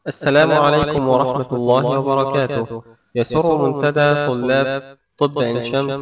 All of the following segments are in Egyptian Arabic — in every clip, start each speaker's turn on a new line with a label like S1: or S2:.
S1: السلام عليكم ورحمة الله وبركاته يسر منتدى طلاب طب عين شمس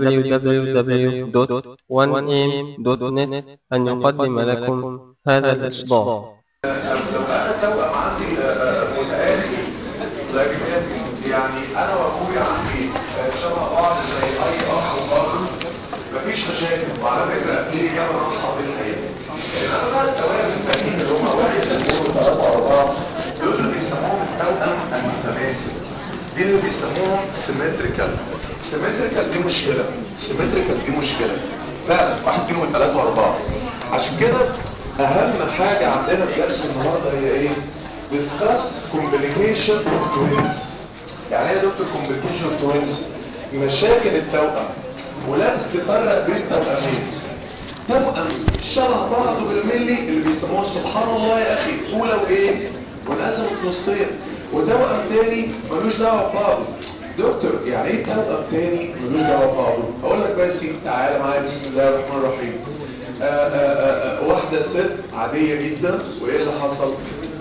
S1: www.1am.net أن يقدم لكم هذا الإصدار
S2: لو انا توأم عندي متآخي لكن يعني انا واخويا عندي شبه بعض زي اي اخ واخ مفيش مشاكل وعلى فكره دي اجابه ناصحه بالحقيقه انما بقى التوائم التانيين اللي هم واحد اثنين وثلاثه واربعه دول اللي بيسموهم التوأم المتماثل دي اللي بيسموهم سيمتريكال سيمتريكال دي مشكله سيمتريكال دي مشكله فعلا واحد اثنين وثلاثه واربعه عشان كده اهم حاجة عندنا في درس النهاردة هي ايه discuss complication of twins يعني ايه يا دكتور complication of twins مشاكل التوأم ولازم تفرق بين توأمين توأم شبه بعض بالملي اللي بيسموه سبحان الله يا اخي اولى وايه وانقسمت نصين وتوأم تاني ملوش دعوه ببعضه دكتور يعني ايه توأم تاني ملوش دعوه ببعضه اقول لك بس تعالى معايا بسم الله الرحمن الرحيم آآ آآ واحدة ست عادية جدا وايه اللي حصل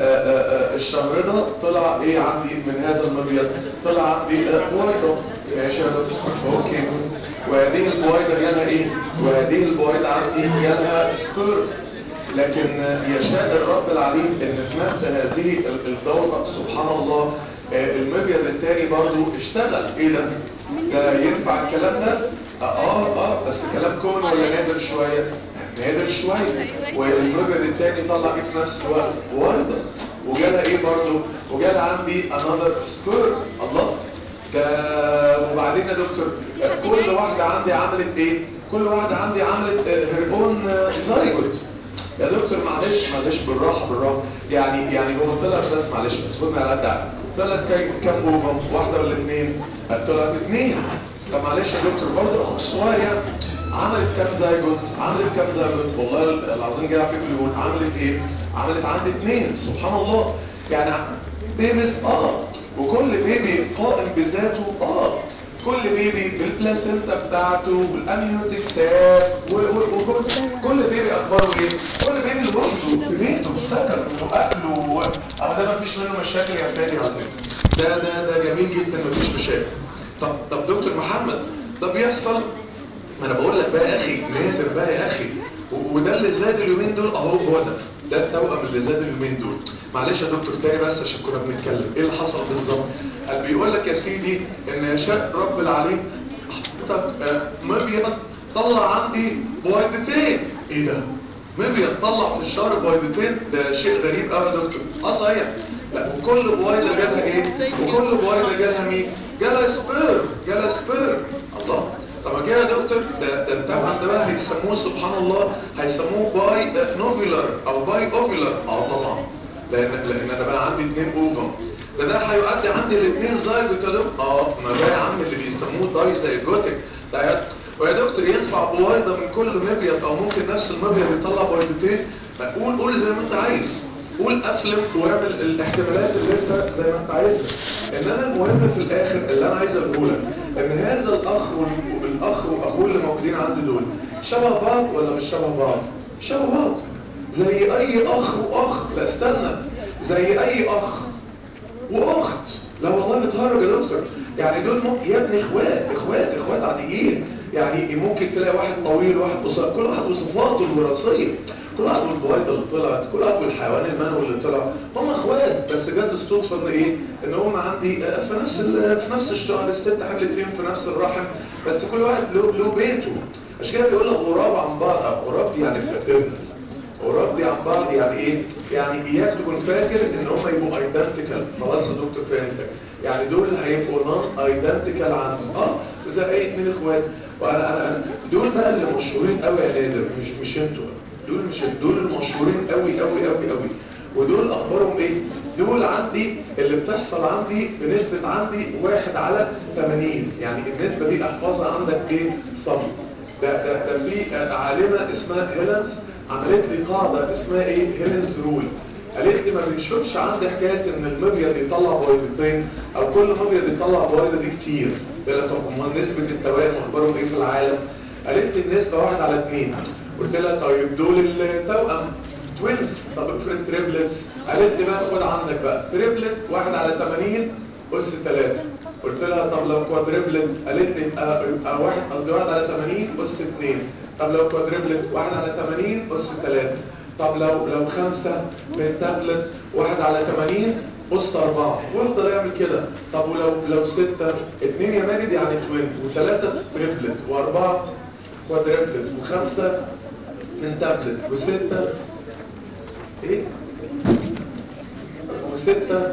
S2: آآ الشهر ده طلع ايه عندي من هذا المبيض طلع عندي بويضة ماشي يا دكتور اوكي وهذه البويضة جالها ايه وهذه البويضة عندي جالها سكور لكن يشاء الرب العليم ان في نفس هذه الدورة سبحان الله المبيض التاني برضو اشتغل ايه ده ده ينفع الكلام ده اه اه بس كلام كون ولا نادر شوية نادر شوية والمبيض التاني طلع ايه في نفس الوقت وايضا وجالها ايه برضو وجالها عندي another sperm الله ده وبعدين يا دكتور كل واحدة عندي عملت ايه كل واحدة عندي عملت هرمون زايجوت يا دكتور معلش معلش بالراحة بالراحة يعني يعني هو طلع بس معلش بس خدنا على قد طلعت كام اوفم واحدة ولا اثنين طلعت اثنين طب معلش يا دكتور برضه اخوك الصغير يعني عملت كام زيجوت عملت كام زيجوت والله العظيم جاي فيكم يقول عملت ايه عملت عندي اثنين سبحان الله يعني بيبيز اه وكل بيبي قائم بذاته اه كل بيبي بالبلاسنتا بتاعته والامنيوتيك ساب وكل كل بيبي اخباره ايه كل بيبي لوحده في بيته في سكنه واكله اهو ده ما فيش منه مشاكل يا فادي على فكره ده ده ده جميل جدا ما فيش مشاكل طب طب دكتور محمد ده بيحصل ما انا بقول لك بقى يا اخي نادر بقى يا اخي وده اللي زاد اليومين دول اهو هو ده ده التوأم اللي زاد اليومين دول معلش يا دكتور تاني بس عشان كنا بنتكلم ايه اللي حصل بالظبط قال بيقول لك يا سيدي ان يشاء رب العليم حضرتك مبيض طلع عندي بويضتين ايه ده مبيض طلع في الشهر بويضتين ده شيء غريب قوي يا دكتور اه صحيح لا وكل بويضه جالها ايه وكل بويضه جالها مين جالها سبير جالها سبير الله طب كده يا دكتور ده ده التوأم ده بقى هيسموه سبحان الله هيسموه باي نوفيلر او باي اوفيلر اه طبعا لان لان انا بقى عندي اثنين اوفم ده ده هيؤدي عندي الاثنين زيجوت يا دكتور اه ما ده يا عم اللي بيسموه داي زيجوتك ده ويا دكتور ينفع بويضه من كل مبيض او ممكن نفس المبيض يطلع بويضتين قول قول زي ما انت عايز قول افلم واعمل الاحتمالات اللي انت زي ما انت عايزها انما المهم في الاخر اللي انا عايز اقوله لك ان هذا الاخ والاخ واخوه اللي موجودين عندي دول شبه بعض ولا مش شبه بعض شبه بعض زي اي اخ واخ لا استنى زي اي اخ واخت لا والله بتهرج يا دكتور يعني دول ممكن يا ابني اخوات اخوات اخوات عاديين يعني ممكن تلاقي واحد طويل واحد قصير كل واحد وصفاته الوراثيه كل واحد والبويضه اللي طلعت كل واحد والحيوان المنوي اللي طلع هم اخوات بس جت الصدفه ان ايه ان هم عندي في نفس في نفس الشهر الست حملت فيهم في نفس الرحم بس كل واحد له له بيته عشان كده بيقول لك غراب عن بعض غراب دي يعني فاترنا غراب دي عن بعض يعني ايه يعني اياك تكون فاكر ان هم يبقوا ايدنتيكال خلاص يا دكتور فهمتك يعني دول هيبقوا نون ايدنتيكال عن اه زي اي اثنين اخوات وانا انا دول بقى اللي مشهورين قوي يا نادر مش مش انتوا دول مش دول المشهورين قوي قوي قوي قوي ودول اخبارهم ايه دول عندي اللي بتحصل عندي بنسبة عندي واحد على 80 يعني النسبة دي احفظها عندك ايه صم ده ده ده في عالمة اسمها هيلنز عملت لي قاعدة اسمها ايه هيلنز رول قالت لي ما بنشوفش عندي حكاية ان المبيض يطلع بويضتين او كل مبيض يطلع بويضة دي كتير قلت لها طب امال نسبة التوائم اخبارهم ايه في العالم قالت لي النسبة واحد على اثنين قلت لها طيب دول التوأم توينز طب افرض تريبلتس قالت لي بقى خد عندك بقى تريبلت واحد على 80 اس 3 قلت لها طب لو كوادريبلت قالت لي يبقى يبقى واحد قصدي واحد على 80 اس 2 طب لو كوادريبلت واحد على 80 اس 3 طب لو لو خمسه من تابلت واحد على 80 اس 4 ويفضل يعمل كده طب ولو لو سته اثنين يا ماجد يعني توين وثلاثه تريبلت واربعه كوادريبلت وخمسه من تابلت وسته ايه وستة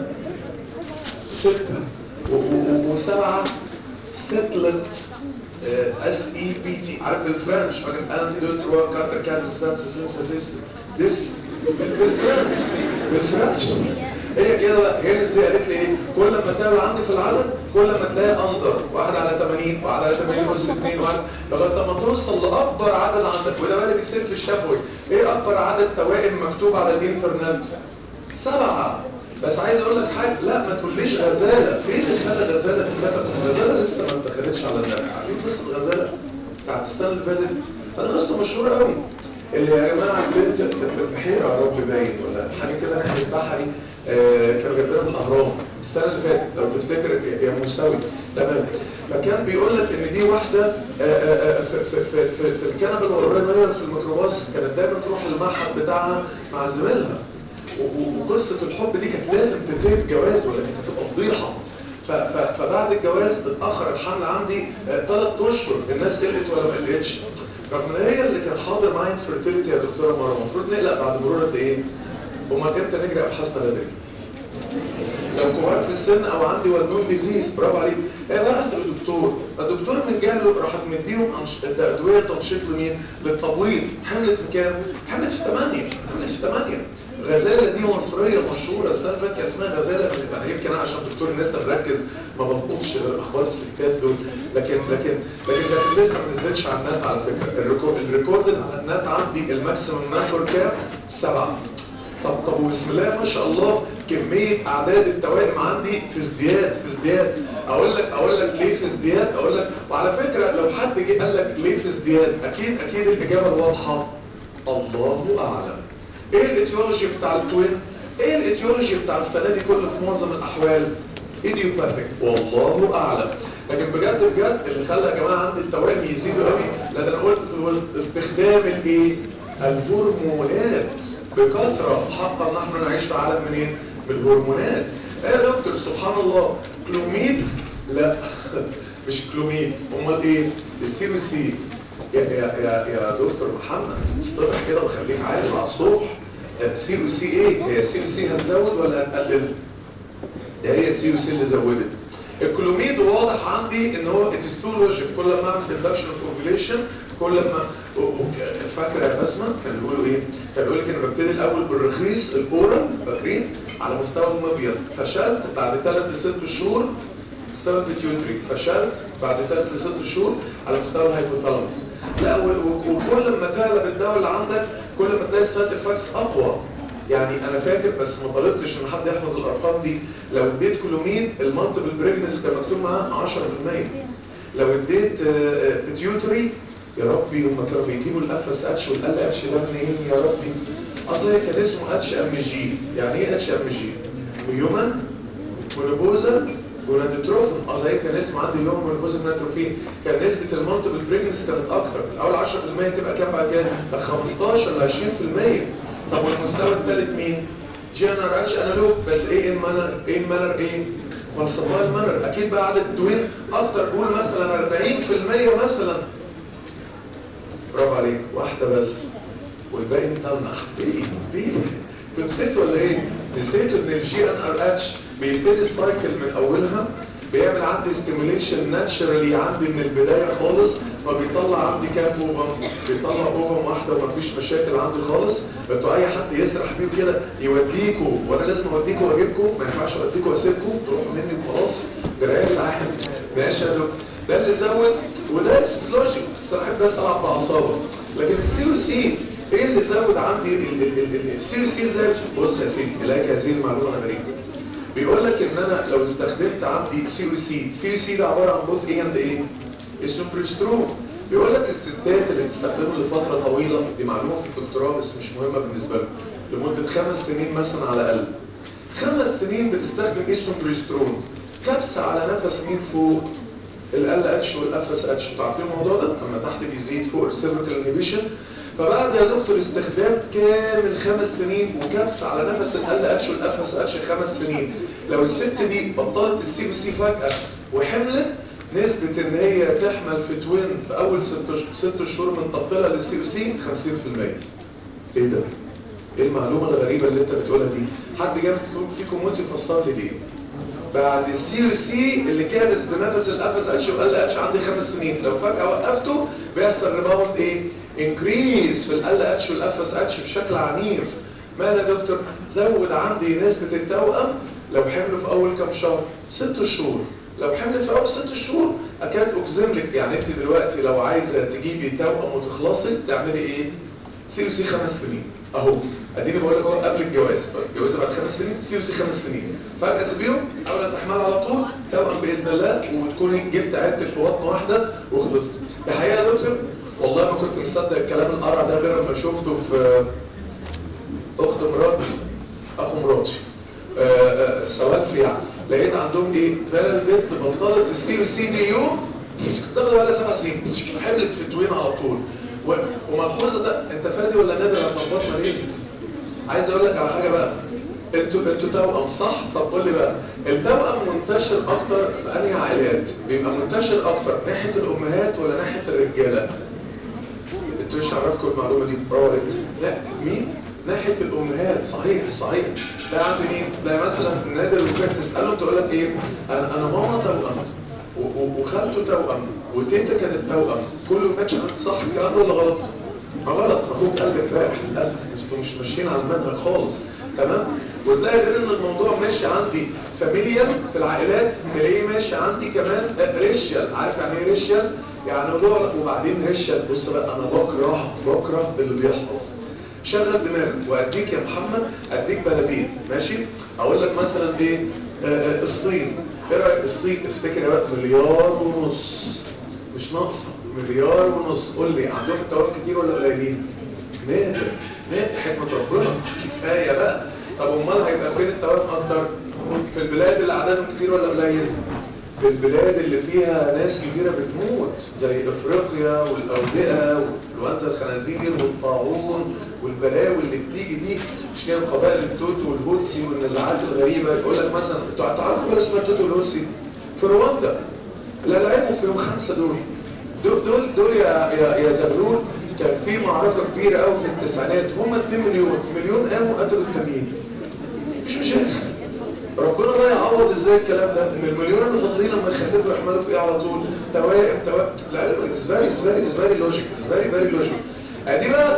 S2: ستة و- و- وسبعة ستلت اس اي بي تي عارف بالفرنش فاكر ان دو تروا كارتر كانز سانس سانس ديس بالفرنش بالفرنش هي كده هي اللي زي قالت لي ايه كل ما تلاقي عندي في العدد كل ما تلاقي اندر واحد على 80 واحد على 80 اس 2 واحد لغايه ما توصل لاكبر عدد عندك وده بقى اللي بيصير في الشفوي ايه اكبر عدد توائم مكتوب على الانترنت سبعة بس عايز اقول لك حاجه لا ما تقوليش غزاله فين السنه غزاله اتكتبت الغزاله لسه ما اتخذتش على النبي عارفين قصه الغزاله بتاعت السنه اللي فاتت هذه قصه مشهوره قوي اللي يا جماعه البنت كانت في البحيره يا رب باين ولا حاجه كده ناحيه بحري آه كانوا جايبينها من الاهرام السنه اللي فاتت لو تفتكر يا- يا مستوي تمام فكان بيقول لك ان دي واحده آه، آه، آه، في, في, في, في, في الكنبه القريبه في الميكروباص كانت دايما تروح المعهد بتاعها مع زميلها و- و- وقصة الحب دي كانت لازم تتم جواز ولا كانت هتبقى فضيحة ف- ف- فبعد الجواز اتأخر الحمل عندي ثلاث أشهر الناس قلقت ولا ما قلقتش رغم ان هي اللي كان حاضر معايا فيرتيليتي يا دكتورة مرة المفروض نقلق بعد مرور قد ايه؟ وما كنت نجري ابحاث ثلاثية لو كبار في السن او عندي والدون ديزيز برافو عليك ايه راحت للدكتور الدكتور من جاله راحت مديهم أنش- ادويه تنشيط لمين للتبويض حملت في كام حملت في 8 حملت في 8 غزاله دي مصريه مشهوره السنه اللي فاتت كان اسمها غزاله من يعني يمكن انا عشان دكتور لسه مركز ما بلقطش اخبار الستات دول لكن لكن لكن لكن لسه ما نزلتش على النت على فكره الريكورد الريكورد على النت عندي الماكسيمم نمبر كام؟ سبعه طب طب وبسم الله ما شاء الله كمية أعداد التوائم عندي في ازدياد في ازدياد أقول لك أقول لك ليه في ازدياد أقول لك وعلى فكرة لو حد جه قال لك ليه في ازدياد أكيد أكيد الإجابة الواضحة الله أعلم إيه الإتيولوجي بتاع التوين؟ إيه الإتيولوجي بتاع السنة دي كله في معظم الأحوال؟ إيديوباثيك والله أعلم لكن بجد بجد اللي خلى يا جماعة عندي التوائم يزيدوا قوي لأن أنا قلت في الوسط استخدام الإيه؟ الهرمونات بكثرة حقا نحن نعيش في عالم منين؟ بالهرمونات ايه يا دكتور سبحان الله كلوميد لا مش كلوميد امال ايه السيروسي يا يا يا يا دكتور محمد اصطبح كده وخليك عارف على الصبح سيروسي ايه هي السيروسي هتزود ولا هتقلل ده هي السيروسي اللي زودت الكلوميد واضح عندي ان هو اتستولوجيك كل ما اعمل اندكشن اوف كل ما و- و- فاكر يا بسمة كان بيقولوا ايه كان بيقول لك انا ببتدي الاول بالرخيص الاورال فاكرين على مستوى المبيض فشلت بعد ثلاث لست شهور مستوى البيتيوتري فشلت بعد ثلاث لست شهور على مستوى الهايبوثالاموس لا و- و- وكل ما تعلى بالدواء اللي عندك كل ما تلاقي السايد افكتس اقوى يعني انا فاكر بس ما طلبتش ان حد يحفظ الارقام دي لو اديت كلوميد المالتيبل بريجنس كان مكتوب معاه 10% لو اديت بيتيوتري يا ربي هم كانوا بيجيبوا الاف اتش والال اتش ده منين يا ربي اصل هي كان اسمه اتش ام جي يعني ايه اتش ام جي هيومن جلوكوزا جونادوتروفين اصل هي كان اسمه عندي اليوم جلوكوزا جونادوتروفين كان نسبه المالتيبل بريجنس كانت اكتر الاول 10% تبقى كام بعد كده 15 ل 20% طب والمستوى الثالث مين جنرال اتش انالوج بس ايه المانر ايه المانر ايه والسبلاي المانر اكيد بقى عدد الدوين اكتر قول مثلا 40% مثلا برافو عليك واحدة بس والباقي متنح ليه؟ ليه؟ كنت نسيت ولا ايه؟ نسيت ان الجي ان ار اتش بيبتدي السايكل من اولها بيعمل عندي ستيميوليشن ناتشرالي عندي من البداية خالص فبيطلع عندي كام اوفم بيطلع اوفم واحدة ومفيش مشاكل عندي خالص انتوا اي حد يسرح بيه كده يوديكوا وانا لازم اوديكوا واجيبكوا ما ينفعش اوديكوا واسيبكوا تروحوا مني وخلاص جرايه العالم ماشي يا دكتور ده اللي زود وده لوجيك الصراحه بس العب باعصابه لكن السي او سي ايه اللي زود عندي السي او سي زي بص يا سيدي الاقي هذه المعلومه انا غريبه بيقول لك ان انا لو استخدمت عندي سي او سي سي او سي ده عباره عن بوث ايه اند ايه اسمه بريسترون بيقول لك الستات اللي بتستخدمه لفتره طويله دي معلومه في الدكتوراه بس مش مهمه بالنسبه لهم لمده خمس سنين مثلا على الاقل خمس سنين بتستخدم اسمه بريسترون كبسه على نفس مين فوق ال اتش والاف اس اتش انتوا عارفين الموضوع ده لما تحت بيزيد فوق السيرفيكال انهبيشن فبعد يا دكتور استخدام كامل خمس سنين وكبس على نفس ال اتش والاف اس اتش خمس سنين لو الست دي بطلت السي بي سي فجاه وحملت نسبة ان هي تحمل في توين في اول ست ست شهور من تبطيلها للسي بي سي 50% ايه ده؟ ايه المعلومة الغريبة اللي انت بتقولها دي؟ حد جاب فيكم موت يفسر لي ليه؟ بعد السي سي اللي كانت بنفس الافس اتش وال اتش عندي خمس سنين لو فجأة وقفته بيحصل ريباوند ايه؟ انكريز في ال اتش والافس اتش بشكل عنيف ماذا يا دكتور؟ زود عندي نسبة التوأم لو حمل في اول كام شهر ست شهور لو حملت في اول ست شهور اكاد اجزم لك يعني انت دلوقتي لو عايزه تجيبي توأم وتخلصي تعملي ايه؟ سي سي خمس سنين اهو اديني بقول لك اهو قبل الجواز طيب الجواز بعد خمس سنين سي سي خمس سنين فجاه اسيبيهم اول تحمل على طول توأم باذن الله وتكوني جبت عدتك في بطن واحده وخلصت الحقيقه يا دكتور والله ما كنت مصدق الكلام القرع ده غير لما شفته في اخت مراتي اخو مراتي سوالف يعني لقيت عندهم ايه فعلا البنت بطلت السي سي دي يوم تاخد ولا سبع سنين حملت في توين على طول وملحوظه ده انت فادي ولا نادر هتظبطنا ليه عايز اقول لك على حاجه بقى انتوا انتوا توأم صح طب قول لي بقى التوأم منتشر اكتر في انهي عائلات بيبقى منتشر اكتر ناحيه الامهات ولا ناحيه الرجاله انتوا مش عرفتكم المعلومه دي برافو عليك لا مين ناحيه الامهات صحيح صحيح لا عند مين لا مثلا نادر وكانت تساله تقول لك ايه انا انا ماما توأم وخالته توأم وتيتا كانت توأم كله ماشي صح الكلام ولا غلط ما غلط اخوك قلب امبارح للاسف انتوا مش ماشيين على المنهج خالص تمام وتلاقي غير ان الموضوع ماشي عندي فاميليال في العائلات تلاقيه ماشي عندي كمان ريشيال عارف يعني ايه ريشيال يعني موضوع وبعدين ريشيال بص بقى انا بكره بكره اللي بيحفظ شغل دماغك واديك يا محمد اديك بلدين ماشي اقول لك مثلا ايه آه آه الصين ايه رايك الصين افتكر يا بقى مليار ونص مش ناقصه مليار ونص قول لي عندهم توام كتير ولا قليلين نادر نادر حكمه ربنا كفايه بقى طب امال هيبقى فين التوام اكتر في البلاد اللي عددهم كتير ولا قليل في البلاد اللي فيها ناس كتيره بتموت زي افريقيا والاودئه والانفلونزا الخنازير والطاعون والبلاوي اللي بتيجي دي مش كده قبائل التوتو والهوتسي والنزاعات الغريبه يقول لك مثلا انتوا تعرفوا ايه اسمها التوتو والهوتسي في رواندا لا لعبوا في يوم خمسه دول دول دول, دول يا يا يا زغلول كان في معركه كبيره قوي في التسعينات هم 2 مليون مليون قاموا قتلوا التانيين مش مشاكل ربنا بقى يعوض ازاي الكلام ده ان المليون اللي فاضلين لما يخلفوا يحملوا في ايه على طول توائم توائم لا اتس فيري اتس فيري لوجيك اتس فيري فيري لوجيك دي بقى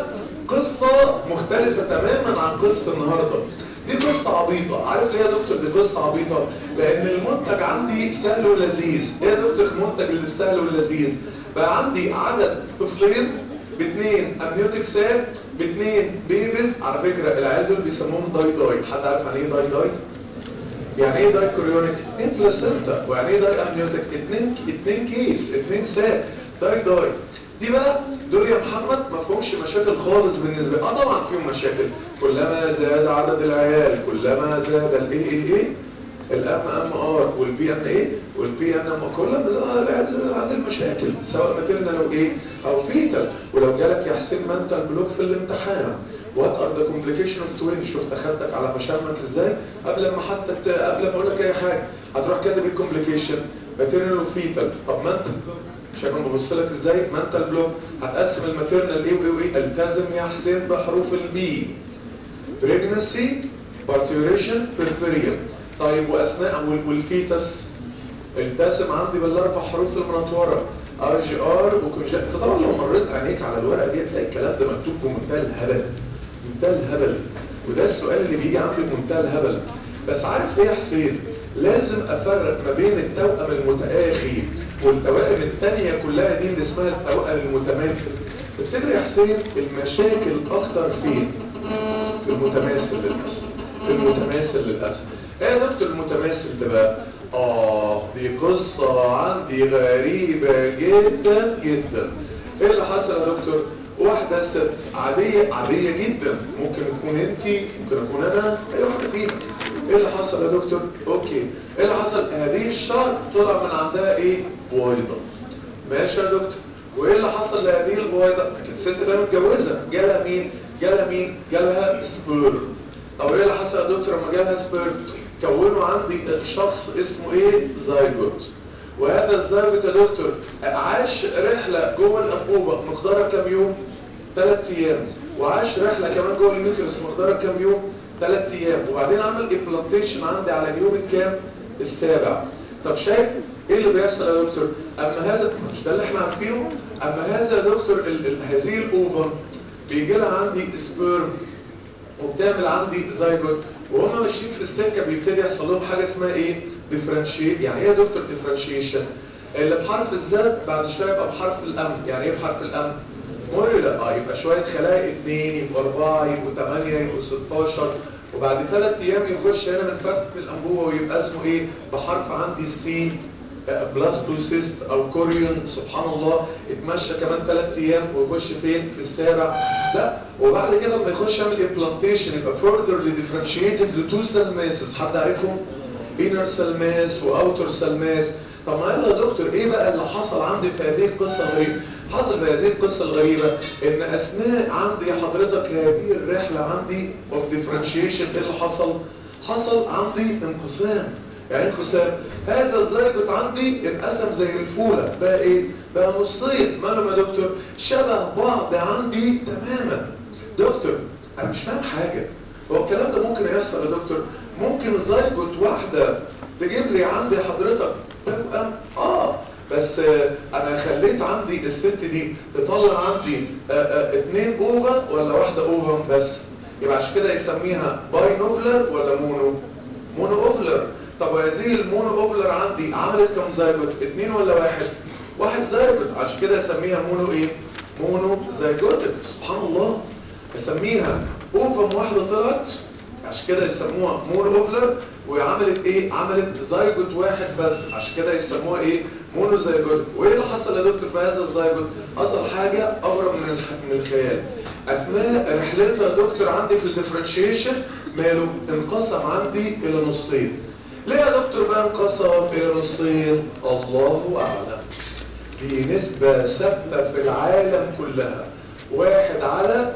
S2: قصة مختلفة تماما عن قصة النهاردة دي قصة عبيطة عارف ليه يا دكتور دي قصة عبيطة لان المنتج عندي سهل ولذيذ ايه يا دكتور المنتج اللي سهل ولذيذ بقى عندي عدد طفلين باثنين امنيوتيك سات باثنين بيبيز على فكرة العيال دول بيسموهم داي داي حد عارف يعني ايه داي داي يعني ايه داي كوريونيك اثنين بلاسنتا ويعني ايه داي امنيوتيك اثنين اثنين كيس اثنين سات داي داي دي بقى دول يا محمد ما فيهمش مشاكل خالص بالنسبه اه طبعا فيهم مشاكل كلما زاد عدد العيال كلما زاد الايه الايه الام ام ار والبي ان ايه والبي ان ام كلما زاد عن المشاكل سواء ماتيرنال او ايه او فيتال ولو جالك يا حسين منتال بلوك في الامتحان وات ار ذا كومبليكيشن اوف توين شفت اخدتك على مشامك ازاي قبل ما حتى قبل ما اقول لك اي حاجه هتروح كاتب الكومبليكيشن ماتيرنال وفيتال طب منتال شايف انا ببص لك ازاي منتال بلوك هتقسم الماتيرنال ايه وايه وايه التزم يا حسين بحروف البي بريجنسي بارتيوريشن بيرفيريال طيب واثناء والفيتس التزم عندي بالاربع حروف المنطوره ار جي ار وكونجكت طبعا لو مريت عينيك على الورقه دي هتلاقي الكلام ده مكتوب بمنتهى الهبل منتهى الهبل وده السؤال اللي بيجي عندي بمنتهى الهبل بس عارف ايه يا حسين لازم افرق ما بين التوأم المتآخي والتوائم الثانية كلها دي اللي اسمها التوأم المتماثل تفتكر يا حسين المشاكل اكتر فين في المتماثل للأسف في المتماثل للأسف ايه يا دكتور المتماثل ده بقى اه دي قصة عندي غريبة جدا جدا ايه اللي حصل يا دكتور واحدة ست عادية عادية جدا ممكن تكون انت ممكن اكون انا اي واحدة فينا ايه اللي حصل يا دكتور اوكي ايه اللي حصل هذه الشهر طلع من عندها ايه بويضة ماشي يا دكتور وايه اللي حصل لهذه البويضة كانت الست بقى متجوزة جالها مين جالها مين جالها سبيرم او ايه اللي حصل يا دكتور لما جالها سبيرم كونوا عندي شخص اسمه ايه زايجوت وهذا الزايجوت يا دكتور عاش رحلة جوه الانبوبة مقدارها كام يوم ثلاث ايام وعاش رحلة كمان جوه اليوتيوس مقدارها كام يوم ثلاث ايام وبعدين عمل امبلانتيشن عندي على اليوم الكام السابع طب شايف ايه اللي بيحصل يا دكتور اما هذا مش ده اللي احنا عارفينه اما هذا يا دكتور ال ال هذه الاوفر بيجي لها عندي سبيرم وبتعمل عندي زايجوت وهم ماشيين في السكه بيبتدي يحصل لهم حاجه اسمها ايه ديفرنشيت يعني ايه يا دكتور ديفرنشيشن اللي بحرف الزد بعد شويه يبقى بحرف الام يعني ايه بحرف الام مولى اه يبقى شويه خلايا اثنين يبقى اربعه يبقوا ثمانيه يبقوا 16 وبعد ثلاث ايام يخش هنا من فتحه الانبوبه ويبقى اسمه ايه بحرف عندي سي بلاستوسيست او كوريون سبحان الله يتمشى كمان ثلاث ايام ويخش فين في السابع لا وبعد كده لما يخش يعمل امبلانتيشن يبقى furtherly differentiated لتو سيل ماسز حد عارفهم inner cell mass واوتر cell mass طب ما يلا يا دكتور ايه بقى اللي حصل عندي في هذه القصه الغريبه حصل في هذه القصه الغريبه ان اثناء عندي حضرتك هذه الرحله عندي اوف differentiation ايه اللي حصل حصل عندي انقسام يعني انقسام هذا الزيجوت عندي انقسم زي الفولة بقى ايه بقى نصين مالهم يا دكتور شبه بعض عندي تماما دكتور انا مش فاهم حاجة هو الكلام ده ممكن يحصل يا دكتور ممكن زيجوت واحدة تجيب لي عندي حضرتك توأم اه بس آه انا خليت عندي الست دي تطلع عندي آه آه اتنين اوفا ولا واحدة اوفا بس يبقى عشان كده يسميها باي نوفلر ولا مونو مونو اوفلر طب وهذه المونو اوفلر عندي عملت كم زيجوت اتنين ولا واحد واحد زيجوت عشان كده اسميها مونو ايه مونو زيجوتك سبحان الله اسميها اوفم واحده طلعت عشان كده يسموها مونو اوفلر وعملت ايه عملت زيجوت واحد بس عشان كده يسموها ايه مونو زيجوت وايه اللي حصل يا دكتور في هذا الزيجوت حصل حاجه اغرب من الح... من الخيال اثناء رحلتها يا دكتور عندي في الديفرنشيشن ماله انقسم عندي الى نصين ليه يا دكتور بقى انقسم الى نصين الله اعلم دي نسبة ثابتة في العالم كلها واحد على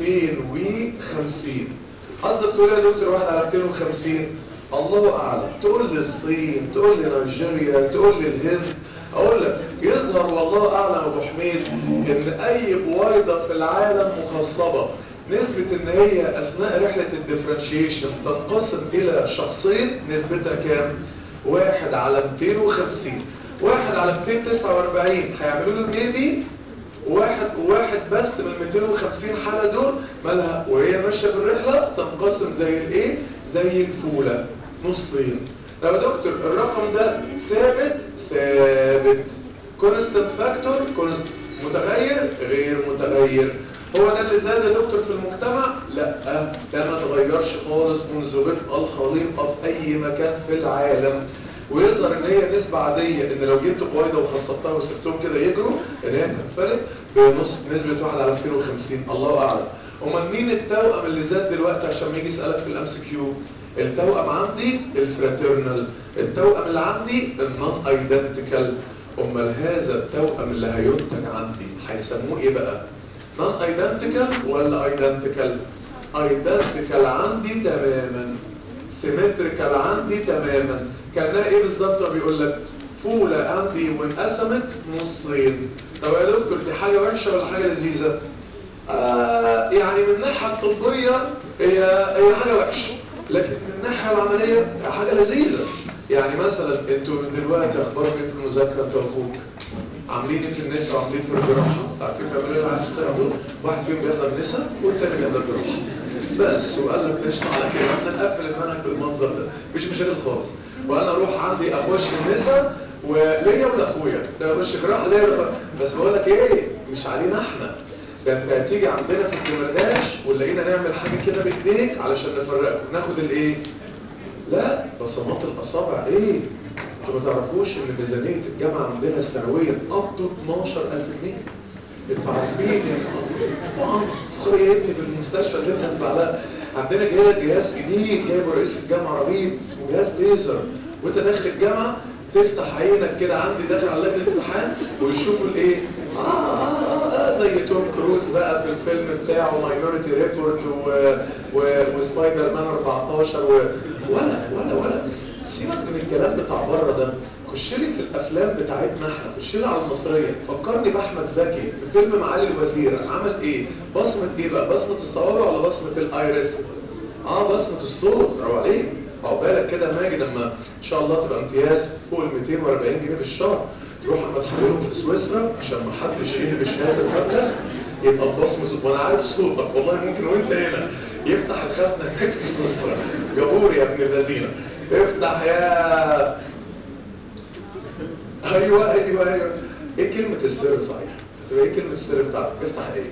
S2: 250 قصدك تقول يا دكتور واحد على 250 الله اعلم تقول لي الصين تقول لي نيجيريا تقول لي الهند اقول لك يظهر والله اعلم ابو حميد ان اي بويضة في العالم مخصبة نسبة ان هي اثناء رحلة الديفرنشيشن تنقسم الى شخصين نسبتها كام؟ واحد على 250 واحد على 249 هيعملوا له بيبي واحد واحد بس من 250 حالة دول مالها وهي ماشية في الرحلة تنقسم زي الايه؟ زي الفولة نصين طب يا دكتور الرقم ده ثابت ثابت كونستنت فاكتور كونست متغير غير متغير هو ده اللي زاد يا دكتور في المجتمع لا ده ما تغيرش خالص منذ بدء الخليقه في اي مكان في العالم ويظهر ان هي نسبة عادية ان لو جبت بويضة وخصبتها وسبتهم كده يجروا ان هي تنفرد بنص نسبة واحد على 250 الله اعلم امال مين التوأم اللي زاد دلوقتي عشان ما يجي يسألك في الام سي كيو التوأم عندي الفراترنال التوأم اللي عندي النون ايدنتيكال امال هذا التوأم اللي هينتج عندي هيسموه ايه بقى نون ايدنتيكال ولا ايدنتيكال ايدنتيكال عندي تماما سيمتريكال عندي تماما كانها ايه بالظبط ما بيقول لك فولة عندي وانقسمت نصين طب يا دكتور دي حاجة وحشة ولا حاجة لذيذة آه يعني من الناحية الطبية هي هي حاجة وحشة لكن من الناحية العملية هي حاجة لذيذة يعني مثلا انتوا دلوقتي اخباركم ايه في المذاكرة انت واخوك عاملين ايه في النساء وعاملين في الجراحة عارفين بيعملوا ايه العكس دول واحد فيهم بيحضر نساء والتاني بيحضر جراحة بس وقال لك قشطة على كده احنا نقفل المنهج بالمنظر ده مش مشاكل خالص وانا اروح عندي اخش النساء وليا ولاخويا ده اخش جراحة ليا ولا بس بقول لك ايه مش علينا احنا ده انت هتيجي عندنا في الدمرداش ولقينا نعمل حاجة كده بايديك علشان نفرقكم ناخد الايه لا بصمات الاصابع ايه انتوا ما تعرفوش ان ميزانية الجامعة عندنا السنوية up to 12000 جنيه انتوا عارفين طبعا سوري يا ابني بالمستشفى اللي انت هتبقى عندنا جاي لك جهاز جديد جايبه رئيس الجامعه رهيب اسمه جهاز ليزر وانت داخل الجامعه تفتح عينك كده عندي داخل على لجنه الامتحان ويشوفوا الايه آه, آه, آه, اه زي توم كروز بقى في الفيلم بتاعه ماينورتي ريبورت وسبايدر مان 14 و... ولا ولا ولا سيبك من الكلام بتاع بره ده خش لي في الافلام بتاعتنا احنا خش لي على المصريه فكرني باحمد زكي في فيلم معالي الوزير عمل ايه بصمه ايه بقى بصمه الصوابع ولا بصمه الايرس اه بصمه الصوت برافو عليك عقبالك كده ماجد لما ان شاء الله تبقى امتياز فوق ال 240 جنيه في الشهر تروح اما تحولهم في سويسرا عشان ما حدش يهبش هذا المبلغ يبقى بصمه وانا عارف صوتك والله ممكن وانت هنا يفتح الخزنه هناك في سويسرا جبور يا ابن الذين افتح يا ايوه ايوه ايوه ايه كلمه السر صحيح تبقى ايه كلمه السر بتاعتك افتح ايه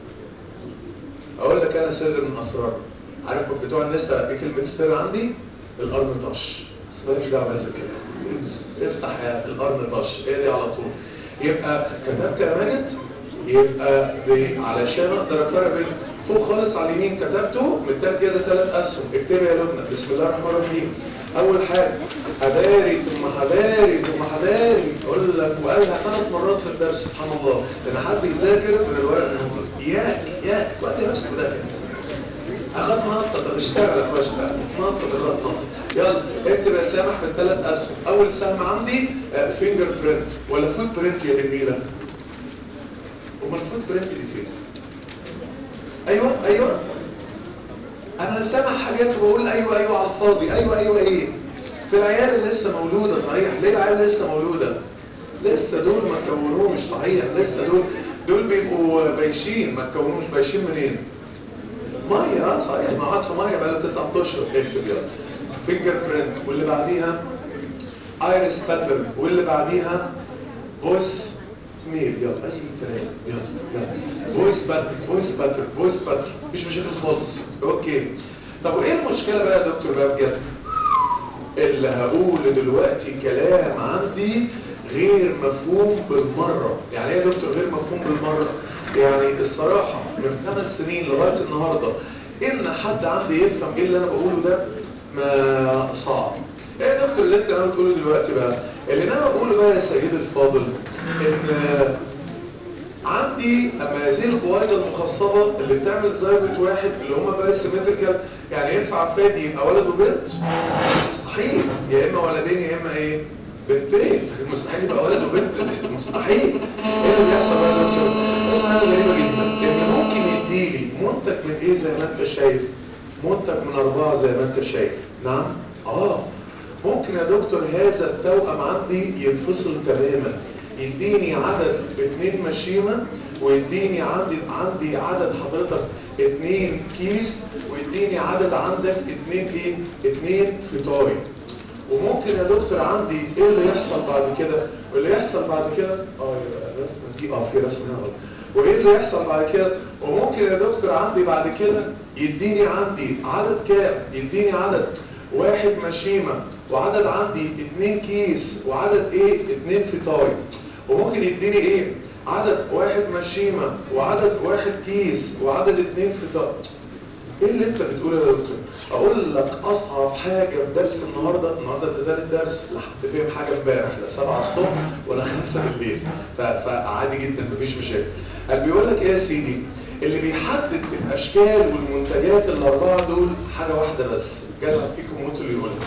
S2: اقول لك انا سر من اسرار عارف بتوع النساء ايه كلمه السر عندي الارنطاش بس مالكش دعوه بس كده افتح يا الارنطاش ايه دي على طول يبقى كتبت يا ماجد يبقى علشان اقدر افرق بين فوق خالص على اليمين كتبته مديك كده ثلاث اسهم اكتبها يا لبنى بسم الله الرحمن الرحيم اول حاجه حباري ثم حباري ثم حباري اقول لك وقالها ثلاث مرات في الدرس سبحان الله ان حد يذاكر من الورق المنظر اياك اياك وادي نفسك ده كده اخد نقطه طب اشتغل يا اخويا اشتغل نقطه بالرد نقطه يلا اكتب يا سامح في الثلاث اسهم اول سهم عندي فينجر برنت ولا فوت برنت يا جميله امال الفوت برنت دي فين ايوه ايوه انا سامع حاجات وبقول ايوه ايوه على الفاضي ايوه ايوه ايه في العيال اللي لسه مولوده صحيح ليه العيال لسه مولوده لسه دول ما تكونوش صحيح لسه دول دول بيبقوا بايشين ما تكونوش بايشين منين ميه اه صحيح ما قعد في ميه بقى له 9 اشهر اكتب يلا فينجر برنت واللي بعديها ايرس باترن واللي بعديها فويس ميل يلا اي كلام يلا يلا فويس باترن فويس باترن فويس باترن مفيش مشاكل خالص اوكي طب وايه المشكله بقى يا دكتور بقى بجد اللي هقوله دلوقتي كلام عندي غير مفهوم بالمره يعني ايه يا دكتور غير مفهوم بالمره يعني الصراحه من ثمان سنين لغايه النهارده ان حد عندي يفهم ايه اللي انا بقوله ده ما صعب ايه يا دكتور اللي انت انا بتقوله دلوقتي بقى اللي انا بقوله بقى يا سيدي الفاضل ان عندي اما هذه البويضه المخصبه اللي بتعمل زيجوت واحد اللي هم بقى سيمتريكال يعني ينفع فادي يبقى ولد وبنت مستحيل يا اما ولدين يا اما ايه بنتين مستحيل يبقى ولد وبنت مستحيل ايه اللي بيحصل بقى يا دكتور بس حاجه غريبه جدا ان ممكن يديلي منتج من ايه زي ما انت شايف منتج من اربعه زي ما انت شايف نعم اه ممكن يا دكتور هذا التوأم عندي ينفصل تماما يديني عدد اثنين مشيمة ويديني عندي عندي عدد حضرتك اثنين كيس ويديني عدد عندك اثنين ايه اثنين فطاري وممكن يا دكتور عندي ايه اللي يحصل بعد كده واللي يحصل بعد كده اه الرسمه دي اه في رسمه هنا وايه اللي يحصل بعد كده وممكن يا دكتور عندي بعد كده يديني عندي عدد كام يديني عدد واحد مشيمة وعدد عندي اتنين كيس وعدد ايه اتنين فطاري وممكن يديني ايه عدد واحد مشيمة وعدد واحد كيس وعدد اتنين فطار ايه اللي انت بتقوله يا دكتور اقول لك اصعب حاجة في درس النهاردة النهاردة ده تالت درس لا حد فيهم حاجة امبارح لا سبعة الصبح ولا خمسة بالليل فعادي جدا مفيش مشاكل قال بيقول لك ايه يا سيدي اللي بيحدد الاشكال والمنتجات الاربعة دول حاجة واحدة بس جدع فيكم موت اللي يقولها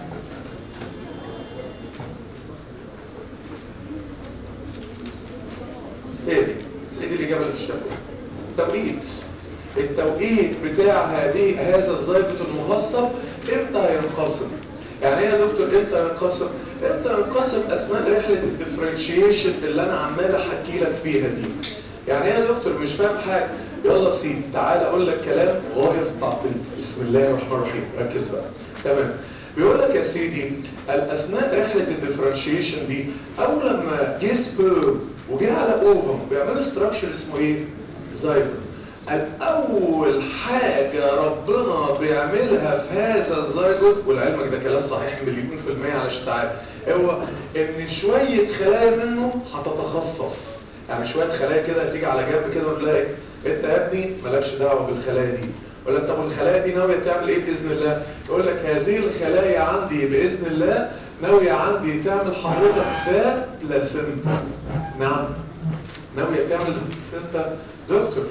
S2: ايه دي ايه دي الاجابه اللي بتشتغل التوقيت التوقيت بتاع هذه هذا الزيجوت المخصب امتى هينقسم يعني ايه يا دكتور امتى ينقسم امتى ينقسم اثناء رحله الديفرنشيشن اللي انا عمال احكي لك فيها دي يعني ايه يا دكتور مش فاهم حاجه يلا سيدي تعال اقول لك كلام غايه في التعطيل بسم الله الرحمن الرحيم ركز بقى تمام بيقول لك يا سيدي اثناء رحله الديفرنشيشن دي اول لما جه سبيرم وجه على اوفم بيعملوا ستراكشر اسمه ايه زايجوت الاول حاجه ربنا بيعملها في هذا الزايجوت ولعلمك ده كلام صحيح مليون في المية علشان تعالى هو ان شويه خلايا منه هتتخصص يعني شويه خلايا كده هتيجي على جنب كده ونلاقي انت يا ابني مالكش دعوه بالخلايا دي ولا طب الخلايا دي ناويه تعمل ايه باذن الله يقول لك هذه الخلايا عندي باذن الله ناويه عندي تعمل حضرتك ده بلاسنتا نعم ناويه تعمل بلاسنتا دكتور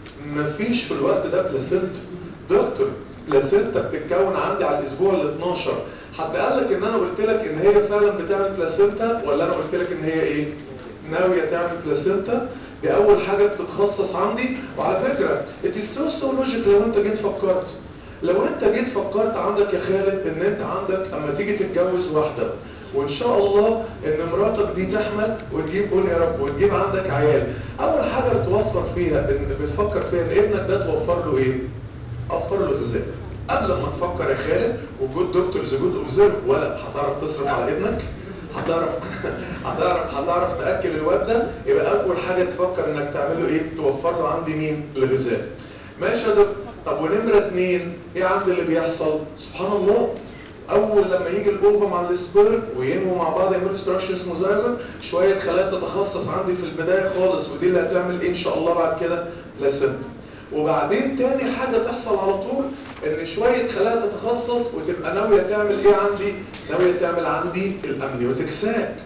S2: مفيش في الوقت ده بلاسنتا دكتور بلاسنتا بتتكون عندي على الاسبوع ال 12 حد قال لك ان انا قلت لك ان هي فعلا بتعمل بلاسنتا ولا انا قلت لك ان هي ايه ناويه تعمل بلاسنتا دي اول حاجه بتتخصص عندي وعلى فكره التستوستو لوجيك لو انت جيت فكرت لو انت جيت فكرت عندك يا خالد ان انت عندك اما تيجي تتجوز واحده وان شاء الله ان مراتك دي تحمل وتجيب قول يا رب وتجيب عندك عيال اول حاجه بتوفر فيها ان بتفكر فيها ان ابنك ده توفر له ايه اوفر له غذاء قبل ما تفكر يا خالد وجود دكتورز جود اوبزرف ولا هتعرف تصرف على ابنك هتعرف هتعرف هتعرف تاكل الواد ده يبقى اول حاجه تفكر انك تعمله ايه توفر له عندي مين الغذاء ماشي يا دكتور طب ونمره اثنين ايه عندي اللي بيحصل سبحان الله اول لما يجي الاوفا مع السبيرم وينموا مع بعض يعملوا ستراكشر اسمه زايجون شويه خلايا تتخصص عندي في البدايه خالص ودي اللي هتعمل ايه ان شاء الله بعد كده بلاسنتا وبعدين تاني حاجه تحصل على طول ان شويه خلايا تتخصص وتبقى ناويه تعمل ايه عندي ناويه تعمل عندي الامنيوتيك ساك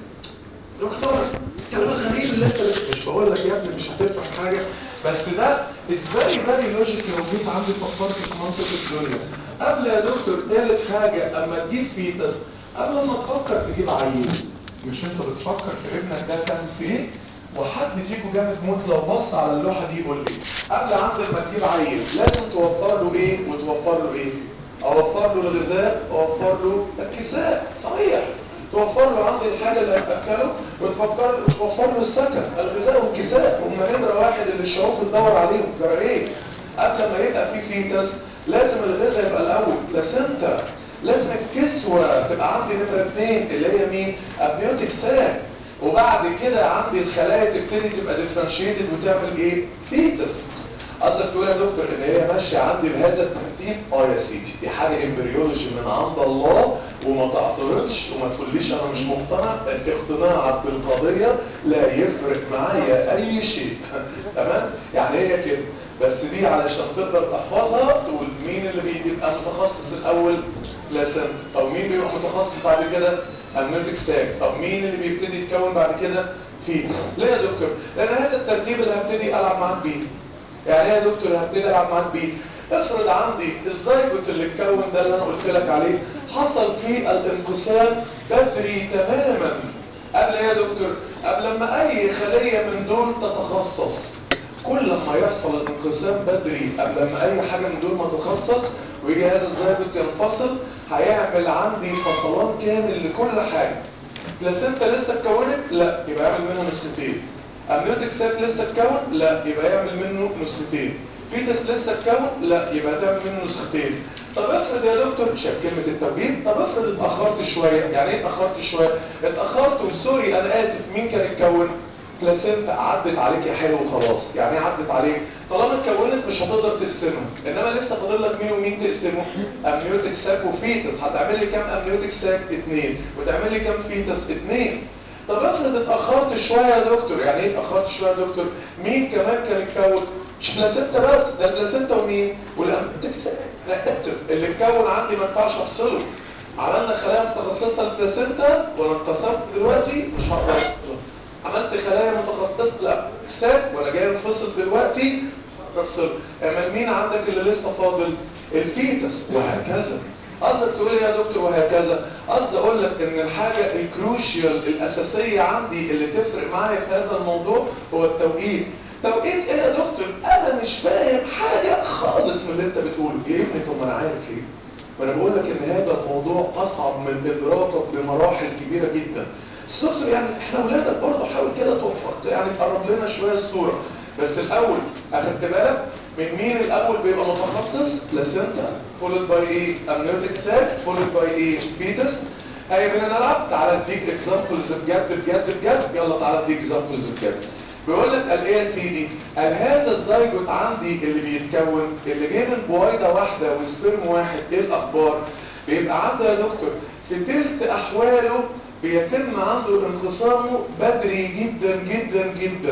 S2: دكتور الكلام الغريب اللي انت مش بقول لك يا ابني مش هتفهم حاجه بس ده ازاي فيري لوجيك لو جيت عندي فكرت في منطق الدنيا قبل يا دكتور ثالث حاجه اما تجيب فيتس قبل ما تفكر تجيب عيل مش انت بتفكر في ابنك ده تعمل فيه ايه وحد فيكم جامد موت لو بص على اللوحه دي يقول لي قبل عندك ما تجيب عيل لازم توفر له ايه وتوفر له ايه اوفر له الغذاء اوفر له الكساء صحيح توفر له عندي الحاجه اللي هتاكله وتفكر وتوفر له السكن الغذاء والكساء هم نمره واحد اللي الشعوب بتدور عليهم جرى ايه قبل ما يبقى في فيتس لازم الغذاء يبقى الاول بلاسنتا لازم الكسوه تبقى عندي نمره اثنين اللي هي مين ابنيوتيك ساك وبعد كده عندي الخلايا تبتدي تبقى ديفرنشيتد وتعمل ايه فيتس قصدك تقول يا دكتور ان هي ماشيه عندي بهذا الترتيب اه يا سيدي دي حاجه امبريولوجي من عند الله وما تعترضش وما تقوليش انا مش مقتنع انت اقتناعك بالقضيه لا يفرق معايا اي شيء تمام يعني هي كده بس دي علشان تقدر تحفظها تقول مين اللي بيبقى متخصص الاول لاسنت طب مين بيبقى متخصص بعد كده امنيوتيك ساك طب مين اللي بيبتدي يتكون بعد كده فيتس ليه يا دكتور لان هذا الترتيب اللي هبتدي العب معاك بيه يعني ايه يا دكتور هبتدي العب معاك بيه افرض عندي الزيجوت اللي اتكون ده اللي انا قلت لك عليه حصل فيه الانقسام بدري تماما قبل ايه يا دكتور قبل ما اي خليه من دول تتخصص كل ما يحصل الانقسام بدري قبل ما اي حاجه من دول ما تتخصص ويجي هذا الزيجوت ينفصل هيعمل عندي فصلان كامل لكل حاجه بلاسنتا لسه اتكونت لا يبقى يعمل منها نسختين امنيوتيك ساك لسه اتكون لا يبقى يعمل منه نسختين فيتس لسه اتكون لا يبقى تعمل منه نسختين طب افرض يا دكتور شايف كلمه التوجيه طب افرض اتاخرت شويه يعني ايه اتاخرت شويه اتاخرت وسوري انا اسف مين كان اتكون بلاسنتا عدت عليك يا حلو خلاص يعني ايه عدت عليك طالما اتكونت مش هتقدر تقسمه انما لسه فاضل لك مين ومين تقسمه امنيوتيك ساك وفيتس هتعمل لي كام امنيوتيك ساك اثنين وتعمل لي كام فيتس اثنين طب افرض اتاخرت شويه يا دكتور يعني ايه اتاخرت شويه يا دكتور مين كمان كان اتكون مش بلاسنتا بس ده البلاسنتا ومين والامنيوتيك ساك لا اسف اللي اتكون عندي ما ينفعش افصله عملنا خلايا متخصصه البلاسنتا وانا انقسمت دلوقتي مش هقدر افصله عملت خلايا متخصصه لا ساك وانا جاي انفصل دلوقتي افصل اما مين عندك اللي لسه فاضل الفيتس وهكذا قصدك تقول يا دكتور وهكذا قصدي اقول لك ان الحاجه الكروشيال الاساسيه عندي اللي تفرق معايا في هذا الموضوع هو التوقيت توقيت ايه يا دكتور انا مش فاهم حاجه خالص من اللي انت بتقوله يا ابني طب ما انا عارف ايه وانا بقول لك ان هذا الموضوع اصعب من ادراكك بمراحل كبيره جدا بس دكتور يعني احنا اولادك برضه حاول كده توفر يعني تقرب لنا شويه الصوره بس الاول اخدت بالك من مين الاول بيبقى متخصص بلاسنتا فولد باي ايه امنيوتيك ساك فولد باي ايه فيتس هيا بينا نلعب تعالى اديك اكزامبلز بجد بجد بجد يلا تعالى اديك اكزامبلز بجد بيقول لك قال ايه يا سيدي قال هذا الزيجوت عندي اللي بيتكون اللي جاي من بويضه واحده وسبرم واحد ايه الاخبار بيبقى عنده يا دكتور في تلت احواله بيتم عنده انقسامه بدري جدا جدا جدا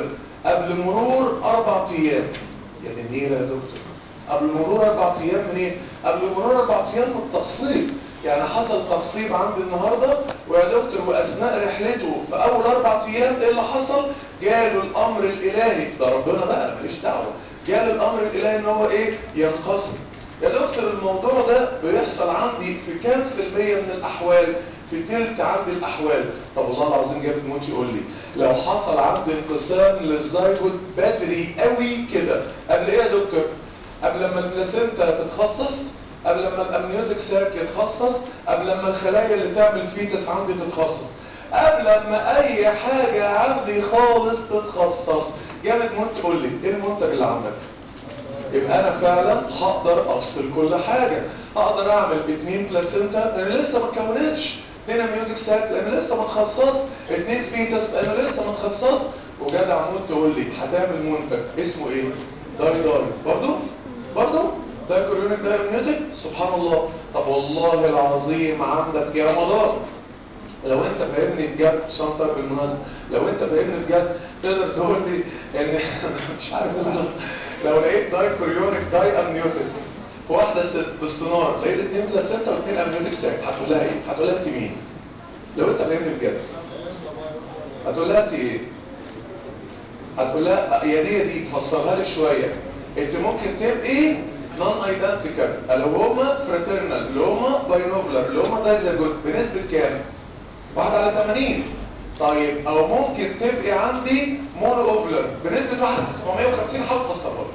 S2: قبل مرور اربع ايام يا النيله يا دكتور قبل مرور اربع ايام من ايه قبل مرور اربع ايام من التخصيب يعني حصل تخصيب عندي النهارده ويا دكتور واثناء رحلته في اول اربع ايام ايه اللي حصل جاله الامر الالهي ده ربنا بقى انا ماليش دعوه جاله الامر الالهي ان هو ايه ينقسم يا دكتور الموضوع ده بيحصل عندي في كام في المية من الأحوال في تلت عندي الأحوال طب والله العظيم جاب موت يقول لي لو حصل عندي انقسام للزيجوت بدري قوي كده قبل ايه يا دكتور قبل ما البلاسينتا تتخصص قبل ما الامنيوتيك ساك يتخصص قبل ما الخلايا اللي تعمل فيتس عندي تتخصص قبل ما اي حاجة عندي خالص تتخصص جامد موت تقول لي ايه المنتج اللي عندك يبقى انا فعلا هقدر افصل كل حاجة اقدر اعمل اتنين بلاسينتا انا لسه ما اتكونتش اتنين اميوتيك ساك لان لسه ما اتخصص اتنين فيتس لان لسه ما اتخصص وجدع موت تقول لي هتعمل منتج اسمه ايه داي داي برضو برضو ده كوريونيك ده اميوتيك سبحان الله طب والله العظيم عندك يا رمضان لو انت فاهمني بجد شنطر بالمناسبه لو انت فاهمني بجد تقدر تقول لي ان مش عارف لو لقيت داي كوريونيك داي امنيوتيك واحده ست بالسونار لقيت اثنين بلاسينتا واثنين امنيوتيك ساك هتقول لها ايه؟ هتقول لها انت مين؟ لو انت فاهمني بجد هتقول لها انت ايه؟ هتقول لها يا دي يا دي فسرها لي شويه انت ممكن تبقي نون ايدنتيكال اللي هما فراترنال اللي هما باينوبلر اللي هما دايزاجوت بنسبه كام؟ واحد على 80 طيب او ممكن تبقي عندي مونو اوبلر بنسبه واحد على 750 حاول تفسرها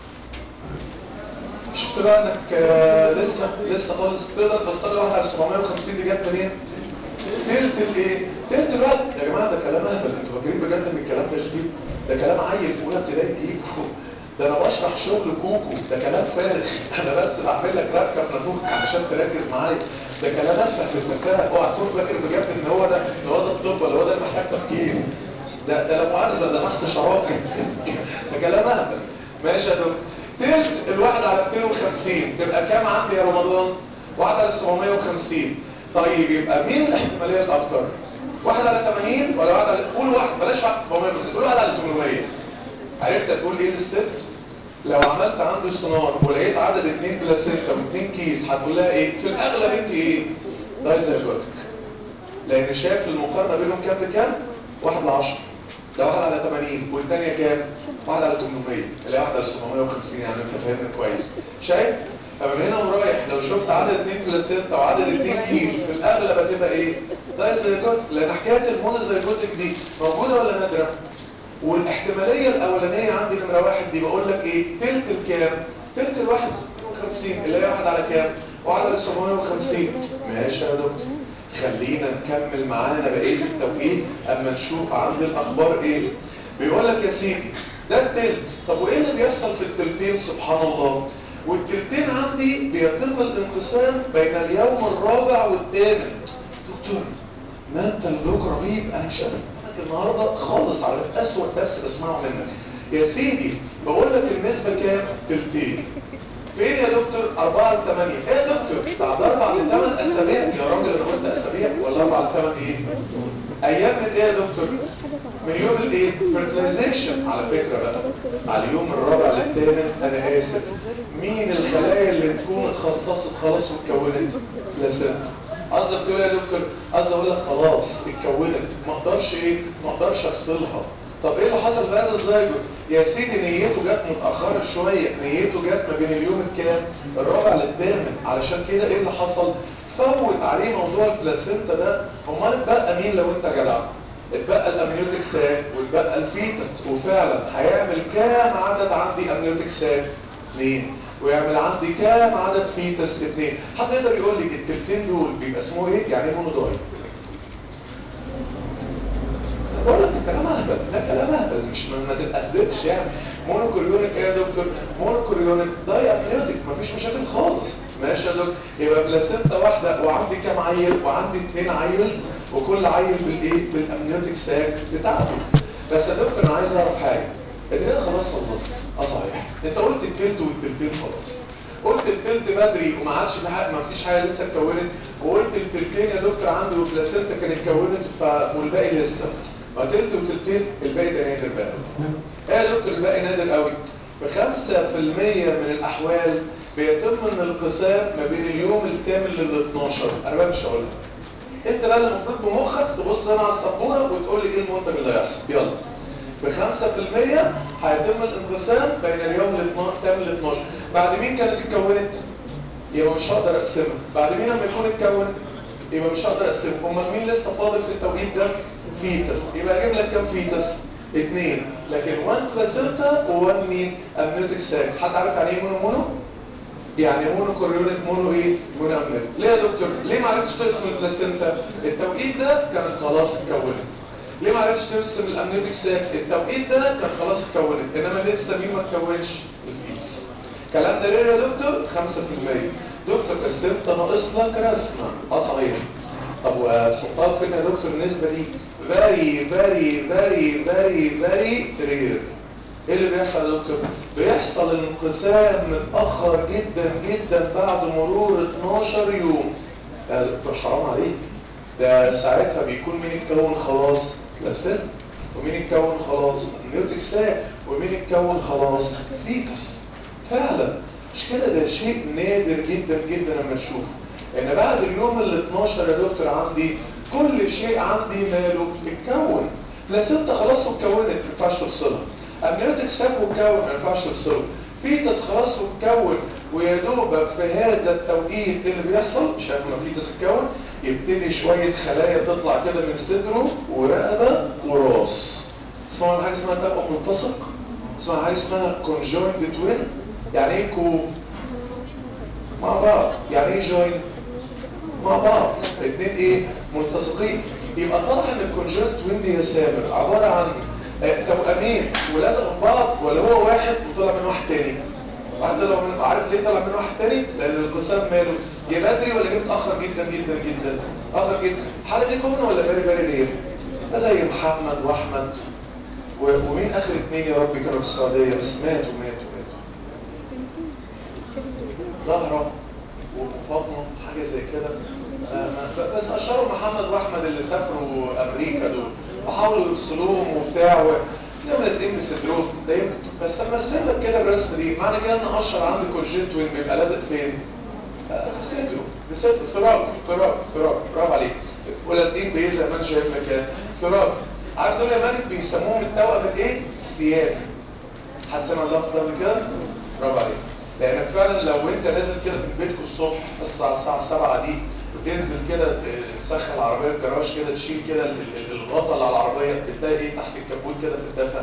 S2: شفت بقى انك آه لسه لسه خالص تقدر تفسر لي واحد على 750 دي جت منين؟ تلت الايه؟ تلت بقى يا جماعه ده كلام اهبل انتوا فاكرين بجد ان الكلام ده جديد؟ ده كلام عيل في اولى ابتدائي تجيبه ده انا بشرح شغل كوكو ده كلام فارغ انا بس بعمل لك ركب نافوخ علشان تركز معايا ده كلام افهم في التفاهه اوعى تكون فاكر بجد ان هو ده ان هو ده الطب ولا هو ده محتاج تفكير ده ده لا مؤاخذه ده تحت شراكه ده كلام اهبل ماشي يا دكتور تلت الواحد على 250 تبقى كام عندي يا رمضان؟ واحد على 750 طيب يبقى مين الاحتماليه الاكتر؟ واحد على 80 ولا واحد على قول واحد بلاش واحد 750 قول واحد على 800 عرفت تقول ايه للست؟ لو عملت عندي سونار ولقيت عدد اثنين بلاسينتا واثنين كيس هتقول لها ايه؟ في الاغلب انت ايه؟ دايزاجوتك لان شايف المقارنه بينهم كام لكام؟ واحد ل 10 ده واحد على 80 والثانيه كام؟ واحد على 800 اللي هي واحد على 750 يعني انت فاهمني كويس شايف؟ فمن هنا ورايح لو شفت عدد اثنين بلاسينتا وعدد اثنين كيس في الاغلب هتبقى ايه؟ دايزاجوتك لان حكايه المونوزايجوتك دي موجوده ولا نادره؟ والاحتمالية الأولانية عندي نمرة واحد دي بقول لك ايه تلت الكام تلت الواحد 50 اللي هي واحد على كام واحد على 750 ماشي يا دكتور خلينا نكمل معانا بقية التوقيت اما نشوف عندي الاخبار ايه بيقول لك يا سيدي ده التلت طب وايه اللي بيحصل في التلتين سبحان الله والتلتين عندي بيتم الانقسام بين اليوم الرابع والثامن دكتور ما انت اللوك رهيب انا مش قادر النهاردة خالص على أسوأ درس بسمعه منك يا سيدي بقول لك النسبة كام؟ تلتين فين يا دكتور؟ 4 ل 8 ايه يا دكتور؟ بعد 4 ل 8 اسابيع يا راجل انا قلت اسابيع ولا 4 ل 8 ايه؟ ايام من ايه يا دكتور؟ من يوم الايه؟ fertilization على فكرة بقى على اليوم الرابع للثامن انا اسف مين الخلايا اللي تكون اتخصصت خلاص واتكونت؟ بلاسنتا قصدك تقول يا دكتور قصدي اقول لك خلاص اتكونت ما اقدرش ايه ما اقدرش افصلها طب ايه اللي حصل بهذا الزيجوت يا سيدي نيته جت متاخره شويه نيته جت ما بين اليوم الكام الرابع للثامن علشان كده ايه اللي حصل فوت عليه موضوع البلاسينتا ده امال اتبقى مين لو انت جدع اتبقى الامنيوتيك ساك واتبقى الفيتس وفعلا هيعمل كام عدد عندي امنيوتيك ساك اثنين ويعمل عندي كام عدد فيتس اثنين حد يقدر يقول لي التلتين دول بيبقى اسمه ايه يعني ايه مونوداي بقول لك الكلام اهبل ده كلام اهبل مش ما تتاذبش يعني مونوكوريونيك ايه يا دكتور مونوكوريونيك داي امنيوتيك مفيش مشاكل خالص ماشي يا دكتور يبقى بلاسينتا واحده وعندي كام عيل وعندي اثنين عيلز وكل عيل بالايه بالامنيوتيك ساك بتاعته بس يا دكتور انا عايز اعرف حاجه الدنيا خلاص خلصت اه صحيح انت قلت التلت والتلتين خلاص قلت التلت بدري وما عادش في حاجه ما فيش حاجه لسه اتكونت وقلت التلتين يا دكتور عنده بلاسينتا كانت اتكونت والباقي لسه ما تلت وتلتين الباقي ده نادر بقى لا يا دكتور الباقي نادر قوي بخمسة في المية من الأحوال بيتم الانقسام ما بين اليوم الكامل لل 12 أنا بقى مش هقولها أنت بقى المفروض بمخك تبص هنا على السبورة وتقول لي إيه المنتج اللي هيحصل يلا بخمسة في المية هيتم الانقسام بين اليوم الكامل لل 12 بعد مين كانت اتكونت؟ يبقى مش هقدر أقسمها بعد مين لما يكون اتكون؟ يبقى مش هقدر أقسمها أمال مين لسه فاضل في التوقيت ده؟ فيتس يبقى أجيب لك كام فيتس؟ اثنين لكن 1 بلاسينتا و1 مين امنيوتيك ساك حد عارف يعني ايه مونو مونو يعني مونو كوريونيك مونو ايه مونو امنيوتيك ليه يا دكتور ليه ما عرفتش ترسم البلاسينتا التوقيت ده كانت خلاص اتكونت ليه ما عرفتش ترسم الامنيوتيك ساك التوقيت ده كان خلاص اتكونت انما لسه مين ما اتكونش الفيس الكلام ده ليه يا دكتور 5% دكتور بس انت ناقص لك رسمه اه صحيح طب وتحطها فين يا دكتور النسبه دي very very very very very rare ايه اللي بيحصل يا دكتور بيحصل انقسام متاخر جدا جدا بعد مرور 12 يوم يا دكتور حرام عليك ده ساعتها بيكون مين اتكون خلاص بلاسيل ومين اتكون خلاص نيوتك ساك ومين اتكون خلاص فيتس فعلا مش كده ده شيء نادر جدا جدا لما تشوفه ان بعد اليوم ال 12 يا دكتور عندي كل شيء عندي ماله اتكون بلاسينتا خلاص اتكونت ما ينفعش تفصلها امنيوتك ساك اتكون ما ينفعش تفصله فيتس خلاص اتكون ويا دوبك في هذا التوقيت اللي بيحصل شايف ما فيتس اتكون يبتدي شويه خلايا تطلع كده من صدره ورقبه وراس اسمها حاجه اسمها توأم ملتصق اسمها حاجه اسمها كونجوينت توين يعني ايه كو مع بعض يعني ايه جوين مع بعض الاثنين ايه ملتصقين يبقى طبعا الكونجنت توين دي يا سامر عباره عن توأمين ولازقوا في بعض ولا هو واحد وطلع من واحد تاني حتى لو من عارف ليه طلع من واحد تاني لان الانقسام ماله جه بدري ولا جه متاخر جدا جدا جدا اخر جدا الحاله دي كومن ولا فيري فيري رير ده زي محمد واحمد ومين اخر اثنين يا رب كانوا في السعوديه بس ماتوا ماتوا ماتوا زهره وفاطمه حاجه زي كده آه بس اشهروا محمد واحمد اللي سافروا امريكا دول وحاولوا يفصلوهم وبتاع لهم لازقين بصدرهم بس لما ارسم لك كده الرسمه دي معنى كده ان اشهر عندي كونجنت وين بيبقى لازق فين؟ آه في صدره في صدره فراغ فراغ فراغ برافو عليك ولازقين بايه زي ما انا شايف لك فراغ عارف دول يا مالك بيسموهم التوأم ايه؟ سيان حد سمع اللفظ ده قبل كده؟ برافو عليك لانك فعلا لو انت نازل كده من بيتكم الصبح الساعه الساعه 7 دي وتنزل كده تسخن العربيه الجراج كده تشيل كده الغطا اللي على العربيه بتلاقي ايه تحت الكبوت كده في الدفا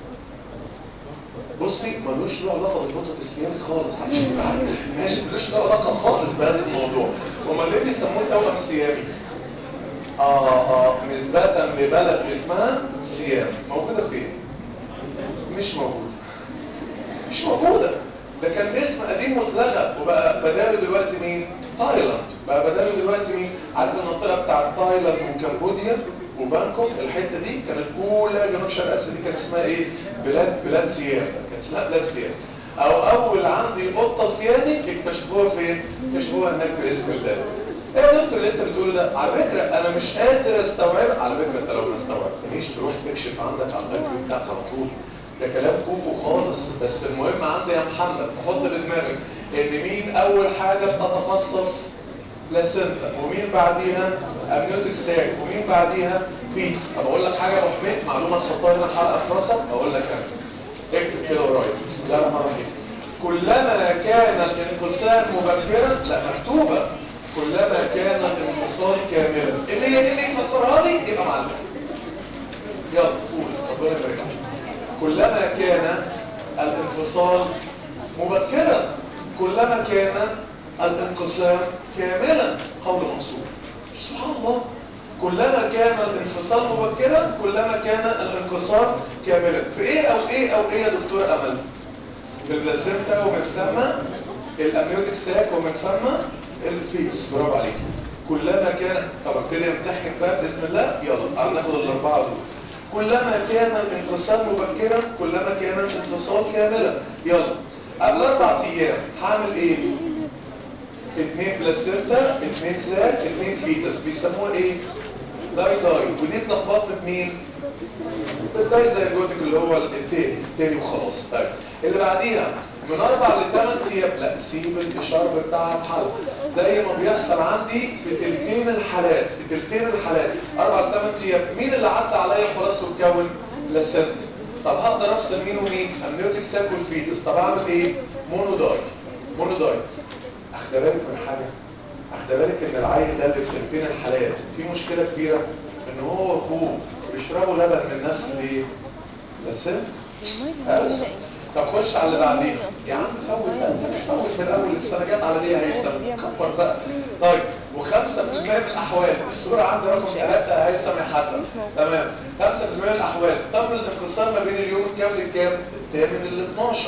S2: بصي ملوش له علاقه بالنقطه السيان خالص عشان تبقى عارف ماشي ملوش له علاقه خالص بهذا الموضوع امال ليه بيسموه توأم سيامي اه اه نسبه لبلد اسمها سيام موجوده فين مش موجوده مش موجوده ده كان اسم قديم متلغى وبقى بداله دلوقتي مين؟ تايلاند بقى بداله دلوقتي مين؟ عارف المنطقه بتاعت تايلاند وكمبوديا وبانكوك الحته دي كانت اولى جنوب شرق اسيا دي كانت اسمها ايه؟ بلاد بلاد سيام كانت اسمها بلاد سيام او اول عندي قطه سيامي اكتشفوها فين؟ اكتشفوها هناك باسم الله ايه يا دكتور اللي انت بتقوله ده؟ على فكره انا مش قادر استوعب على فكره انت لو ما استوعبتنيش تروح تكشف عندك على الاكل بتاعك على طول ده كلام كوكو خالص بس المهم عندي يا محمد تحط في دماغك ان مين اول حاجه بتتخصص بلاسنتا ومين بعديها امنيوتيك ساك ومين بعديها فيتس طب اقول لك حاجه يا ابو حميد معلومه تحطها هنا حلقه في راسك اقول لك انا اكتب كده ورايا بسم الله الرحمن الرحيم كلما كان الانقسام مبكرا لا مكتوبه كلما كان الانفصال كاملا اللي هي اللي يفسرها لي يبقى معلم يلا قول ربنا يبارك كلما كان الانفصال مبكرا كلما كان الانقسام كاملا قول منصور سبحان الله كلما كان الانفصال مبكرا كلما كان الانقسام كاملا في ايه او ايه او ايه يا دكتور امل في البلاسينتا ومن ثم الامنيوتيك ساك ومن ثم الفيس برافو عليك كلما كان طب ابتدي امتحن بقى باذن الله يلا هناخد الاربعه دول كلما كان الانقسام مبكرا كلما كان الانفصال كاملا يلا قبل اربع ايام هعمل ايه اثنين بلاسينتا اثنين ساك اثنين فيتس بيسموها ايه داي داي ودي اتلخبطت بمين الداي زي الجوتك اللي هو التاني التاني وخلاص طيب اللي بعديها من اربع لثمان ايام لا سيب الاشاره بتاعها بحل زي ما بيحصل عندي في تلتين الحالات في تلتين الحالات اربع لثمان ايام مين اللي عدى عليا خلاص واتكون بلاسنت طب هقدر افصل مين ومين امنيوتيك ساك والفيتس طب اعمل ايه مونو داي مونو داي اخد بالك من حاجه اخد بالك ان العيل ده اللي في تلتين الحالات في مشكله كبيره ان هو واخوه بيشربوا لبن من نفس الايه بلاسنت بس. طب خش على اللي بعدين يا عم فوت بقى مش فوت من الاول السنه جت على ليه هيثم كبر بقى طيب وخمسة في المية من الاحوال الصورة عندي رقم ثلاثة هيثم يا حسن تمام خمسة في المية من الاحوال تم الانفصال ما بين اليوم الكام للكام الثامن لل 12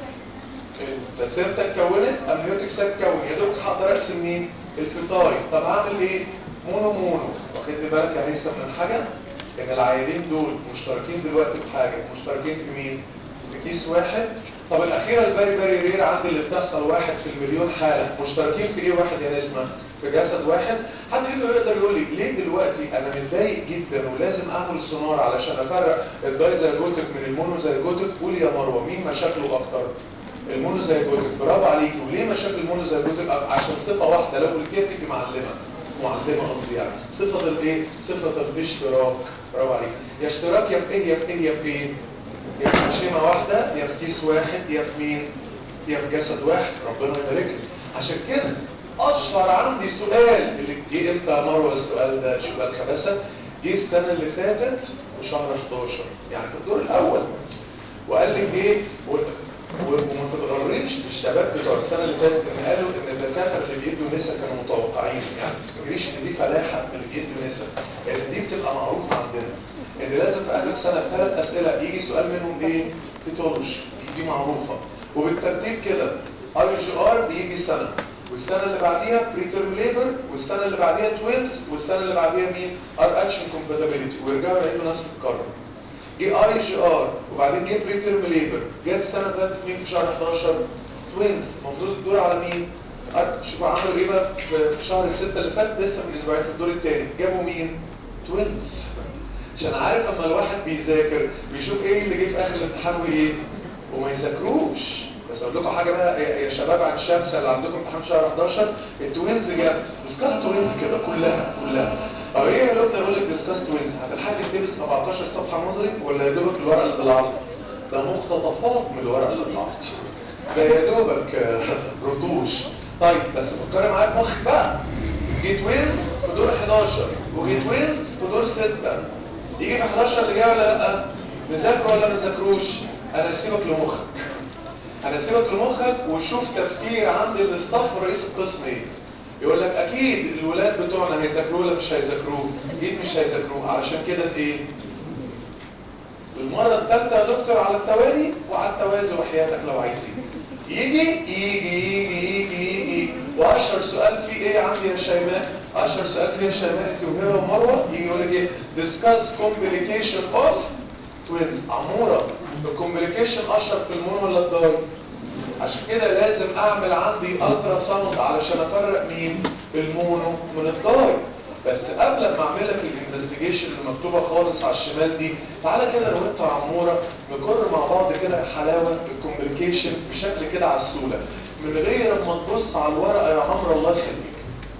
S2: البلاسينتا اتكونت امنيوتيك ساك اتكون يا دوب هقدر ارسم مين الفطاري طب هعمل ايه مونو مونو واخد بالك يا هيثم من حاجه ان العيانين دول مشتركين دلوقتي بحاجه مشتركين في مين في كيس واحد طب الاخيره الفيري فيري رير عندي اللي بتحصل واحد في المليون حاله مشتركين في ايه واحد يا نسمه في جسد واحد حد يقدر يقدر يقول لي ليه دلوقتي انا متضايق جدا ولازم اعمل سونار علشان افرق الدايزايجوتيك من المونوزايجوتيك قول يا مروه مين مشاكله اكتر المونوزايجوتيك برافو عليكي وليه مشاكل المونوزايجوتيك عشان صفه واحده لو قلتيها تبقي معلمه معلمه قصدي يعني صفه الايه صفه الاشتراك برافو عليك يا اشتراك يا في ايه يا في ايه يا في ايه يا في مشيمه واحده يا في كيس واحد يا في مين يا في جسد واحد ربنا يبارك لي عشان كده اشهر عندي سؤال اللي جه امتى يا مروه السؤال ده شوف بقى الخباثه جه السنه اللي فاتت في شهر 11 يعني في الدور الاول وقال لي ايه وما تتغرنش بالشباب بتوع السنه اللي فاتت ان قالوا ان الدكاتره اللي بيدوا نسا كانوا متوقعين يعني ما تفكريش ان دي فلاحه اللي بيدوا نسا يعني دي بتبقى معروفه عندنا ان لازم في اخر السنه ثلاث اسئله يجي سؤال منهم ايه فيتولوجي دي معروفه وبالترتيب كده اي جي ار بيجي سنه والسنه اللي بعديها بريتيرم ليبر والسنه اللي بعديها توينز والسنه اللي بعديها مين ار اتش انكومباتيبيليتي ويرجعوا يعيدوا نفس القرار جه اي جي ار وبعدين جه بريتيرم ليبر جت السنه اللي فاتت مين في شهر 11 توينز المفروض الدور على مين شوفوا عملوا ايه بقى في شهر 6 اللي فات لسه من اسبوعين في الدور الثاني جابوا مين توينز عشان عارف اما الواحد بيذاكر بيشوف ايه اللي جه في اخر الامتحان وايه وما يذاكروش بس اقول لكم حاجه بقى يا شباب عن الشمس اللي عندكم امتحان شهر 11 التوينز جت ديسكاس توينز كده كلها كلها او ايه لو يقول لك ديسكاس توينز هتلحق تدرس 17 صفحه نظري ولا يا دوبك الورقه اللي بالعرض ده مقتطفات من الورقه اللي بالعرض ده يا دوبك رطوش طيب بس فكري معايا في مخك بقى جيت وينز في دور 11 وجيت وينز في دور 6 يجي في 11 اللي جاي ولا لا نذاكره ولا ما نذاكروش انا هسيبك لمخك انا هسيبك لمخك وشوف تفكير عند الاستاف ورئيس القسم ايه يقول لك اكيد الولاد بتوعنا هيذاكروه ولا مش هيذاكروه اكيد مش هيذاكروه علشان كده ايه المره الثالثه يا دكتور على التوالي وعلى التوازي وحياتك لو عايزين يجي يجي يجي يجي يجي واشهر سؤال فيه ايه عندي يا شيماء اشهر سؤال فيه يا شيماء انت وهبه ومروه يجي يقول لك ايه discuss complication of twins عموره الكومبليكيشن اشهر في المون ولا الداي عشان كده لازم اعمل عندي الترا ساوند علشان افرق مين المونو من الداي بس قبل ما اعمل لك الانفستيجيشن اللي مكتوبه خالص على الشمال دي تعالى كده لو انت عموره نكر مع بعض كده حلاوه الكومبليكيشن بشكل كده على السوله من غير ما تبص على الورقه يا عمرو الله يخليك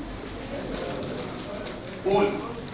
S2: قول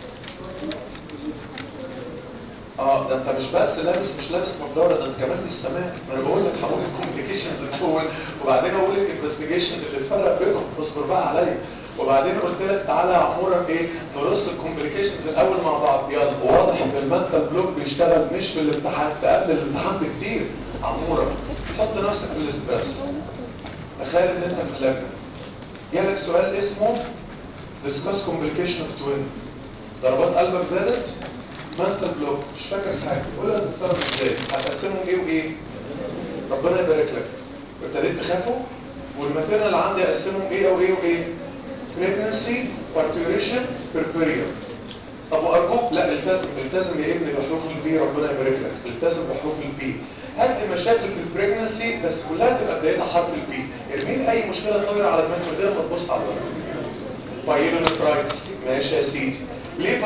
S2: اه ده انت مش بس لابس مش لابس نظاره ده انت كمان مش سامع ما انا بقول لك هقول الكومبليكيشنز الاول وبعدين اقول الانفستيجيشن اللي اتفرق بينهم اصبر بقى عليا وبعدين قلت لك تعالى يا عموره ايه نرص الكومبليكيشنز الاول مع بعض يلا واضح ان المنتال بلوك بيشتغل مش في الامتحان ده قبل الامتحان بكتير عموره حط نفسك في الاسترس تخيل ان انت في اللجنه جالك سؤال اسمه discuss complication of twin ضربات قلبك زادت منتال بلوك مش فاكر حاجه قول لك تتصرف ازاي هتقسمهم ايه وايه ربنا يبارك لك ابتديت تخافوا والماتيريال اللي عندي اقسمهم ايه او ايه وايه pregnancy parturition perperium طب وارجوك لا التزم التزم يا ابني بحروف البي ربنا يبارك لك التزم بحروف البي هات لي مشاكل في البريجنسي بس كلها تبقى بدايتها حرف البي ارمي اي مشكله طايره على دماغك من غير ما تبص على الورق بايلونفرايتس ماشي يا سيدي ليه بايلونفرايتس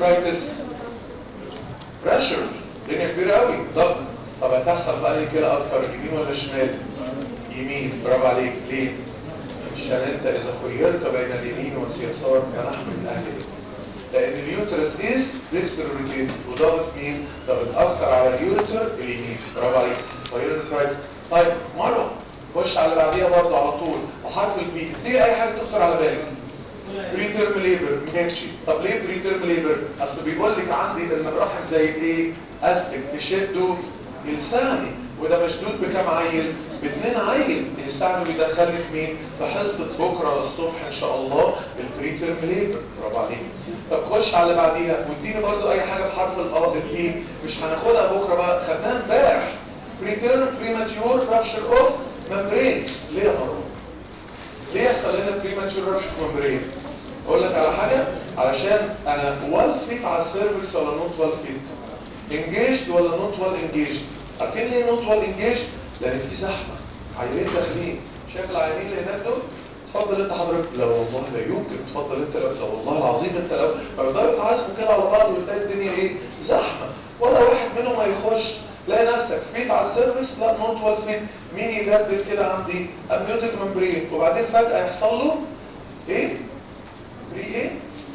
S2: نفرايتس بريشر الدنيا كبيره قوي ضغط طب هتحصل بقى ليه كده اكتر يمين ولا شمال يمين برافو عليك ليه عشان انت اذا خيرت بين اليمين واليسار فنحن اهل لان اليوترس از ديكستر روتين وضغط مين ضغط اكتر على اليوتر اليمين برافو عليك ويورينفرايتس طيب مره خش على اللي بعديها برضه على طول وحرف البي دي اي حاجه تخطر على بالك بري تيرم ليبر ماشي طب ليه بري تيرم ليبر اصل بيقول لك عندي المراحل زي ايه استك تشده يلسعني وده مشدود بكام عيل باثنين عيل يلسعني ويدخلك مين في حصه بكره الصبح ان شاء الله البري تيرم ليبر برافو عليك طب خش على اللي بعديها واديني برضو اي حاجه بحرف الاه الايه مش هناخدها بكره بقى خدناها امبارح بري تيرم بريماتيور رابشر اوف ممبرين ليه يا مروه ليه يحصل لنا بريماتيور رابشر ممبرين اقول لك على حاجه علشان انا وال فيت على السيرفكس ولا نوت وال فيت انجيجد ولا نوت وال انجيجد عارفين ليه نوت وال انجيجد لان في زحمه عيلين داخلين شايف العيلين اللي هناك دول تفضل انت حضرتك لا والله لا يمكن تفضل انت لا, لا والله العظيم انت لو فيفضلوا يتعازموا كده على بعض وتلاقي الدنيا ايه زحمه ولا واحد منهم هيخش تلاقي نفسك فيت على السيرفكس لا نوت وال فيت مين يدبل كده عندي امنيوتيك ممبرين وبعدين فجاه يحصل له ايه بري ايه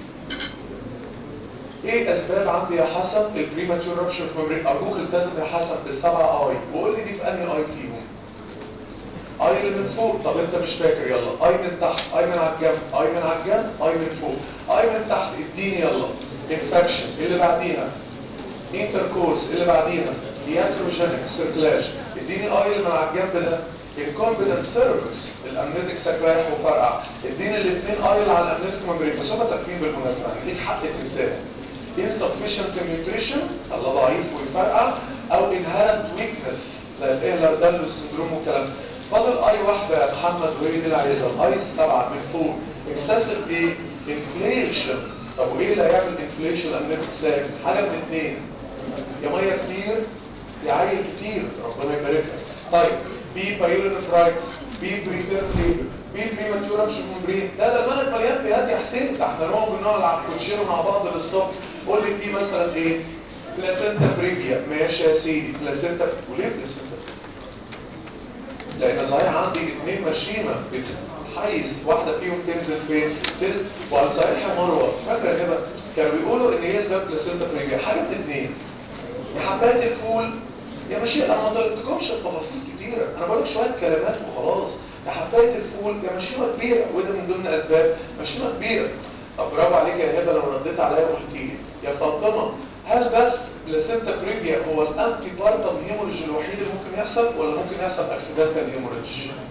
S2: ايه اسباب عندي يا حسن البريماتيور رابشر ممبرين ارجوك التزم يا حسن بالسبعه اي وقول لي دي في انهي اي فيهم اي اللي من فوق طب انت مش فاكر يلا اي من تحت اي من على الجنب اي من على الجنب اي من فوق اي من تحت اديني يلا انفكشن اللي بعديها انتركورس اللي بعديها ياتروجينيك سيركلاش اديني اي اللي من على الجنب ده الكومبيتنت سيرفكس الامنيتك سكراح وفرقع اديني الاثنين اي اللي على الامنيتك ممبرين بس هم تكفين بالمناسبه ليك حق تنساهم insufficient nutrition الله ضعيف ويفرقع او inherent weakness زي الاهلر دالو سندروم والكلام فاضل اي واحده يا محمد وهي دي اللي عايزها الاي السبعه من فوق excessive ايه inflation طب وايه اللي هيعمل inflation الامنيتك ساك حاجه من اثنين يا ميه كتير يا عيل كتير ربنا يبارك لك طيب بي بايلونفرايتس بي بريتيرم ليبر بي بريماتيور ابشن ممبرين ده ده المنهج مليان بيات يا حسين ده احنا نقعد بنقعد على الكوتشينه مع بعض للصبح قول لي دي مثلا ايه بلاسينتا بريفيا ماشي يا سيدي بلاسينتا وليه بلاسينتا لان صحيح عندي اثنين ماشيمه حيز واحده فيهم تنزل فين تنزل وعلى صحيح يا مروه فاكره كده كانوا بيقولوا ان هي اسباب بلاسينتا بريفيا حاجه من اثنين يا حبايه الفول يا ماشي انا ما طلبتكمش التفاصيل كتيره انا بقول لك شويه كلمات وخلاص يا حبايه الفول يا مشيمه كبيره وده من ضمن اسباب مشيمه كبيره طب برافو عليك يا هبه لو رديت عليا وقلت لي يا فاطمه هل بس بلاسينتا بريفيا هو الانتي بارتم هيموريج الوحيد اللي ممكن يحصل ولا ممكن يحصل اكسيدنتال هيموريج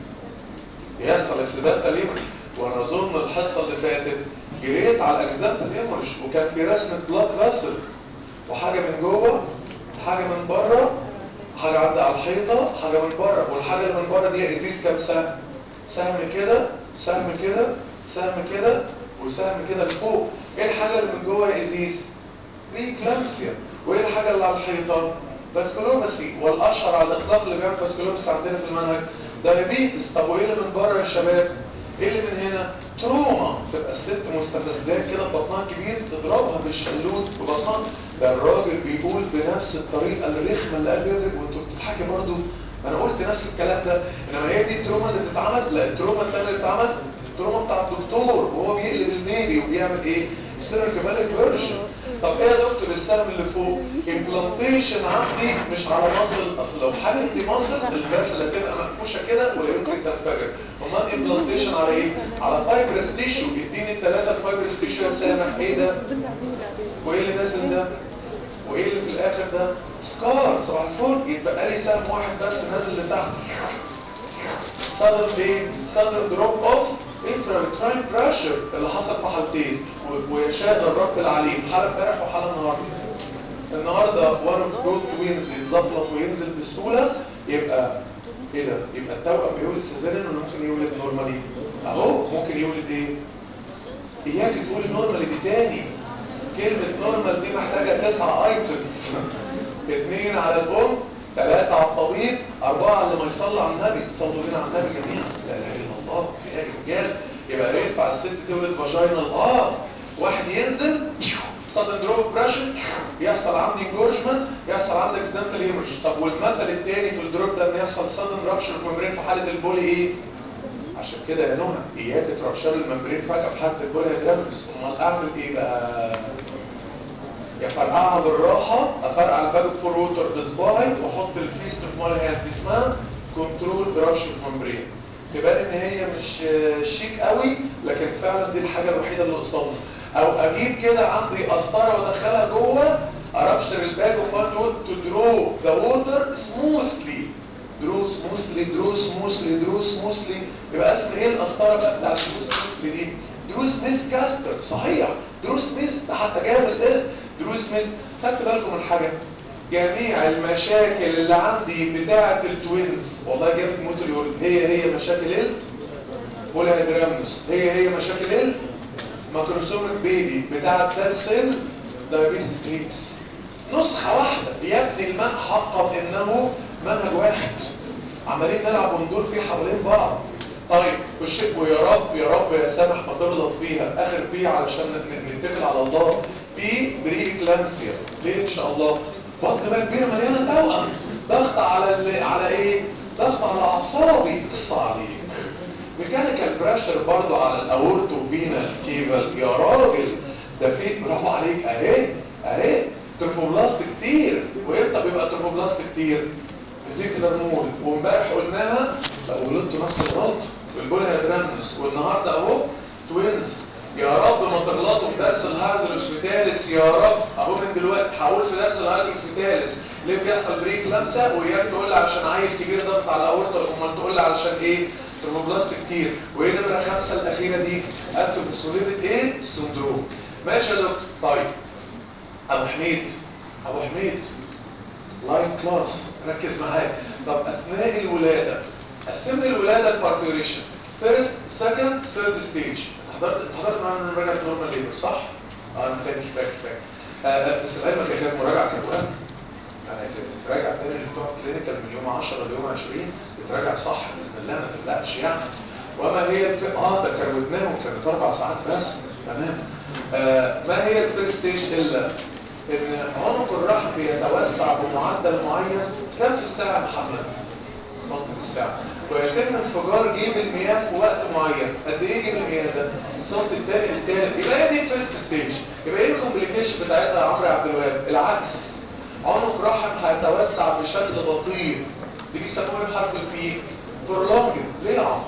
S2: يحصل اكسيدنتال هيموريج وانا اظن الحصه اللي فاتت جريت على الاكسيدنتال هيموريج وكان في رسمه بلاد فاسل وحاجه من جوه حاجه من بره حاجه عدى على الحيطه حاجه من بره والحاجه اللي من بره دي ازيز كام سهم سهم كده سهم كده سهم كده وسهم كده لفوق ايه الحاجه اللي من جوه يا ازيز بريكلامسيا وايه الحاجه اللي على الحيطه باسكولوباسي والاشهر على الاطلاق اللي بيعمل باسكولوباسي عندنا في المنهج دايابيتس طب وايه اللي من بره يا شباب ايه اللي من هنا تروما تبقى الست مستفزات كده بطنها كبير تضربها بالشلوت ببطنها ده الراجل بيقول بنفس الطريقه الرخمه اللي قال بيها وانتوا بتضحكي برضو انا قلت نفس الكلام ده انما هي دي التروما اللي بتتعمل لا التروما الثانيه اللي بتتعمل التروما بتاع الدكتور وهو بيقلب البيبي وبيعمل ايه سيركباليك فيرجن طب ايه يا دكتور السهم اللي فوق امبلانتيشن عندي مش على مصل اصل لو حاجه في مصل الباس اللي هتبقى مقفوشه كده ولا يمكن تنفجر امال امبلانتيشن على ايه على فايبرس تيشو اديني الثلاثه فايبرس تيشو يا سامح ايه ده وايه اللي نازل ده وايه اللي في الاخر ده سكار صباح الفل يتبقى لي سهم واحد بس نازل لتحت صدر ايه صدر دروب اوف انترا بريشر اللي حصل في حالتين ويشهد الرب العليم حاله امبارح وحاله النهارده النهارده وان اوف جود توينز يتزفلط وينزل بسهوله يبقى ايه ده يبقى التوأم بيولد سيزاريان ولا ممكن يولد نورمالي اهو ممكن يولد ايه اياك تقول نورمالي دي تاني كلمة نورمال دي محتاجة تسعة ايتمز اثنين على الام ثلاثة على الطبيب أربعة اللي ما يصلي على النبي صلوا بينا على النبي جميعا لا إله إلا الله في آية رجال يبقى ينفع الست تولد فاجينال اه واحد ينزل sudden drop of pressure يحصل عندي engorgement يحصل عندك accidental hemorrhage طب والمثل الثاني في الدروب ده ان يحصل sudden rupture of membrane في حاله البولي ايه عشان كده يا نهى اياك ترشر الممبرين فجاه في حاله البولي هيدرامس امال اعمل ايه بقى يا فرقعها بالراحه افرقع الباك فور ووتر بصباعي واحط الفيست في مال هاند دي اسمها كنترول برش ممبرين تبان ان هي مش شيك قوي لكن فعلا دي الحاجه الوحيده اللي قصادنا او اجيب كده عندي قسطره وادخلها جوه اربشر الباك وفاند تو درو ذا ووتر سموثلي درو سموثلي درو سموثلي درو سموثلي يبقى اسم ايه القسطره بقى بتاعت درو سموثلي دي درو سميث كاستر صحيح درو سميث ده حتى جاي من الاسم درو سميث خدت بالكم من حاجه جميع المشاكل اللي عندي بتاعه التوينز والله جابت موتوليول هي هي مشاكل ايه والهيدرامنوس هي هي مشاكل ايه ماكروسوميك بيبي بتاعه ترسل دايابيتس كريس نسخه واحده يا ابني المنهج حقا انه منهج واحد عمالين نلعب وندور فيه حوالين بعض طيب والشيء ويا رب يا رب يا سامح ما تغلط فيها اخر بي علشان نتكل على الله بي بري اكلامسيا ليه ان شاء الله بطن بقى كبيره مليانه توأم ضغط على ال... على ايه ضغط على اعصابي قص عليك ميكانيكال بريشر برضو على الاورتو فينال كيبل يا راجل ده في برافو عليك اهي اهي تروفوبلاست كتير وامتى بيبقى تروفوبلاست كتير فيزيكولار مول وامبارح قلناها لا غلطتوا نفس الغلطه والبولي هيدرامنس والنهارده اهو توينز يا رب ما تغلطوا في درس الهايدروس فيتاليس يا رب اهو من دلوقتي حاول في درس الهايدروس فيتاليس ليه بيحصل بريك لمسه وياك تقول لي عشان عيل كبير ضغط على الاورطه امال تقول لي علشان ايه ترومبلاست كتير وايه نمره خمسه الاخيره دي اتوبسوليفيت ايه سندروم ماشي يا دكتور طيب ابو حميد ابو حميد لاين كلاس ركز معايا طب اثناء الولاده قسم لي الولاده لبارتيوريشن فيرست سكند ثيرد ستيج حضرت حضرت معانا مراجعه نورمال ليبر صح؟ اه انا فاكر فاكر فاكر آه بس العلم كانت مراجعه كمان يعني بتراجع تاني بتوع كلينيكال من يوم 10 ليوم 20 بتراجع صح باذن الله ما تقلقش يعني وما هي الف... اه ده كروتناهم كانت اربع ساعات بس تمام آه ما هي الفيرست ستيج الا ان عنق الرحم بيتوسع بمعدل معين كم في الساعه محمد؟ سم في الساعه ويتم انفجار جيب المياه في وقت معين قد ايه جيب المياه ده؟ السم الثاني الثالث يبقى هي دي الفيرست ستيج يبقى ايه الكومبليكيشن بتاعتها يا عمرو عبد الوهاب؟ العكس عنق رحم هيتوسع بشكل بطيء دي بيسموها ايه بحرف البي برولونج ليه يا عمرو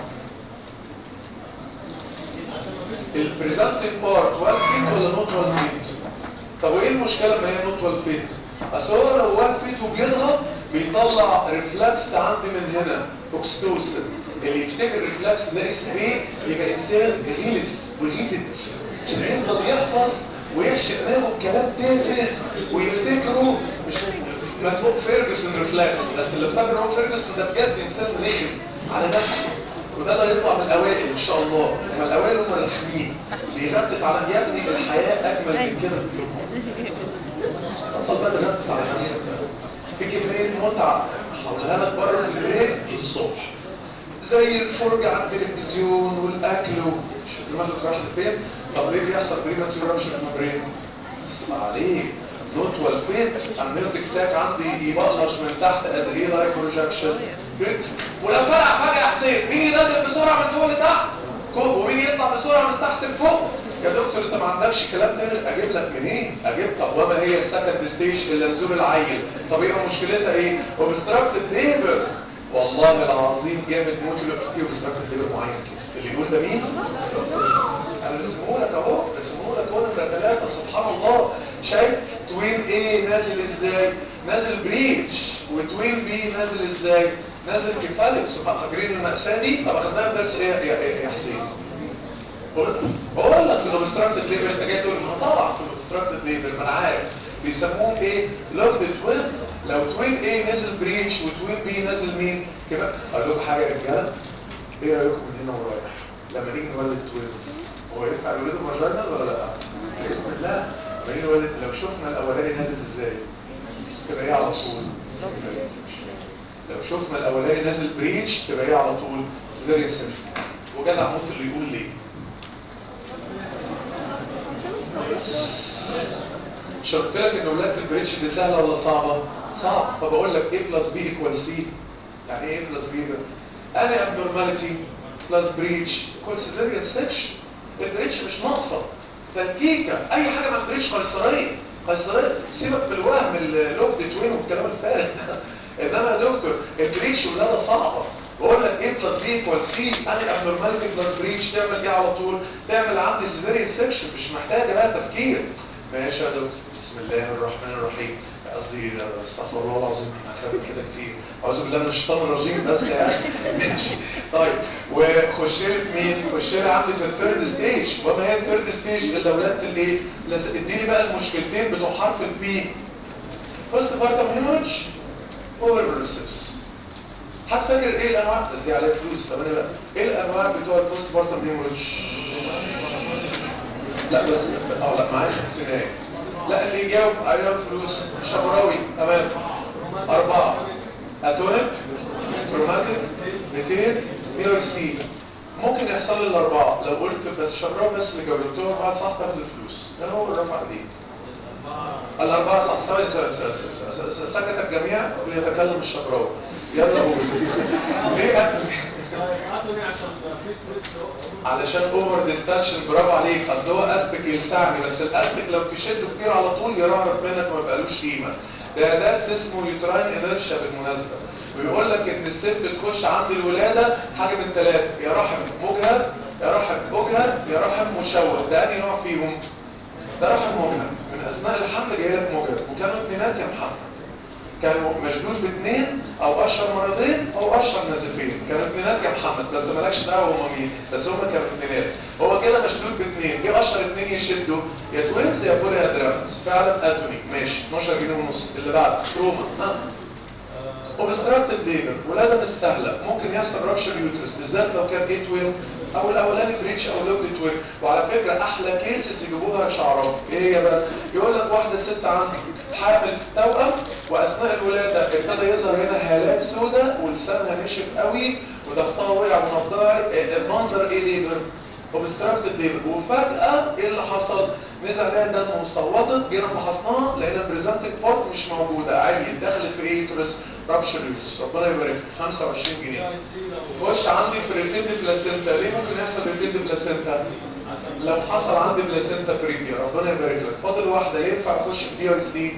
S2: البريزنتنج بارت وال فيت ولا نوت وال فيت طب وايه المشكله ما هي نوت وال فيت اصل هو لو وال فيت وبيضغط بيطلع ريفلكس عندي من هنا اوكستوسن اللي يفتكر الريفلكس ده اسمه ايه يبقى انسان غلس وغلت عشان يفضل يحفظ ويحشق دماغه بكلام تافه ويفتكروا مش مكتوب فيرجسون ريفلكس بس اللي افتكر هو فيرجسون ده بجد انسان رخم على نفسه وده اللي هيطلع من الاوائل ان شاء الله هم الاوائل هم الرخمين بيغبت على يا ابني الحياه اجمل من كده في الفيلم بقى تغبت على نفسك في كميه متعه هقولها لك بره في البريك للصبح زي الفرجه على التلفزيون والاكل شوف دماغك راح لفين طب ليه بيحصل بريماتيور رابشر ممبرين بس عليك نوت والفيت النيوتك ساك عندي يبقلش من تحت از ايه لايك بروجكشن ولو فرع فجأة حسين مين ينزل بسرعة من فوق لتحت ومين يطلع بسرعة من تحت لفوق يا دكتور انت ما عندكش كلام تاني اجيب لك منين اجيب طب وما هي السكند ستيج الا نزول العيل طب يبقى مشكلتها ايه اوبستراكتد ليبر والله العظيم جامد موت له في اوبستراكتد ليبر معين كده اللي يقول ده مين انا رسمه لك اهو رسمه لك اهو نمره ثلاثه سبحان الله شايف توين ايه نازل ازاي نازل بريتش وتوين بي نازل ازاي نازل كفالك سبحان فاكرين المأساة دي طب اخدناها درس ايه يا, يا, يا حسين بقول لك في الاوبستراكتد ليبر انت جاي تقول ما طبعا في الاوبستراكتد ليبر ما انا عارف بيسموهم ايه لوكد توين لو توين ايه نازل بريتش وتوين بي نازل مين كده اقول لكم حاجه يا رجاله ايه رايكم من هنا ورايح لما نيجي نولد توينز هو ينفع يولدوا ماجرنال ولا لا باذن الله لما نيجي نولد لو شفنا الاولاني نازل ازاي تبقى ايه على طول لو شفنا الاولاني نازل بريتش تبقى ايه على طول سيزاريان سيرجري وجدع موت اللي يقول ليه مش قلت لك ان ولاده البريتش دي سهله ولا صعبه صعب فبقول لك A بلس B equal C يعني ايه A بلس B ده اني abnormality بلس بريتش equal cesarean section البريتش مش ناقصه تلكيكه اي حاجه ما بريتش قيصريه قيصريه سيبك في الوهم اللوك توين والكلام الفارغ ده انما يا دكتور البريتش ولاده صعبه بقول لك A بلس B equal C اني abnormality بلس بريتش تعمل ايه على طول تعمل عندي cesarean section مش محتاجه بقى تفكير ماشي يا دكتور بسم الله الرحمن الرحيم قصدي استغفر الله العظيم انا خدت كده كتير اعوذ بالله من الشيطان الرجيم بس يا اخي ماشي طيب وخش لي مين خش لي عندي في الثيرد ستيج وما هي الثيرد ستيج الا ولاده الايه اديني بقى المشكلتين بتوع حرف البي فيرست بارتم هيموريدج اوفر بريسبس حد فاكر ايه الانواع دي عليها فلوس ثواني بقى ايه الانواع بتوع البوست بارتم هيموريدج لا بس اه لا معايا خمسينات لا اللي يجاوب ايوه فلوس شبراوي تمام أربعة أتونيك كروماتيك 200 بي ار سي ممكن يحصل لي الأربعة لو قلت بس شبراوي بس اللي جاوبتهم أربعة صح تاخد الفلوس ده هو الرفع دي الأربعة صح ثواني ثواني سكت الجميع ليتكلم الشبراوي يلا قول ليه أتونيك علشان اوفر ديستاكشن برافو عليك اصل هو استك يلسعني بس الاستك لو تشده كتير على طول يراهب منك ما يبقالوش قيمه ده درس اسمه يوتراين انرشيا بالمناسبه ويقول لك ان الست تخش عند الولاده حاجه من ثلاثه يا رحم مجهد يا رحم مجهد يا رحم مشوه ده انهي نوع فيهم ده رحم مجهد من اثناء الحمل جاي لك مجهد وكانوا اثنينات يا محمد كانوا مشدود باثنين او اشهر مرضين او اشهر نزفين كانوا اثنينات يا محمد بس مالكش دعوه هم مين بس هم كانوا اثنينات هو كده مشدود باثنين جه اشهر اثنين يشدوا يا توينز يا بولي ادرامز فعلا اتوني ماشي 12 جنيه ونص اللي بعد تروما ها اوبستراكتد ليبر ولاده مش سهله ممكن يحصل رابشر يوترس بالذات لو كان ايه توين او الاولاني بريتش او لوب توين وعلى فكره احلى كيسز يجيبوها شعرات ايه هي بقى يقول لك واحده ست عندها حامل في توأم واثناء الولاده ابتدى يظهر هنا هالات سوداء ولسانها نشف قوي وضغطها وقع ونبضها المنظر ايه ليبر اوبستراكتد ليبر وفجاه ايه اللي حصل نزل عليها دم وصوتت جينا فحصناها لقينا البريزنتنج بارت مش موجوده عيل دخلت في ايه يوترس رابشر يوترس ربنا يبارك 25 جنيه خش عندي في ريتيند بلاسينتا ليه ممكن يحصل ريتيند بلاسينتا لو حصل عندي بلاسينتا بريفيا ربنا يبارك لك فاضل واحده ينفع اخش في دي اي سي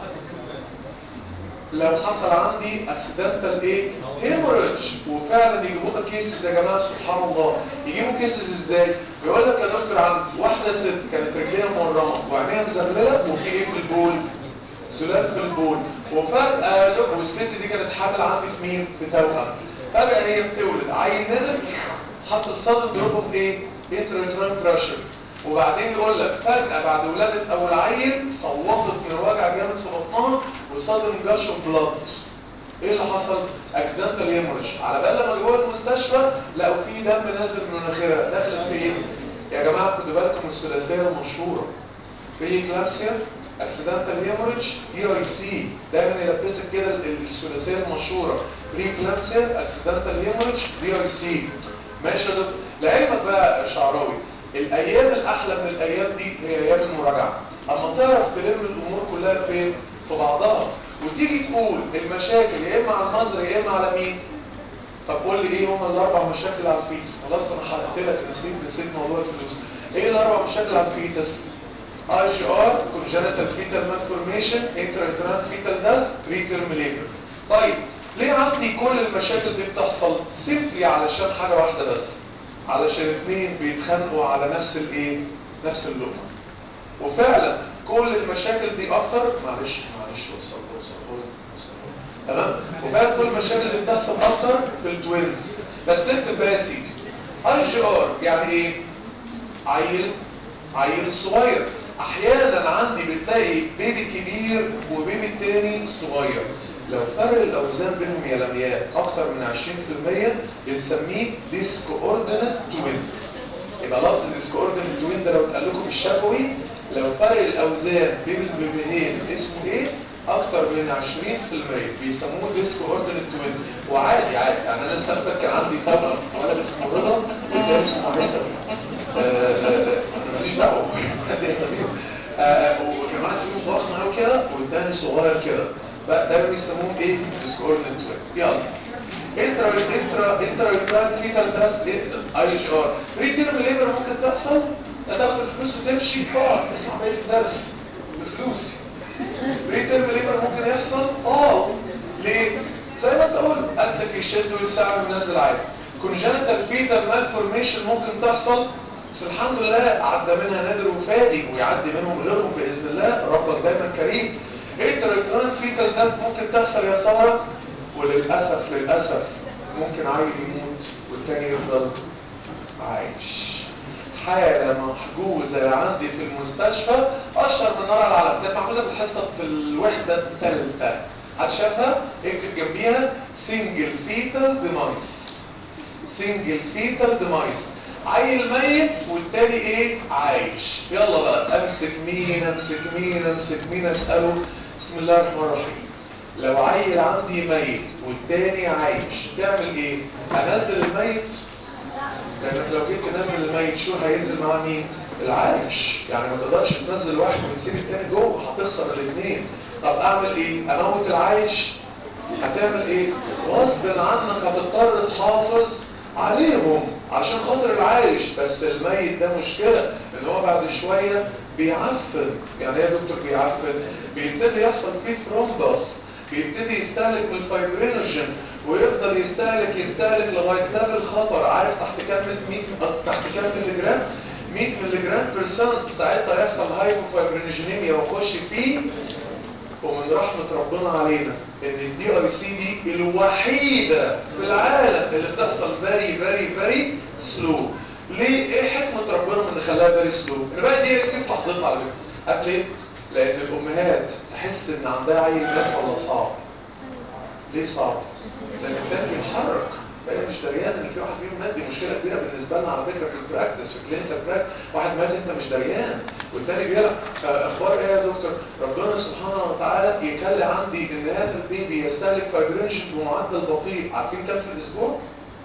S2: لو حصل عندي اكسيدنتال ايه هيموريدج وفعلا يجيبوا لك كيسز يا جماعه سبحان الله يجيبوا كيسز ازاي يقول لك يا دكتور عندي واحده ست كانت رجليها مورمه وعينيها مزغلله وفي ايه في البول سلال في البول وفجاه والست دي كانت حامل عندي في مين في توأم فجاه هي بتولد عيل نزل حصل صدمه دروب في ايه انترنترال بريشر وبعدين يقول لك فجأة بعد ولادة أول عيل صوتت من وجع جامد في بطنها وصدم جاش بلاد ايه اللي حصل؟ اكسيدنتال هيموريج على بال لما جوه المستشفى لقوا في دم نازل من مناخيرها دخلت في ايه؟ يا جماعه خدوا بالكم الثلاثيه المشهوره في كلابسيا اكسيدنتال هيموريج دي اي سي دايما يلبسك كده الثلاثيه المشهوره بري كلابسيا اكسيدنتال هيموريج دي اي سي ماشي يا دكتور لعلمك بقى يا شعراوي الايام الاحلى من الايام دي هي ايام المراجعه اما تعرف تلم الامور كلها فين في بعضها وتيجي تقول المشاكل يا اما على النظر يا اما على مين طب قول لي ايه هم الاربع مشاكل على الفيتس خلاص انا حرقت لك نسيت نسيت موضوع الفلوس ايه الاربع مشاكل على الفيتس اي جي ار كونجنتال فيتال مالفورميشن انترا فيتال داث بريتيرم ليبر طيب ليه عندي كل المشاكل دي بتحصل سيمبلي علشان حاجه واحده بس علشان اثنين بيتخانقوا على نفس الايه نفس اللقمه وفعلا كل المشاكل دي اكتر معلش معلش وصل وصل وصل تمام وفعلا كل المشاكل دي بتحصل اكتر في التوينز بس انت بقى يا سيدي اي جي ار يعني ايه عيل عيل صغير احيانا عندي بتلاقي بيبي كبير وبيبي تاني صغير لو فرق الاوزان بينهم يا لمياء اكتر من 20% بنسميه ديسكو اوردينت توين يبقى لفظ ديسكو اوردينت توين ده لو اتقال لكم الشفوي لو فرق الاوزان بين البيبيين اسمه ايه اكتر من 20% بيسموه ديسكو اوردينت توين وعادي عادي يعني انا لسه فاكر كان عندي توأم ولد اسمه رضا والتاني اسمه عيسى انا ماليش دعوه حد يسميه وكمان فيهم ضخم عيل صغير كده بقى ده بيسموه ايه ديسكوردنت يلا انترا انترا انترا يوتراين فيتال تراس اي اتش ار بريتيرم ليبر ممكن تحصل تاخد الفلوس وتمشي اه اسمع بقيه الدرس بفلوسي بريتيرم ليبر ممكن يحصل اه ليه زي ما انت قلت اسلك يشد ويساعد وينزل عادي كونجنتال فيتال مالفورميشن ممكن تحصل بس الحمد لله عدى منها نادر وفادي ويعدي منهم غيرهم باذن الله ربك دايما كريم انترا فيتال ده ممكن تحصل يا ساره وللأسف للأسف ممكن عيل يموت والتاني يفضل عايش حالة محجوزة عندي في المستشفى أشهر من نار على العالم كانت محجوزة في الحصة في الوحدة الثالثة حد شافها؟ اكتب جنبيها سنجل فيتال ديمايس سنجل فيتال ديمايس عيل ميت والتاني ايه عايش يلا بقى امسك مين امسك مين امسك مين اسأله بسم الله الرحمن الرحيم لو عيل عندي ميت والتاني عايش تعمل ايه انزل الميت لانك لو جيت تنزل الميت شو هينزل معاه مين العايش يعني ما تقدرش تنزل واحد وتسيب التاني جوه هتخسر الاثنين طب اعمل ايه اموت العايش هتعمل ايه غصب عنك هتضطر تحافظ عليهم عشان خاطر العايش بس الميت ده مشكلة ان هو بعد شوية بيعفن يعني ايه يا دكتور بيعفن بيبتدي يحصل فيه ثرومبس بيبتدي يستهلك من الفايبرينوجين ويفضل يستهلك يستهلك لغايه ليفل خطر عارف تحت كام 100 تحت كام ملي جرام 100 ملي جرام بيرسنت ساعتها يحصل هايبوفايبرينوجينيميا ويخش فيه ومن رحمة ربنا علينا ان الدي اي سي دي الوحيدة في العالم اللي بتحصل فيري فيري فيري سلو ليه ايه حكمة ربنا من خلاها فيري سلو انا بقى دي اي سي في لحظتها على فكرة قبل ايه لان الامهات تحس ان عندها عيل مات ولا صعب ليه صعب لان الثاني بيتحرك فهي مش دريان ان في واحد فيهم مات دي مشكله كبيره بالنسبه لنا على فكره في البراكتس في كلينيكال براكتس واحد مات انت مش دريان والثاني بيلعب فاخبار ايه يا دكتور ربنا سبحانه وتعالى يخلي عندي ان هذا البيبي يستهلك فايبريشن بمعدل بطيء عارفين كام في الاسبوع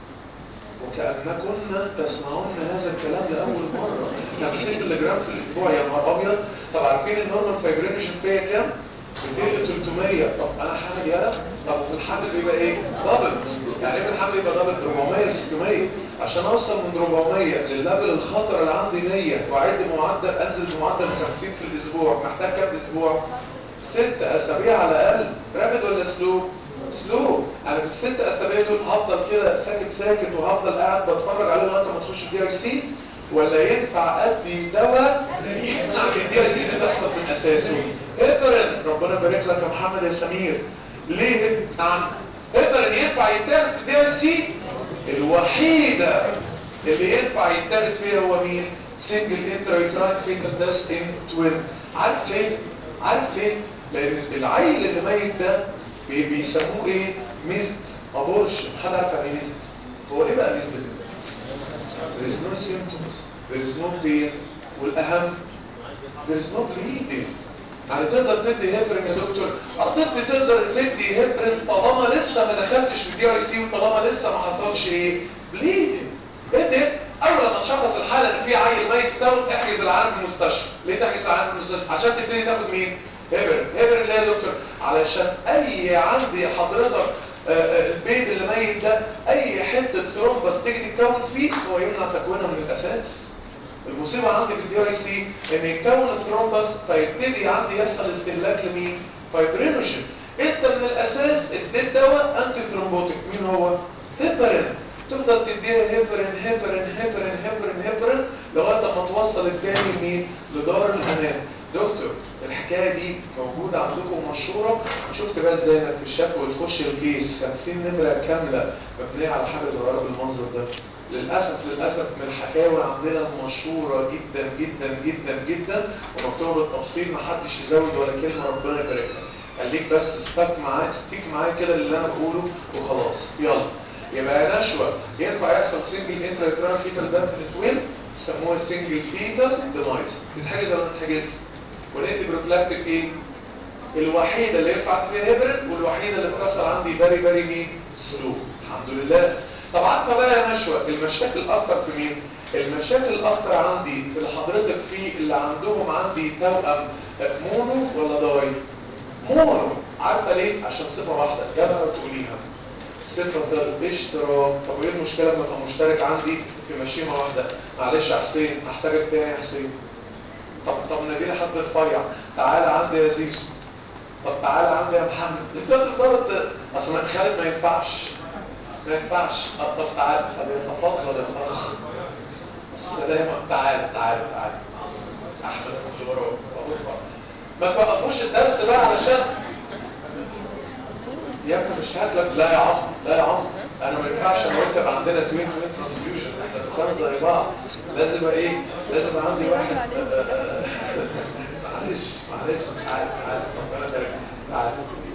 S2: وكأنكن تسمعون هذا الكلام لأول مرة 50 ملي جرام في الأسبوع يا نهار أبيض طب عارفين النورمال فايبرينيشن فيا كام؟ 200 300 طب أنا حامل يالا طب وفي الحمل بيبقى إيه؟ دبل يعني إيه في الحمل يبقى دبل 400 600 عشان أوصل من 400 للليفل الخطر اللي عندي 100 وأعد معدل أنزل بمعدل 50 في الأسبوع محتاج كام أسبوع؟ ست أسابيع على الأقل رابد ولا سلو؟ سلو انا في الست اسابيع دول هفضل كده ساكت ساكت وهفضل قاعد بتفرج عليه لغايه ما تخش الدي اي سي ولا ينفع ادي دواء يمنع الدي اي سي دي تحصل من اساسه ابرن ربنا يبارك لك يا محمد يا سمير ليه نعم ابرن ينفع يتاخد في الدي اي سي الوحيده اللي ينفع يتاخد فيها هو مين سنجل انترايترايت فيتال داس ان توين عارف ليه عارف ليه لان العيل اللي ميت ده بيسموه ايه ميزد ابورشن حد عارف يعني ميزد هو ليه بقى ميزد there is no symptoms there is no pain والاهم there is no bleeding يعني تقدر تدي هيبرين يا دكتور الطفل تقدر تدي هيبرين طالما لسه ما دخلتش في الدي اي سي وطالما لسه ما حصلش ايه بليدنج ادي اول لما تشخص الحاله ان في عيل ميت في دول احجز العيان في المستشفى ليه تحجز العيان في المستشفى عشان تبتدي تاخد مين هبر هبر اللي هي دكتور علشان اي عندي حضرتك البيبي اللي ميت ده اي حته ثرومبس تيجي تتكون فيه هو يمنع تكوينها من الاساس المصيبه عندي في الدي اي سي ان يتكون الثرومبس فيبتدي عندي يحصل استهلاك لمين فايبرينوجين انت من الاساس اديت دواء انتي ثرومبوتيك مين هو هيبرين تفضل تديها هيبرين هيبرين هيبرين هيبرين هيبرين لغايه ما توصل التاني مين لدار الامان دكتور الحكايه دي موجوده عندكم مشهوره شفت بقى ازاي انك في الشكوى تخش الكيس 50 نمره كامله مبنيه على حاجه صغيره بالمنظر ده للاسف للاسف من الحكاوي عندنا المشهوره جدا جدا جدا جدا ومكتوبه بالتفصيل محدش يزود ولا كلمه ربنا يبارك لك خليك بس استك معايا ستيك معايا كده اللي انا بقوله وخلاص يلا يبقى يا نشوه ينفع يحصل سنجل انترا فيتال ده في التوين يسموها سنجل فيتال ديمايس تتحجز ولا ما تتحجزش والانتي بروفلاكتيك ايه الوحيدة اللي ينفع فيها هيبرد والوحيدة اللي بتحصل عندي فيري فيري مين سلو الحمد لله طب عارفه بقى يا نشوة المشاكل الاكتر في مين المشاكل الاكتر عندي في اللي حضرتك في اللي عندهم عندي توأم مونو ولا داي مونو عارفه ليه عشان صفه واحده جابها وتقوليها صفه الاشتراك طب وايه المشكله لما ابقى مشترك عندي في مشيمه واحده معلش يا حسين هحتاجك تاني يا حسين طب طب ناديلي حد رفيع تعالى عندي يا زيزو طب تعالى عندي يا محمد انت تقدر اصل خالد ما ينفعش ما ينفعش طب تعالى فليتفضل الاخ السلام تعالى تعالى تعالى احمد كنت وراك ما توقفوش الدرس بقى علشان يا ابني مش هاكلك لا يا عم لا يا عم انا ما ينفعش انا وانت يبقى عندنا توين توين ترانسفيوجن احنا دخان زي بعض لازم يبقى ايه لازم عندي واحد معلش معلش تعالى تعالى ربنا يبارك تعالى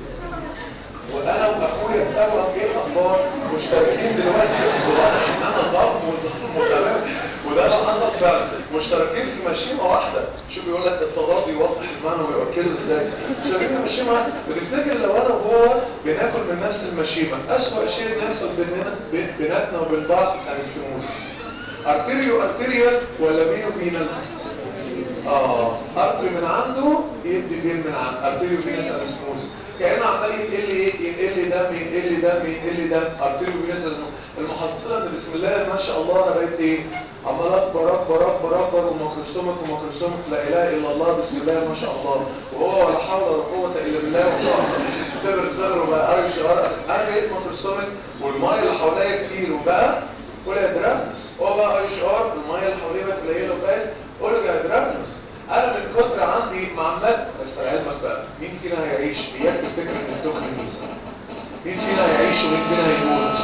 S2: وانا واخويا التوأم جه اطفال مشتركين دلوقتي في الصراحه ان انا ظلم وظلم وتمام وده اللي حصل فعلا مشتركين في مشيمه واحده شوف بيقول لك التضاد يوضح المعنى ويؤكده ازاي مشتركين في مشيمه واحده بتفتكر لو انا وهو بناكل من نفس المشيمه اسوء شيء يحصل بيننا بيناتنا وبين بعض انستموس ارتيريو ارتيريال ولا بينو بينال اه ارتري من عنده يدي فين من عنده ارتيريو فينس انستموس كانه عمال ينقل لي ايه ينقل لي دم ينقل لي دم ينقل لي دم ارتيريو فينس المحصله ان بسم الله ما شاء الله انا بقيت ايه عمال اكبر اكبر اكبر اكبر وميكروسومك وميكروسومك لا اله الا الله بسم الله ما شاء الله وهو ولا حول ولا قوه الا بالله صبر صبر وبقى ارش انا بقيت ميكروسومك والميه اللي حواليا كتير وبقى ولا درامس هو بقى اي ار الميه اللي حواليه بقت قليله وبقت اولجا درامس انا من كتر عندي معمد بس علمك بقى مين فينا هيعيش اياك تفتكر ان التخن ميزه مين فينا هيعيش ومين فينا هيموت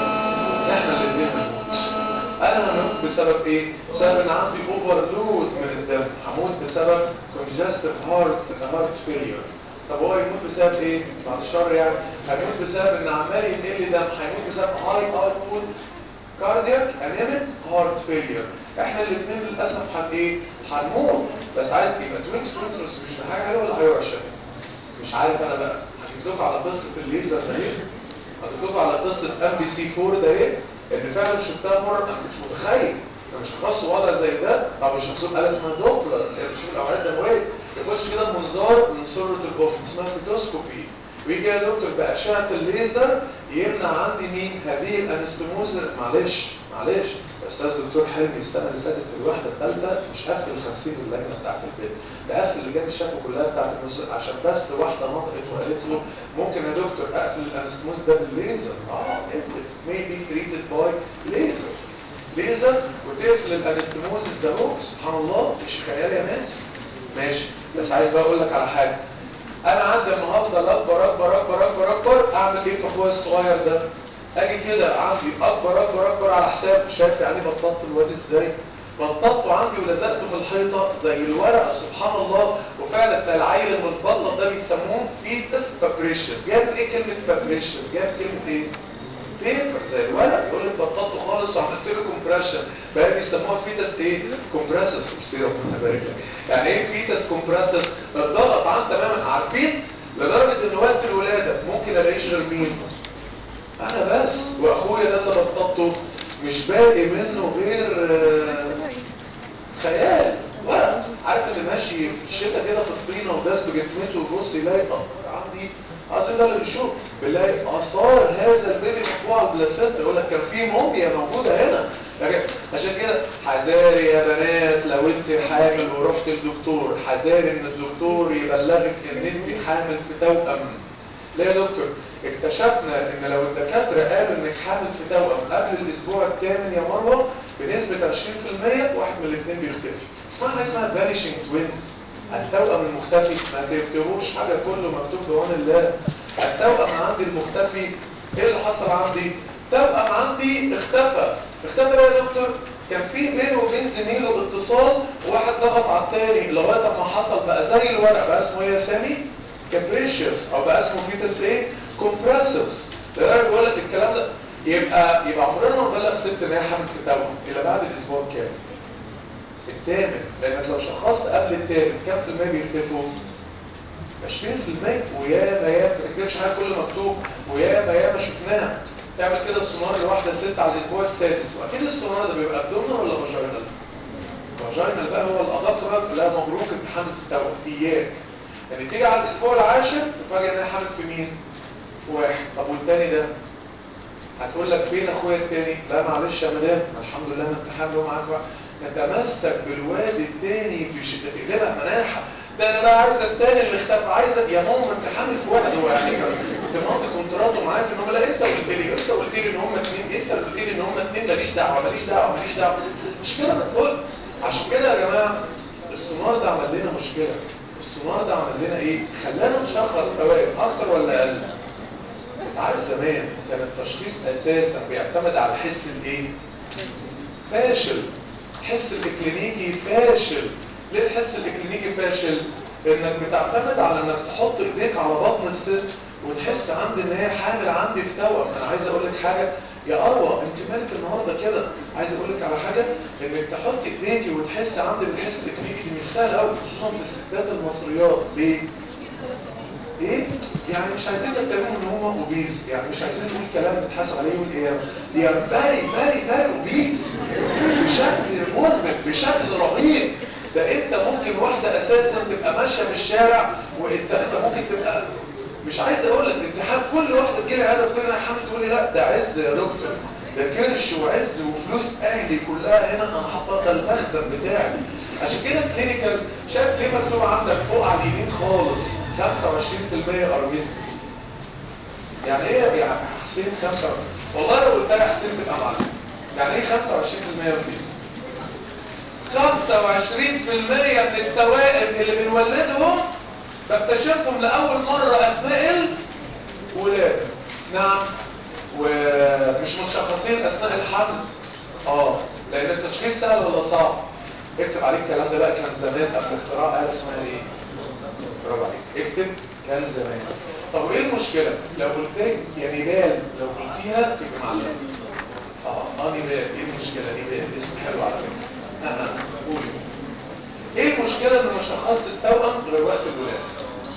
S2: احنا الاثنين هنموت انا هموت بسبب ايه بسبب ان عندي اوفرلود من الدم هموت بسبب كونجستيف هارت هارت فيلير طب هو يموت بسبب ايه بعد الشر يعني هيموت بسبب ان عمال ينقل لي دم هيموت بسبب هاي اوتبوت كاردياك انيميك هارت فيلير احنا الاثنين للاسف هن ايه هنموت بس عايز يبقى توينت توينت مش حاجه حلوه ولا حاجه وحشه مش عارف انا بقى حكيت لكم على قصه الليزر ده ايه حكيت لكم على قصه ام بي سي 4 ده ايه ان فعلا شفتها مره انا مش متخيل مش هخص وضع زي ده او مش هخص آلة اسمها دوبلر اللي بتشوف الاوعيه الدمويه يخش كده بمنظار من سره البطن اسمها فيتوسكوبي ويجي يا دكتور بأشعة الليزر يمنع عندي مين هذه الانستموز معلش معلش استاذ دكتور حلمي السنه اللي فاتت في الوحده الثالثه مش قفل ال 50 اللجنه بتاعت البيت ده قفل اللجان الشكوى كلها بتاعت النص عشان بس واحده نطقت وقالت له ممكن يا دكتور اقفل الانستموز ده بالليزر اه اقفل ميبي تريتد باي ليزر ليزر وتقفل الانستموز ده هو سبحان الله مش خيال يا ناس ماشي بس عايز بقى اقول لك على حاجه انا عندي النهارده الاكبر اكبر اكبر اكبر اكبر اعمل ايه في اخويا الصغير ده اجي كده عندي اكبر اكبر اكبر على حساب شايف يعني بطلت الواد ازاي بطلته عندي ولزقته في الحيطه زي الورقه سبحان الله وفعلا ده العيل المتبطط ده بيسموه فيتس فابريشس جاب ايه كلمه فابريشس جاب كلمه ايه بيبر زي الورق يقول لك بطلته خالص وعملت له كومبريشن بقى بيسموها فيتس ايه كومبريسس بصير ربنا يبارك لك يعني ايه فيتس كومبريسس الضغط عن تماما عارفين لدرجه ان وقت الولاده ممكن الاقيش غير مين انا بس واخويا ده اللي بطلته مش باقي منه غير خيال ورق عارف اللي ماشي في الشتاء كده في الطينه وداس بجسمته ويبص يلاقي عندي اصل ده اللي بيشوف بنلاقي اثار هذا البيبي مطبوع على البلاسنتا يقول لك كان في موميا موجوده هنا عشان كده حذاري يا بنات لو انت حامل ورحت الدكتور حذاري ان الدكتور يبلغك ان انت حامل في توأم ليه يا دكتور اكتشفنا ان لو الدكاتره قالوا انك حامل في توأم قبل الاسبوع الثامن يا مروه بنسبه 20% واحد من الاثنين بيختفي اسمها حاجه اسمها فانيشنج توين التوأم المختفي ما تكتبوش حاجه كله مكتوب بعون الله التوأم عندي المختفي ايه اللي حصل عندي توأم عندي اختفى اختفى بقى يا دكتور كان في بينه وبين زميله اتصال واحد ضغط على الثاني لغايه ما حصل بقى زي الورق بقى اسمه ايه يا سامي كابريشيوس او بقى اسمه فيتس ايه كومبريسس ده بيقول لك الكلام ده يبقى يبقى عمرنا ما نبلغ ست ان هي حامل في توأم الا بعد الاسبوع الكام الثامن لانك لو شخصت قبل الثامن كام في المية بيختفوا 20% ويا ما يا ما تكتبش حاجه كل مكتوب ويا ما يا ما شفناها تعمل كده السونار لواحده ست على الاسبوع السادس واكيد السونار ده بيبقى ابدومنال ولا فاجينال فاجينال بقى هو الادق بقى لا مبروك امتحان في التوأم اياك يعني تيجي على الاسبوع العاشر تفاجئ انها حامل في مين في واحد طب والتاني ده هتقول لك فين اخويا التاني لا معلش يا مدام الحمد لله انا امتحان له معاك بقى نتمسك بالواد التاني في شده تقلبها مناحه ده انا بقى عايزه التاني اللي اختفى عايزه يا ماما انت حامل في واحد هو يعني كنت ماضي كونتراته معاك ان هم لا انت قلت لي انت قلت لي ان هم اثنين انت اللي قلت لي ان هم اثنين ماليش دعوه ماليش دعوه ماليش دعوه مش كده بتقول عشان كده يا جماعه السونار ده عمل لنا مشكله السونار ده عمل لنا ايه خلانا نشخص توائم اكتر ولا اقل عارف زمان كان التشخيص اساسا بيعتمد على الحس الايه فاشل الحس الاكلينيكي فاشل ليه الحس الاكلينيكي فاشل انك بتعتمد على انك تحط ايديك على بطن الست وتحس عندي ان هي حامل عندي في توأم انا عايز اقول لك حاجه يا اروى انت مالك النهارده كده عايز اقول لك على حاجه انك تحط ايديكي وتحس عندي بالحس الاكلينيكي مش سهل قوي خصوصا في الستات المصريات ليه ايه يعني مش عايزين نتكلم ان هم اوبيز يعني مش عايزين نقول كلام نتحاسب عليه يوم القيامه دي فاري فاري فاري اوبيز بشكل مرهق بشكل رهيب ده انت ممكن واحده اساسا تبقى ماشيه في الشارع وانت انت ممكن تبقى مش عايز اقول لك امتحان كل واحده تجيلي عياده تقول لي يا حامد تقول لي لا ده عز يا دكتور ده كرش وعز وفلوس اهلي كلها هنا انا حاططها ده المخزن بتاعي عشان كده الكلينيكال شايف ليه مكتوب عندك فوق على اليمين خالص 25% ارميست يعني ايه يعني حسين 5 والله لو قلت لك حسين تبقى معلم يعني ايه 25% ارميست 25% من التوائم اللي بنولدهم بكتشفهم لأول مرة أثناء الولادة نعم ومش متشخصين أثناء الحمل اه لأن التشخيص سهل ولا صعب اكتب عليك الكلام ده بقى كان زمان قبل اختراع آلة اسمها ايه برافو عليك اكتب كان زمان طب وايه المشكلة لو قلت لك يا نبال لو قلتيها تبقى معلمة اه اه نبال ايه المشكلة نبال اسم حلو على فكرة اه قولي ايه المشكلة ان ما شخصت التوأم غير وقت الولادة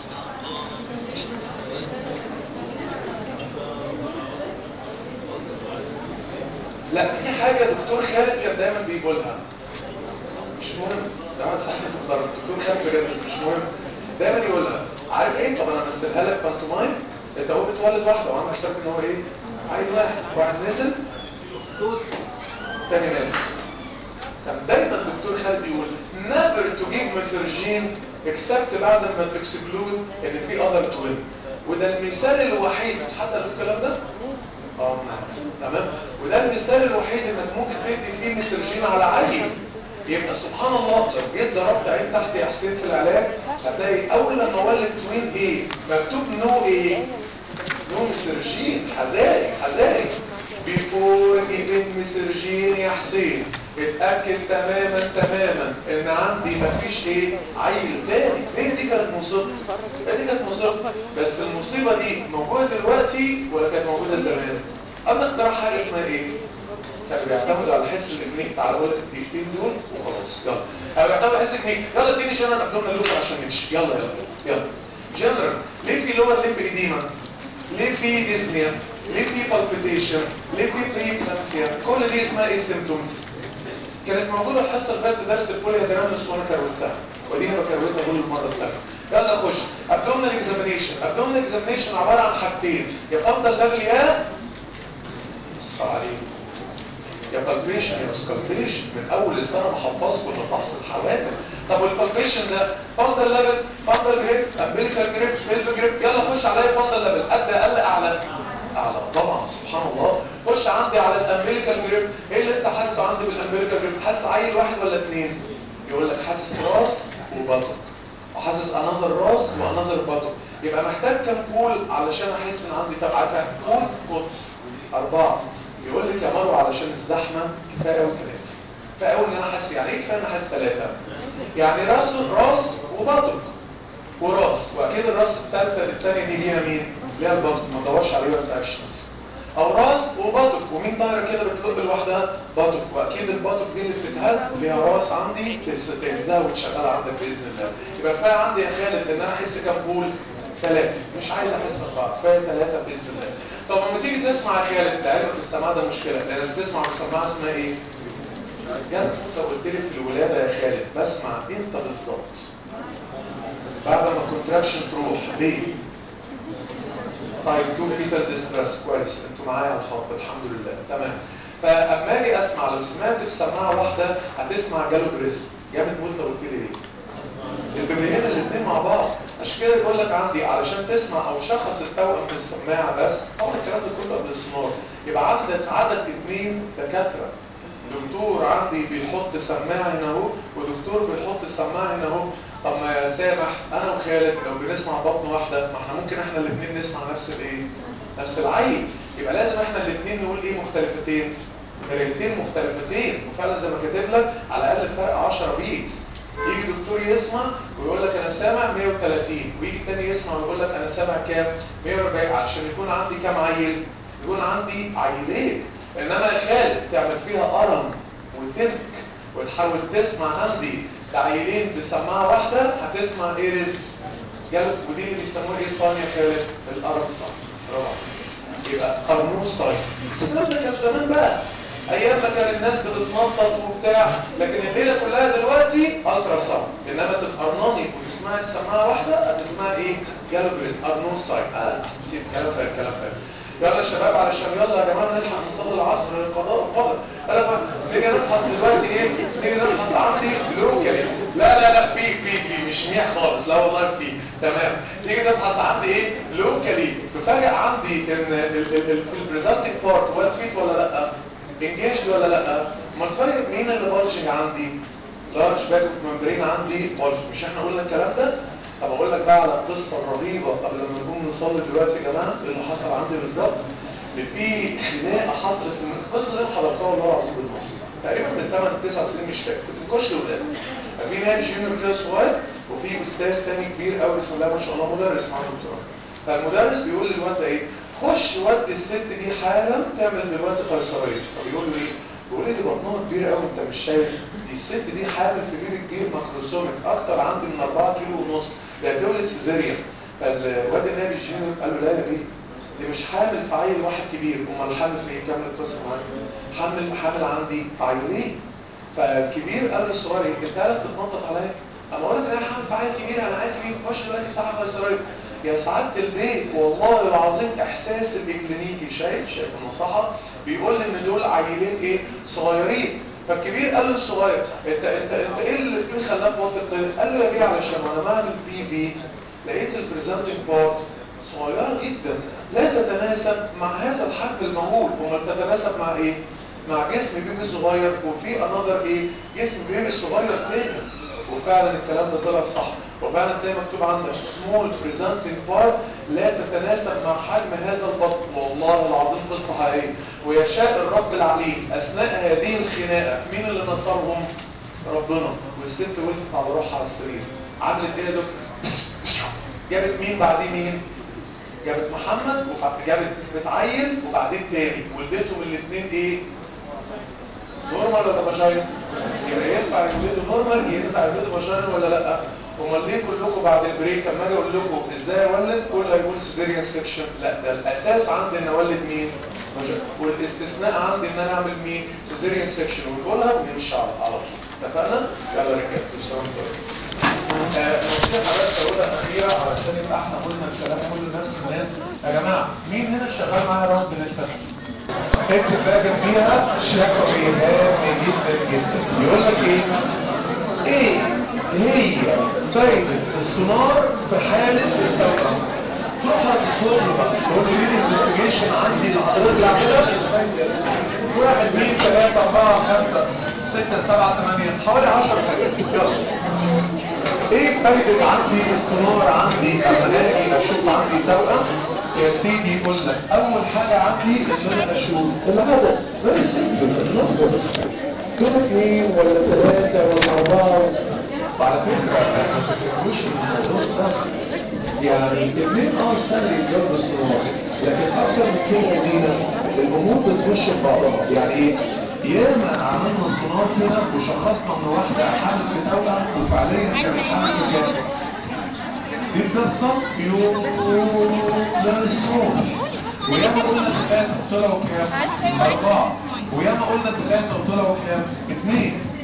S2: لا في حاجة دكتور خالد كان دايما بيقولها مش مهم ده واحد صاحبي تقدر دكتور خالد بجد بس مش مهم دايما يقولها عارف ايه طب انا امثلها لك بانتومايم انت هو بتولد واحده وعامل حساب ان هو ايه عايز واحد واحد نزل تاني نازل كان دايما الدكتور خالد بيقول never to give مترجين except بعد ما تكسكلود ان في other twin وده المثال الوحيد حتى قالوا الكلام ده اه تمام وده المثال الوحيد انك ممكن تدي فيه مترجين على عين يبقى سبحان الله لو جيت ضربت عين تحت يا حسين في العلاج هتلاقي اول لما ولد توين ايه مكتوب نو ايه نو مترجين حذاري حذاري بيفور جيفين مترجين يا حسين اتأكد تماما تماما ان عندي مفيش ايه عيل تاني هي دي كانت مصيبتي هي دي كانت مصيبتي بس المصيبة دي موجودة دلوقتي ولا كانت موجودة زمان قبل اختراع حاجة اسمها ايه كانوا بيعتمدوا على الحس الكلينيكي تعالى اقول لك الدقيقتين دول وخلاص يلا او بيعتمدوا على الحس الكلينيكي يلا اديني جنرال ابدومينال لوكر عشان نمشي يلا يلا يلا جنرال ليه في لور ليمب ايديما ليه في ديزنيا ليه في بالبيتيشن ليه في بريكلامسيا كل دي اسمها ايه سيمبتومز كانت موجوده الحصه اللي فاتت في درس البوليادرامس وانا كروتها ودينا بكروتها كل المره الثالثه يلا خش ابدومينال اكزامينيشن ابدومينال اكزامينيشن عباره عن حاجتين يا فضل ليفل يا صح عليك يا بالبيشن يا سكالبيشن من اول السنه بحفظكم من فحص الحوامل طب والبالبيشن ده فضل ليفل فضل جريب امبليكال جريب بيلف جريب يلا خش عليا فضل ليفل قد اقل اعلى اعلى طبعا سبحان الله خش عندي على الامبليكال جريب ايه اللي انت حاسه عندي بالامبليكال جريب حاسس عيل واحد ولا اثنين يقول لك حاسس راس وبطن وحاسس انظر راس وانظر بطن يبقى محتاج كام بول علشان احس ان عندي طب عارفه بول قط اربعه يقول لك يا مروه علشان الزحمه كفايه قوي ثلاثه كفايه قوي ان انا احس يعني ايه كفايه ان احس ثلاثه يعني راس راس وبطن وراس واكيد الراس الثالثه الثانيه دي فيها مين اللي هي البطن ما تدورش عليها ما تتعبش نفسك او راس وبطن ومين ظهر كده بتطق لوحدها بطن واكيد البطن دي اللي بتتهز ليها راس عندي تهزها وتشغلها عندك باذن الله يبقى كفايه عندي يا خالد ان انا احس كام بول ثلاثه مش عايز احس اربعه كفايه ثلاثه باذن الله طب لما تيجي تسمع يا خالد لعلمك السماع ده مشكله لان بتسمع بالسماعه اسمها ايه جد انت قلت لي في الولاده يا خالد بسمع انت بالظبط بعد ما الكونتراكشن تروح ليه؟ طيب تو فيتال ديستريس كويس انتوا معايا على الخط الحمد لله تمام فاما اجي اسمع لو سمعت في سماعه واحده هتسمع جاله بريس جامد موت لو قلت لي ايه؟ البيبيين الاثنين مع بعض عشان كده يقول لك عندي علشان تسمع او شخص التوأم في السماعه بس طبعا الكلام ده كله قبل السونار يبقى عندك عدد اثنين دكاتره دكتور عندي بيحط سماعه هنا اهو ودكتور بيحط السماعه هنا اهو طب ما يا سامح انا وخالد لو بنسمع بطن واحده ما احنا ممكن احنا الاثنين نسمع نفس الايه نفس العين يبقى لازم احنا الاثنين نقول ايه مختلفتين قرايتين مختلفتين وفعلا زي ما كاتب لك على الاقل فرق 10 بيتس يجي دكتور يسمع ويقول لك انا سامع 130 ويجي الثاني يسمع ويقول لك انا سامع كام 140 عشان يكون عندي كام عيل يكون عندي عيلين انما يا خالد تعمل فيها قرن وتنك وتحاول تسمع عندي عيلين بسماعه واحده هتسمع ايه رزق جالب ودي اللي بيسموها ايه صان يا خالد القرن صان برافو عليك. يبقى قرنوس صايم بس الكلام ده كان زمان بقى ايام ما كان الناس بتتنطط وبتاع لكن الليله كلها دلوقتي الترا ساوند انما تتقرناني وتسمعي السماعه واحده هتسمعي ايه جالوبريس قرنوس سايت اه نسيت الكلام ده الكلام ده يلا يا شباب علشان يلا يا جماعه نلحق نصلي العصر القضاء القدر انا نيجي نبحث دلوقتي ايه نيجي نبحث عندي لوكالي لا لا لا في في في مش ميح خالص لا والله في تمام نيجي نبحث عندي ايه لوكالي تفاجئ عندي ان ال- ال- ال- في البريزنتنج بارت ولا فيت ولا لا انجيج ولا لا ما تفرق مين اللي بلجنج عندي لارج باك اوف ممبرين عندي بلج مش احنا قلنا الكلام ده طب اقول لك بقى على القصه الرهيبه قبل ما نقوم نصلي دلوقتي يا جماعه إيه اللي حصل عندي بالظبط اللي في خناقه حصلت في القصه دي حضرتها والله العظيم بالنص تقريبا من 8 9 سنين مش فاكر كنت في كشك ولاد في نادي جونيور كده صغير وفي استاذ تاني كبير قوي بسم الله ما شاء الله مدرس معاه دكتوراه فالمدرس بيقول للواد ده ايه خش ودي الست دي حالا تعمل دلوقتي قيصريه فبيقول له ايه بيقول لي دي بطنها كبيره قوي انت مش شايف دي الست دي حامل في بيبي كبير ماكروسوميك اكتر عندي من 4 كيلو ونص ده تولد سيزيريان فالواد النادي الجينيور قال له لا يا بيه دي مش حامل في عيل واحد كبير امال حامل في ايه كمل القصه معايا حامل حامل عندي في عيلين فالكبير قال للصغير ايه انت قاعد تتنطط عليا اما اقول لك انا حامل في عيل كبير انا عيل كبير خش دلوقتي افتح قيصريه يا سعاده البيت والله العظيم احساس الاكلينيكي شايف شايف النصيحه بيقول لي ان دول عيلين ايه صغيرين فالكبير قال للصغير انت انت انت ايه اللي إيه اللي خلاك واثق كده قال له يا بيه علشان وانا بعمل بي في لقيت البريزنتنج بارت صغيره جدا لا تتناسب مع هذا الحجم المهول امال تتناسب مع ايه مع جسم بيبي صغير وفي انذر ايه جسم بيبي صغير تاني وفعلا الكلام ده طلع صح وفعلا زي مكتوب عندك small presenting part لا تتناسب مع حجم هذا البطن والله العظيم قصه حقيقيه ويشاء الرب العليم اثناء هذه الخناقه مين اللي نصرهم ربنا والست ولدت على روحها على السرير عملت ايه يا دكتور جابت مين بعدين مين جابت محمد وجابت بتعيل وبعدين تاني ولدتهم الاثنين ايه نورمال ولا فاجاين يبقى ينفع يولدوا نورمال ينفع يولدوا فاجاين ولا لا امال ليه كلكم بعد البريك لما اجي اقول لكم ازاي اولد كل هيقول سيزيريان سيكشن لا ده الاساس عندي ان اولد مين فاجاين. والاستثناء عندي ان انا اعمل مين سيزيريان سيكشن ونقولها ونمشي على على طول اتفقنا يلا يا رجاله السلام عليكم نصيحة بس أقولها أخيرة علشان يبقى احنا قلنا الكلام كله لنفس الناس يا جماعة مين هنا شغال معايا راوند لسه؟ اكتب بقى جنبيها شكوى هام جدا جدا يقول لك ايه؟ ايه هي فايدة السونار في حالة التوأم تروح للدكتور بقى تقول له ايه الانفستيجيشن عندي اللي حضرتك عاملها واحد اثنين ثلاثة أربعة خمسة ستة سبعة ثمانية حوالي 10 حاجات يلا ايه فايدة عندي السونار عندي اما اجي اشوف عندي توأم يا سيدي يقول لك اول حاجة عندي ان انا اشوف العدد فيري سيمبل النمبر كم اثنين ولا ثلاثة ولا اربعة وعلى فكرة ما تفكروش ان الموضوع سهل يعني اثنين اه سهل يتجوز السونار لكن اكتر من كده دينا الامور بتخش في بعضها يعني ايه ياما عملنا الصناعات هنا وشخصنا ان واحدة حامل في توأم وفعليا كانت حامل في جاسم دي بتحصل يوم لا اسبوع وياما قلنا ثلاثة طلعوا كام؟ أربعة وياما قلنا ثلاثة وطلعوا كام؟ اثنين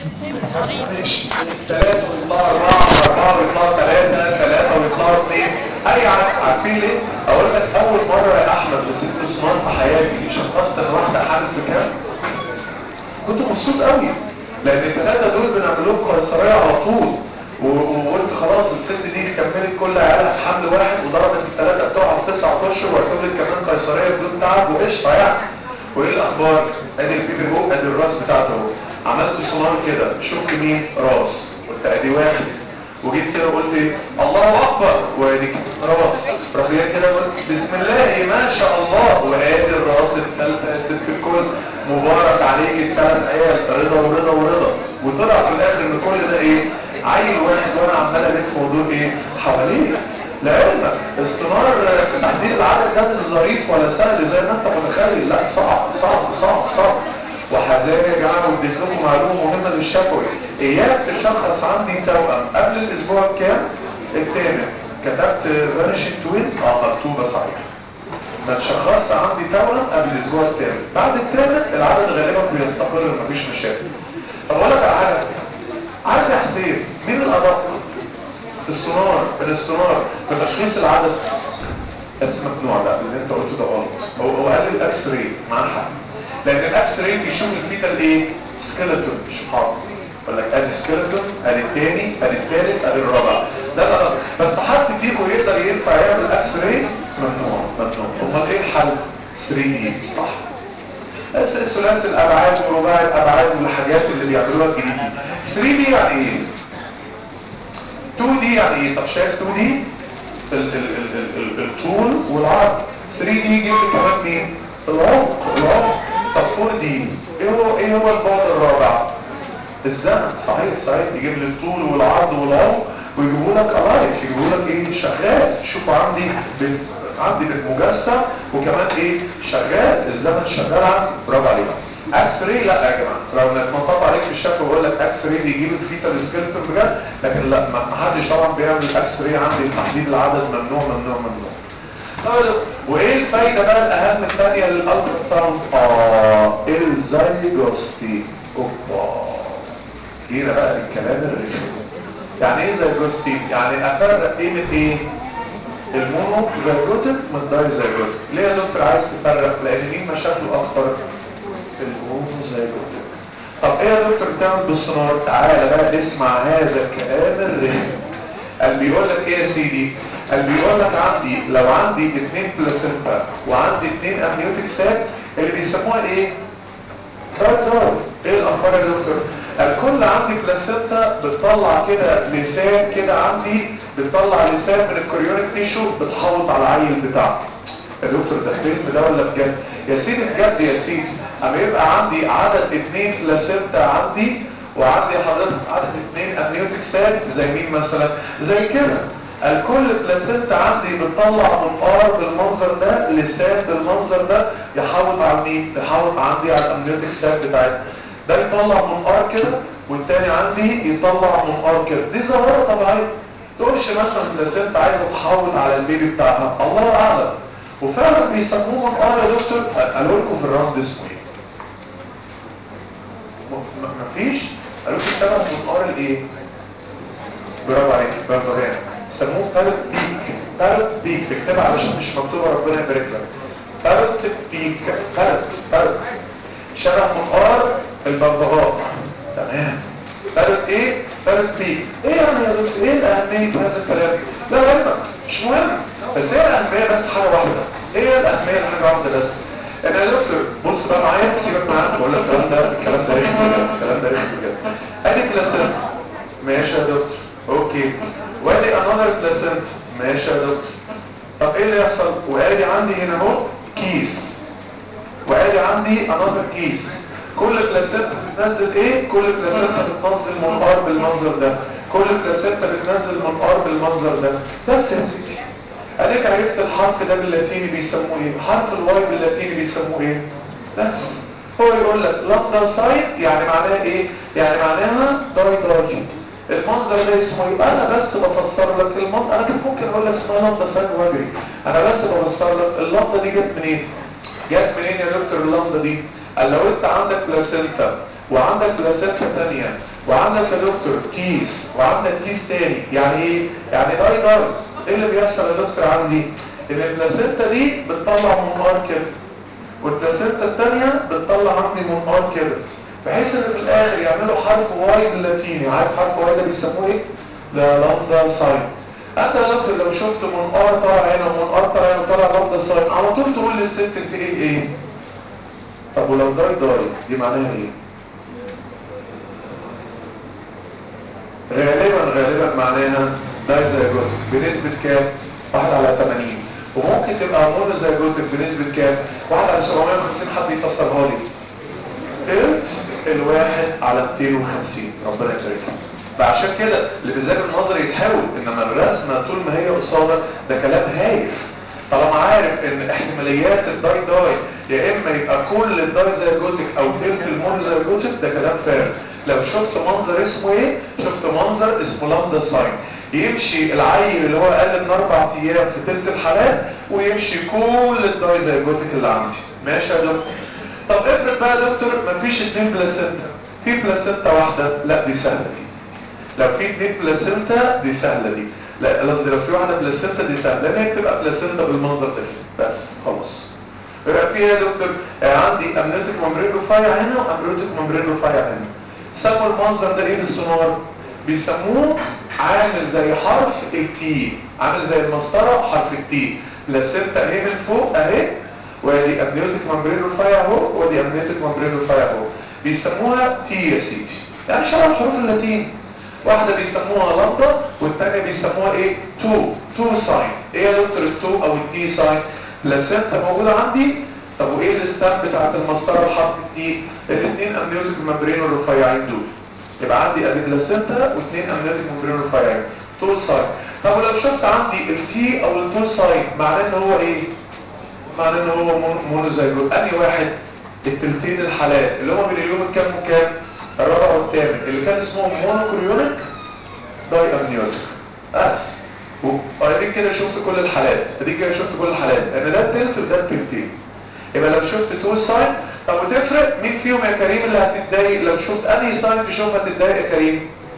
S2: ماشي ثلاثة ويطلعوا أربعة أربعة ويطلعوا ثلاثة ثلاثة ويطلعوا اثنين أي عارف عارفين ليه؟ أقول لك أول مرة يا أحمد مسكت صنان في حياتي شخصت إن واحدة حامل في كام؟ كنت مبسوط قوي لأن الثلاثة دول بنعمل لهم قيصرية على طول وقلت خلاص الست دي كملت كل عيالها في حمل واحد وضربت الثلاثة بتوعها في تسعة اشهر وهتولد كمان قيصرية بدون تعب وقشطة يعني وايه الاخبار ادي البيبي هو ادي الراس بتاعته اهو عملت صنان كده شفت مين راس قلت ادي واحد وجيت كده وقلت ايه الله اكبر وادي راس رحت جاي كده قلت بسم الله ما شاء الله وادي الراس الثالثه يا ست الكل مبارك عليك الثلاث عيال رضا ورضا ورضا وطلع في الاخر ان كل ده ايه عيل واحد وانا عمال الف موضوع ايه حواليه لعلمك استمرار في تحديد العدد ده مش ظريف ولا سهل زي ما انت متخيل لا صعب صعب صعب صعب وحذاري يا جماعه واديت لكم معلومه مهمه للشفوي اياك تشخص عندي توأم قبل الاسبوع الكام؟ الثامن كتبت فانش توين اه مكتوبه صحيح ما تشخص عندي توأم قبل الاسبوع الثامن بعد الثامن العدد غالبا بيستقر مفيش مشاكل طب اقول لك على حاجه عارف يا حسين مين الادق؟ السونار الاستنار في تشخيص العدد بس ممنوع لا اللي انت قلته ده غلط هو هو قال الاكس راي مع حق لان الاكس راي بيشوف الفيتال ايه سكيلتون مش حاضر يقول لك ادي سكيلتون ادي الثاني ادي الثالث ادي الرابع ده غلط بس حد فيكم يقدر ينفع يعمل اكس راي ممنوع ممنوع امال ايه الحل 3 دي صح بس ثلاثي الابعاد ورباعي الابعاد والحاجات اللي بيعملوها الجديدين 3 دي يعني ايه 2 دي يعني ايه طب شايف 2 دي ال ال ال ال ال الطول والعرض 3 دي يجيب لي كمان مين العمق العمق طب 4 دي ايه هو ايه هو البعد الرابع الزمن صحيح صحيح يجيب لي الطول والعرض والعمق ويجيبوا لك الايف يجيبوا لك ايه شغال شوفوا عندي بال... عندي بالمجسم وكمان ايه شغال الزمن شغال عندي برافو عليك اكس راي لا يا جماعه لو اتنطط عليك في الشكل ويقول لك اكس راي بيجيب الفيتال سكيلتون بجد لكن لا ما حدش طبعا بيعمل اكس راي عندي لتحديد العدد ممنوع ممنوع ممنوع طيب وايه الفايده بقى الاهم الثانيه للالترا ساوند اه الزيجوستي اوبا هنا بقى الكلام الرخم يعني ايه زيجوستي يعني افرق قيمه ايه المونو زيجوتك من الداي زيجوتك ليه يا دكتور عايز تفرق لان مين مشاكله اكتر المونو زيجوتك طب ايه يا دكتور بتعمل بالسونار تعالى بقى اسمع هذا الكلام الرخم قال بيقول لك ايه يا سيدي قال بيقول لك عندي لو عندي اثنين بلاسنتا وعندي اثنين امنيوتيك سات اللي بيسموها ايه دار دار ايه الاخبار يا دكتور الكل عندي بلاسنتا بتطلع كده لسان كده عندي بتطلع لسان من الكوريونيك تيشو بتحوط على العيل بتاعه يا دكتور ده فيلم ده ولا بجد يا سيدي بجد يا سيدي اما يبقى عندي عدد اثنين بلاسنتا عندي وعندي حضرتك عدد اثنين امنيوتيك سات زي مين مثلا زي كده الكل بلاسنتا عندي بتطلع منقار بالمنظر ده لسان بالمنظر ده يحوط على مين يحوط عندي على الامنيوتيك سات بتاعتي ده يطلع منقار كده والتاني عندي يطلع منقار كده دي ظاهره طبيعيه تقولش مثلا بلاسنتا عايزه تحوط على البيبي بتاعها الله اعلم وفعلا بيسموه منقار يا دكتور قالوا لكم في الراوند اسمه ايه مفيش قالوا لكم سبب منقار الايه برافو عليك برافو عليك سموه بارت بيك بارت بيك تكتبها علشان مش مكتوبه ربنا يبارك لك بارت بيك بارت بارت شبه منقار الببغاء تمام بارت ايه بارت بيك ايه يعني يا دكتور ايه الاهميه في هذا الكلام لا علمك مش مهم بس ايه الاهميه بس حاجه واحده ايه الاهميه لحاجه واحده بس انا يا دكتور بص بقى معايا سيبك معايا بقول لك الكلام ده الكلام ده رخم بجد الكلام ده رخم بجد ادي بلاسنت ماشي يا دكتور اوكي وادي انذر بلاسنت ماشي يا دكتور طب ايه اللي يحصل وادي عندي هنا اهو كيس وادي عندي انذر كيس كل بلاسنتا بتنزل ايه كل بلاسنتا بتنزل منقار بالمنظر ده كل بلاسنتا بتنزل منقار بالمنظر ده بس يا سيدي اديك عرفت الحرف ده باللاتيني بيسموه ايه حرف الواي باللاتيني بيسموه ايه بس هو يقول لك لامدا ساين يعني معناها ايه يعني معناها داي داي المنظر ده اسمه ايه انا بس بفسر لك المنظر انا كان ممكن اقول لك اسمها لامدا ساين واجري انا بس بفسر لك اللامدا دي جت منين جت منين يا دكتور اللامدا دي قال لو انت عندك بلاسنتا وعندك بلاسنتا ثانيه وعندك يا دكتور كيس وعندك كيس تاني يعني ايه يعني داي داي ايه اللي بيحصل يا دكتور عندي ان البلاسينتا دي بتطلع منقار كده والبلاسينتا الثانيه بتطلع عندي منقار كده بحيث ان في الاخر يعملوا حرف واي باللاتيني عارف حرف واي ده بيسموه ايه لا لامدا ساين انت يا دكتور لو شفت منقار طالع هنا ومنقار طالع هنا وطالع لامدا ساين على طول تقول للست انت ايه ايه طب ولو داي داي دي معناها ايه غالبا غالبا معناها دايزايجوتيك بنسبة كام؟ 1 على 80 وممكن تبقى مونوزايجوتيك بنسبة كام؟ 1 على 750 حد يفسرها لي تلت الواحد على 250 ربنا يبارك فعشان كده اللي بيذاكر النظري يتحاول انما الرسمه طول ما هي قصادك ده كلام هايف طالما عارف ان احتماليات الداي داي يا اما يبقى كل الداي زيجوتيك او تلت المونوزايجوتيك ده كلام فارغ لو شفت منظر اسمه ايه شفت منظر اسمه لامدا ساين يمشي العيل اللي هو اقل من اربع ايام في تلت الحالات ويمشي كل الداي زيجوتيك اللي عندي ماشي يا دكتور طب افرض بقى يا دكتور مفيش اتنين بلاسنتا في بلاسنتا واحده لا دي سهله دي لو في اتنين بلاسنتا دي سهله دي لا قصدي لو في واحده بلاسنتا دي سهله لان هي بتبقى بلاسنتا بالمنظر ده بس خلاص يبقى في يا دكتور آه عندي امنيوتيك ممبرين رفيع هنا وامنيوتيك ممبرين رفيع هنا سموا المنظر ده ايه بالسونار بيسموه عامل زي حرف التي عامل زي المسطره حرف التي بلاسنتا اهي من فوق اهي وادي امنيوتيك ممبرين رفيع اهو وادي امنيوتيك ممبرين رفيع اهو بيسموها تي يا سيدي يعني شبه الحروف اللاتين واحدة بيسموها لامدا والتانية بيسموها ايه تو تو ساين ايه يا دكتور التو او التي ساين بلاسنتا موجودة عندي طب وايه الستام بتاعت المسطرة الحرف التي الاثنين امنيوتيك ممبرين الرفيعين دول يبقى عندي ادي بلاسنتا واثنين امنيوتيك ممبرين رفيعين تو ساين طب ولو شفت عندي التي او التو ساين معناه ان هو ايه معناه ان هو مونوزايجوت انهي واحد التلتين الحالات اللي هم من اليوم الكام وكام الرابع والثامن اللي كان اسمهم مونوكريونيك داي امنيوتيك بس واديك كده شفت كل الحالات اديك كده شفت كل الحالات ان ده التلت وده التلتين يبقى لو شفت تو ساين طب وتفرق مين فيهم يا كريم اللي هتتضايق لو شفت انهي ساين تشوفها تتضايق يا كريم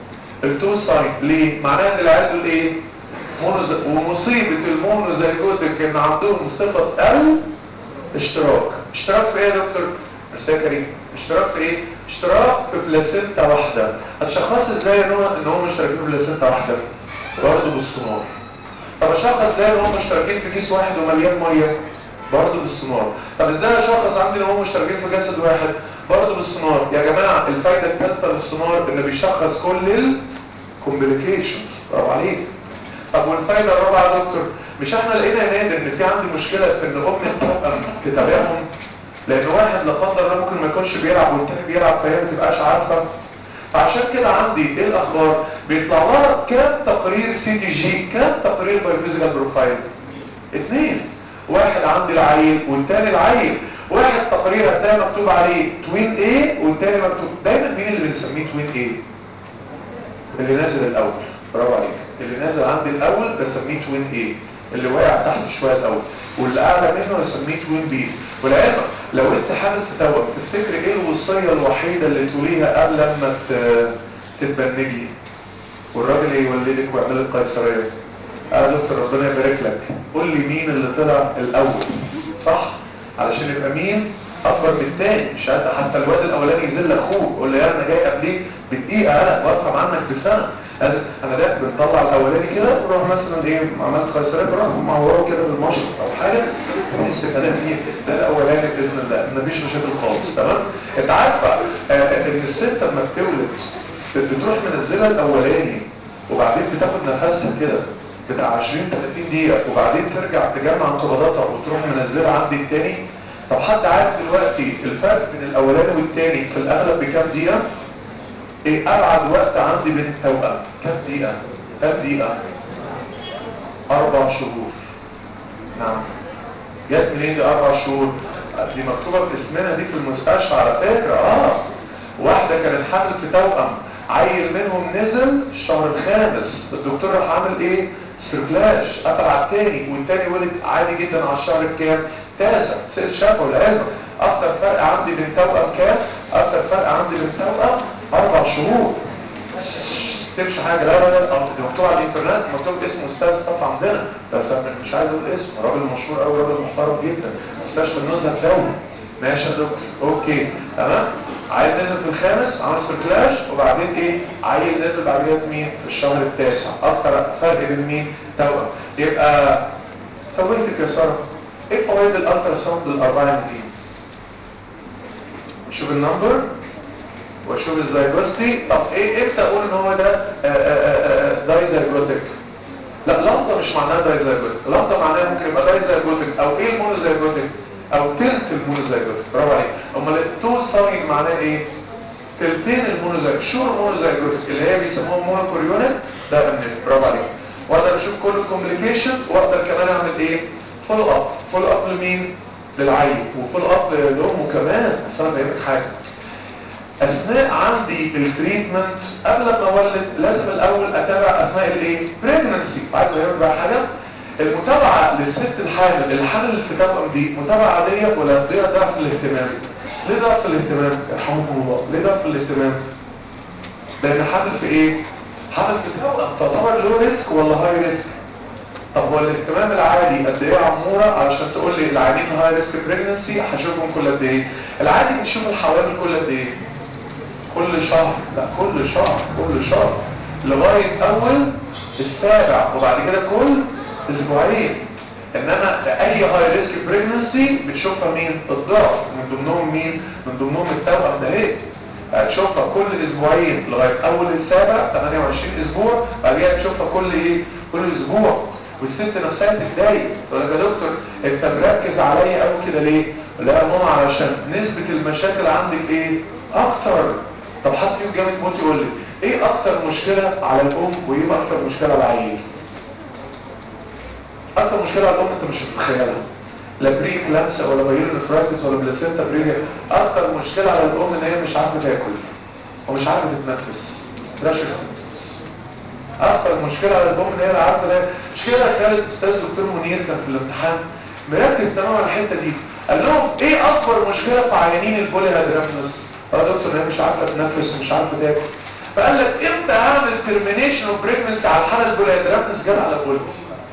S2: التو ساين ليه معناها ان العيال دول ايه مونوز... ومصيبه المونوزايجوتيك ان عندهم صفه ال اشتراك اشتراك في ايه يا دكتور مش يا كريم اشتراك في ايه اشتراك في بلاسنتا واحدة هتشخص ازاي ان هو ان هم مشتركين في بلاسنتا واحدة برضه بالسونار طب اشخص ازاي ان هم مشتركين في كيس واحد ومليان ميه برضه بالسونار طب ازاي اشخص عندي ان هم مشتركين في جسد واحد برضه بالسونار يا جماعه الفايده الثالثه للسونار انه بيشخص كل الكومبليكيشنز برافو عليك طب والفايده الرابعه يا دكتور مش احنا لقينا يا نادر ان في عندي مشكله في ان ام التوأم تتابعهم لان واحد لا قدر الله ممكن ما يكونش بيلعب والتاني بيلعب فهي ما تبقاش عارفه فعشان كده عندي ايه الاخبار بيطلع لها كام تقرير سي تي جي كام تقرير بايوفيزيكال بروفايل اثنين واحد عندي العيل والتاني العيل واحد تقرير هتلاقي مكتوب عليه توين ايه والتاني مكتوب دايما مين اللي بنسميه توين ايه اللي نازل الاول برافو عليك اللي نازل عندي الاول بسميه توين ايه اللي واقع تحت شويه الاول واللي اعلى منه بسميه توين بي والعلم لو انت حامل في توأم تفتكر ايه الوصيه الوحيده اللي تقوليها قبل لما تتبنجي والراجل يولدك ويعمل لك قيصريه قال دكتور ربنا يبارك لك قول لي مين اللي طلع الاول صح علشان يبقى مين اكبر من الثاني مش حتى الواد الاولاني ينزل لاخوه يقول له يا انا جاي قبليك بدقيقه انا وافهم عنك بسنه انا ده بنطلع الاولاني كده نروح مثلا ايه عملت قيصريه نروح معوره كده بالمشط او حاجه نحس ان ايه ده الاولاني باذن الله مفيش مشاكل خالص تمام انت عارفه آه ان الست لما بتولد بتروح منزلها الاولاني وبعدين بتاخد نفسها كده بتاع 20 30 دقيقه وبعدين ترجع تجمع انقباضاتها وتروح منزلها عندي التاني طب حد عارف دلوقتي الفرق بين الاولاني والتاني في الاغلب بكام دقيقه ايه ابعد وقت عندي بين التوأم كام دقيقة كام دقيقة اربع شهور نعم جت منين دي اربع شهور دي مكتوبة باسمنا دي في المستشفى على فكرة اه واحدة كانت حامل في توأم عيل منهم نزل الشهر الخامس الدكتور راح عامل ايه سيركلاش قفل على التاني والتاني ولد عادي جدا على الشهر الكام تاسع سئل شافه العلم اكتر فرق عندي بين توأم كام اكتر فرق عندي بين توأم اربع شهور تكتبش حاجه لا لا لا أو مكتوب على الانترنت مكتوب اسم استاذ صف عندنا بس أنا مش عايز اقول اسم راجل مشهور قوي راجل محترم جدا مستشفى النزهه الدولي ماشي يا دكتور اوكي تمام عيل نزل في الخامس عمل سيركلاج وبعدين ايه عيل نزل بعد كده مين في الشهر التاسع اكتر فرق بين مين توأم يبقى توهتك يا ساره ايه فوائد الالترا ساوند الاربعه دي شوف النمبر واشوف الزيجوستي طب ايه امتى اقول ان هو ده دايزايجوتيك لا لمطه مش معناها دايزايجوتيك لمطه معناها ممكن يبقى دايزايجوتيك او ايه المونوزايجوتيك او تلت المونوزايجوتيك برافو عليك امال التو ساين معناه ايه تلتين المونوزايجوتيك شور مونوزايجوتيك اللي هي بيسموها مونوكوريونيك ده امنيت برافو عليك واقدر اشوف كل الكومبليكيشنز واقدر كمان اعمل ايه فولو اب فولو اب لمين للعيل وفولو اب لامه كمان بس انا فاهمك حاجه اثناء عندي التريتمنت قبل ما اولد لازم الاول اتابع اثناء الايه بريجنسي عايز افهمك بقى حاجه المتابعه للست الحامل اللي حامل في توأم دي متابعه عاديه ولا عاديه ضعف الاهتمام ليه ضعف الاهتمام يرحمكم الله ليه ضعف الاهتمام لان حامل في ايه حامل في توأم تعتبر لو ريسك ولا هاي ريسك طب هو الاهتمام العادي قد ايه يا عموره علشان تقول لي العيانين هاي ريسك بريجنسي هشوفهم كل قد ايه العادي بنشوف الحوامل كل قد ايه كل شهر لا كل شهر كل شهر لغاية اول السابع وبعد كده كل اسبوعين انما اي هاي ريسك بريجنسي بتشوفها مين الضعف من ضمنهم مين من ضمنهم التوأم ده ايه هتشوفها كل اسبوعين لغاية اول السابع 28 اسبوع بعد كده تشوفها كل ايه كل اسبوع والست نفسها تتضايق تقول لك يا دكتور انت مركز عليا قوي كده ليه لا يا ماما علشان نسبة المشاكل عندك ايه اكتر طب حد فيهم جامد موت يقول لي ايه اكتر مشكلة على الام وايه اكتر مشكلة على العيل اكتر مشكلة على الام انت مش متخيلها لا بري كلامسة ولا بايرو نفرايتس ولا بلاسينتا بري اكتر مشكلة على الام ان هي مش عارفة تاكل ومش عارفة تتنفس بريشر سيمتومز اكتر مشكلة على الام ان هي لا عارفة تاكل مش كده خالد استاذ دكتور منير كان في الامتحان مركز تماما على الحتة دي قال لهم ايه اكبر مشكلة في عيانين البولي هيدرامنس اه دكتور هي مش عارفه تنفس ومش عارفه تاكل فقال لك امتى اعمل ترمينيشن اوف بريجنسي على الحاله البوليدرابنس جاب على بولت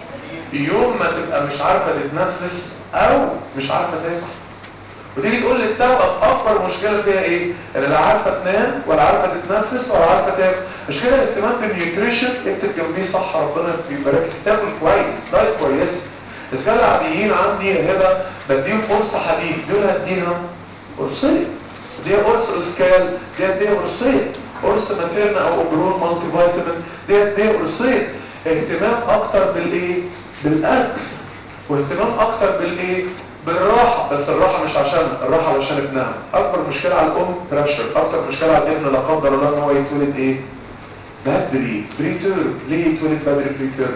S2: يوم ما تبقى مش عارفه تتنفس او مش عارفه تاكل وتيجي تقول لي التوأم اكبر مشكله فيها ايه؟ ان لا عارفه تنام ولا عارفه تتنفس ولا عارفه تاكل مش كده الاهتمام بالنيوتريشن اكتب جنبيه صح ربنا يبارك لك تاكل كويس دايت كويس الرجاله العاديين عندي هبه بديهم قرص حديد دول هديهم قرصين دي قرص اسكال دي دي قرصين قرص ماتيرنا او اوبرون مالتي فيتامين دي دي قرصين اهتمام اكتر بالايه بالاكل واهتمام اكتر بالايه بالراحة بس الراحة مش عشان الراحة علشان ابنها اكبر مشكلة على الام بريشر اكتر مشكلة على الابن لا قدر الله ان هو يتولد ايه بدري بريتير ليه يتولد بدري بريتير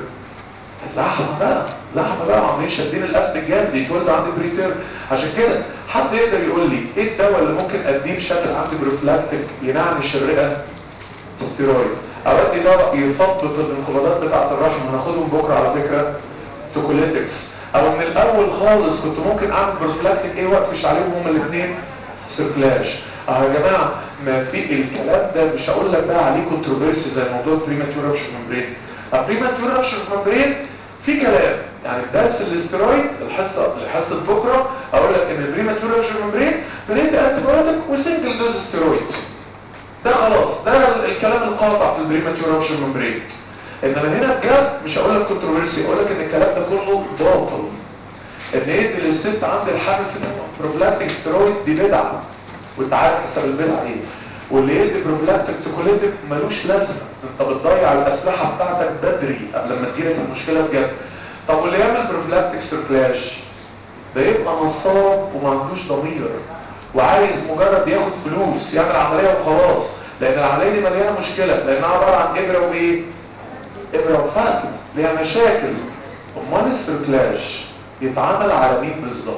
S2: زحمة بقى زحمة بقى عاملين شادين الاسد الجامد يتولد عندي بريتير عشان كده حد يقدر يقول لي ايه الدواء اللي ممكن اديه بشكل عندي بروفلاكتيك ينعنش الرئة ستيرويد او ادي دواء يثبط الانقباضات بتاعة الرحم هناخدهم بكرة على فكرة توكوليتكس او من الاول خالص كنت ممكن اعمل بروفلاكتيك ايه واقفش عليهم هما الاثنين سيركلاش اه يا جماعة ما في الكلام ده مش هقول لك بقى عليه كونتروفيرسي زي موضوع بريماتور رابشر ممبرين بريماتور رابشر ممبرين في كلام يعني درس الاسترويد الحصه حصه بكره اقول لك ان البريماتور رابشر ممبرين بندي انتيبيوتيك وسنجل دوز استرويد ده خلاص ده الكلام القاطع في البريماتور رابشر ممبرين انما هنا بجد مش هقول لك كونتروفيرسي اقول لك ان الكلام ده كله باطل ان يدي للست عند الحمل كده بروفلاكتيك ستيرويد دي بدعه وانت عارف حسب البدعه ايه واللي يدي بروفلاكتيك توكوليتيك ملوش لازمه انت بتضيع الاسلحه بتاعتك بدري قبل ما تجيلك المشكله بجد طب واللي يعمل بروفلاكتيك سيركلاش ده يبقى نصاب وما عندوش ضمير وعايز مجرد ياخد فلوس يعمل عمليه وخلاص لان العمليه دي مليانه مشكله لانها عباره عن ابره وايه ابره وفك ليها مشاكل امال السيركلاش يتعامل على مين بالظبط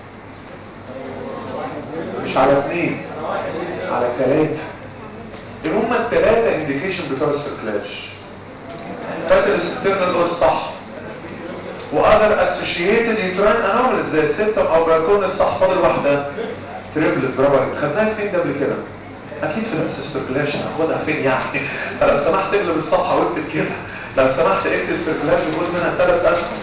S2: مش على اثنين على ثلاثه اللي هم الثلاثه انديكيشن بتوع السيركلاش فاكر الستيرنال اور صح واذر اسوشيتد يوتراين انوماليز زي السيبتم او براكون صح فاضل واحده تريبلت برافو عليك خدناها فين ده قبل كده اكيد في نفس السيركليشن هاخدها فين يعني فلو سمحت اقلب الصفحه واكتب كده لو سمحت اكتب سيركليشن خد منها ثلاث اسهم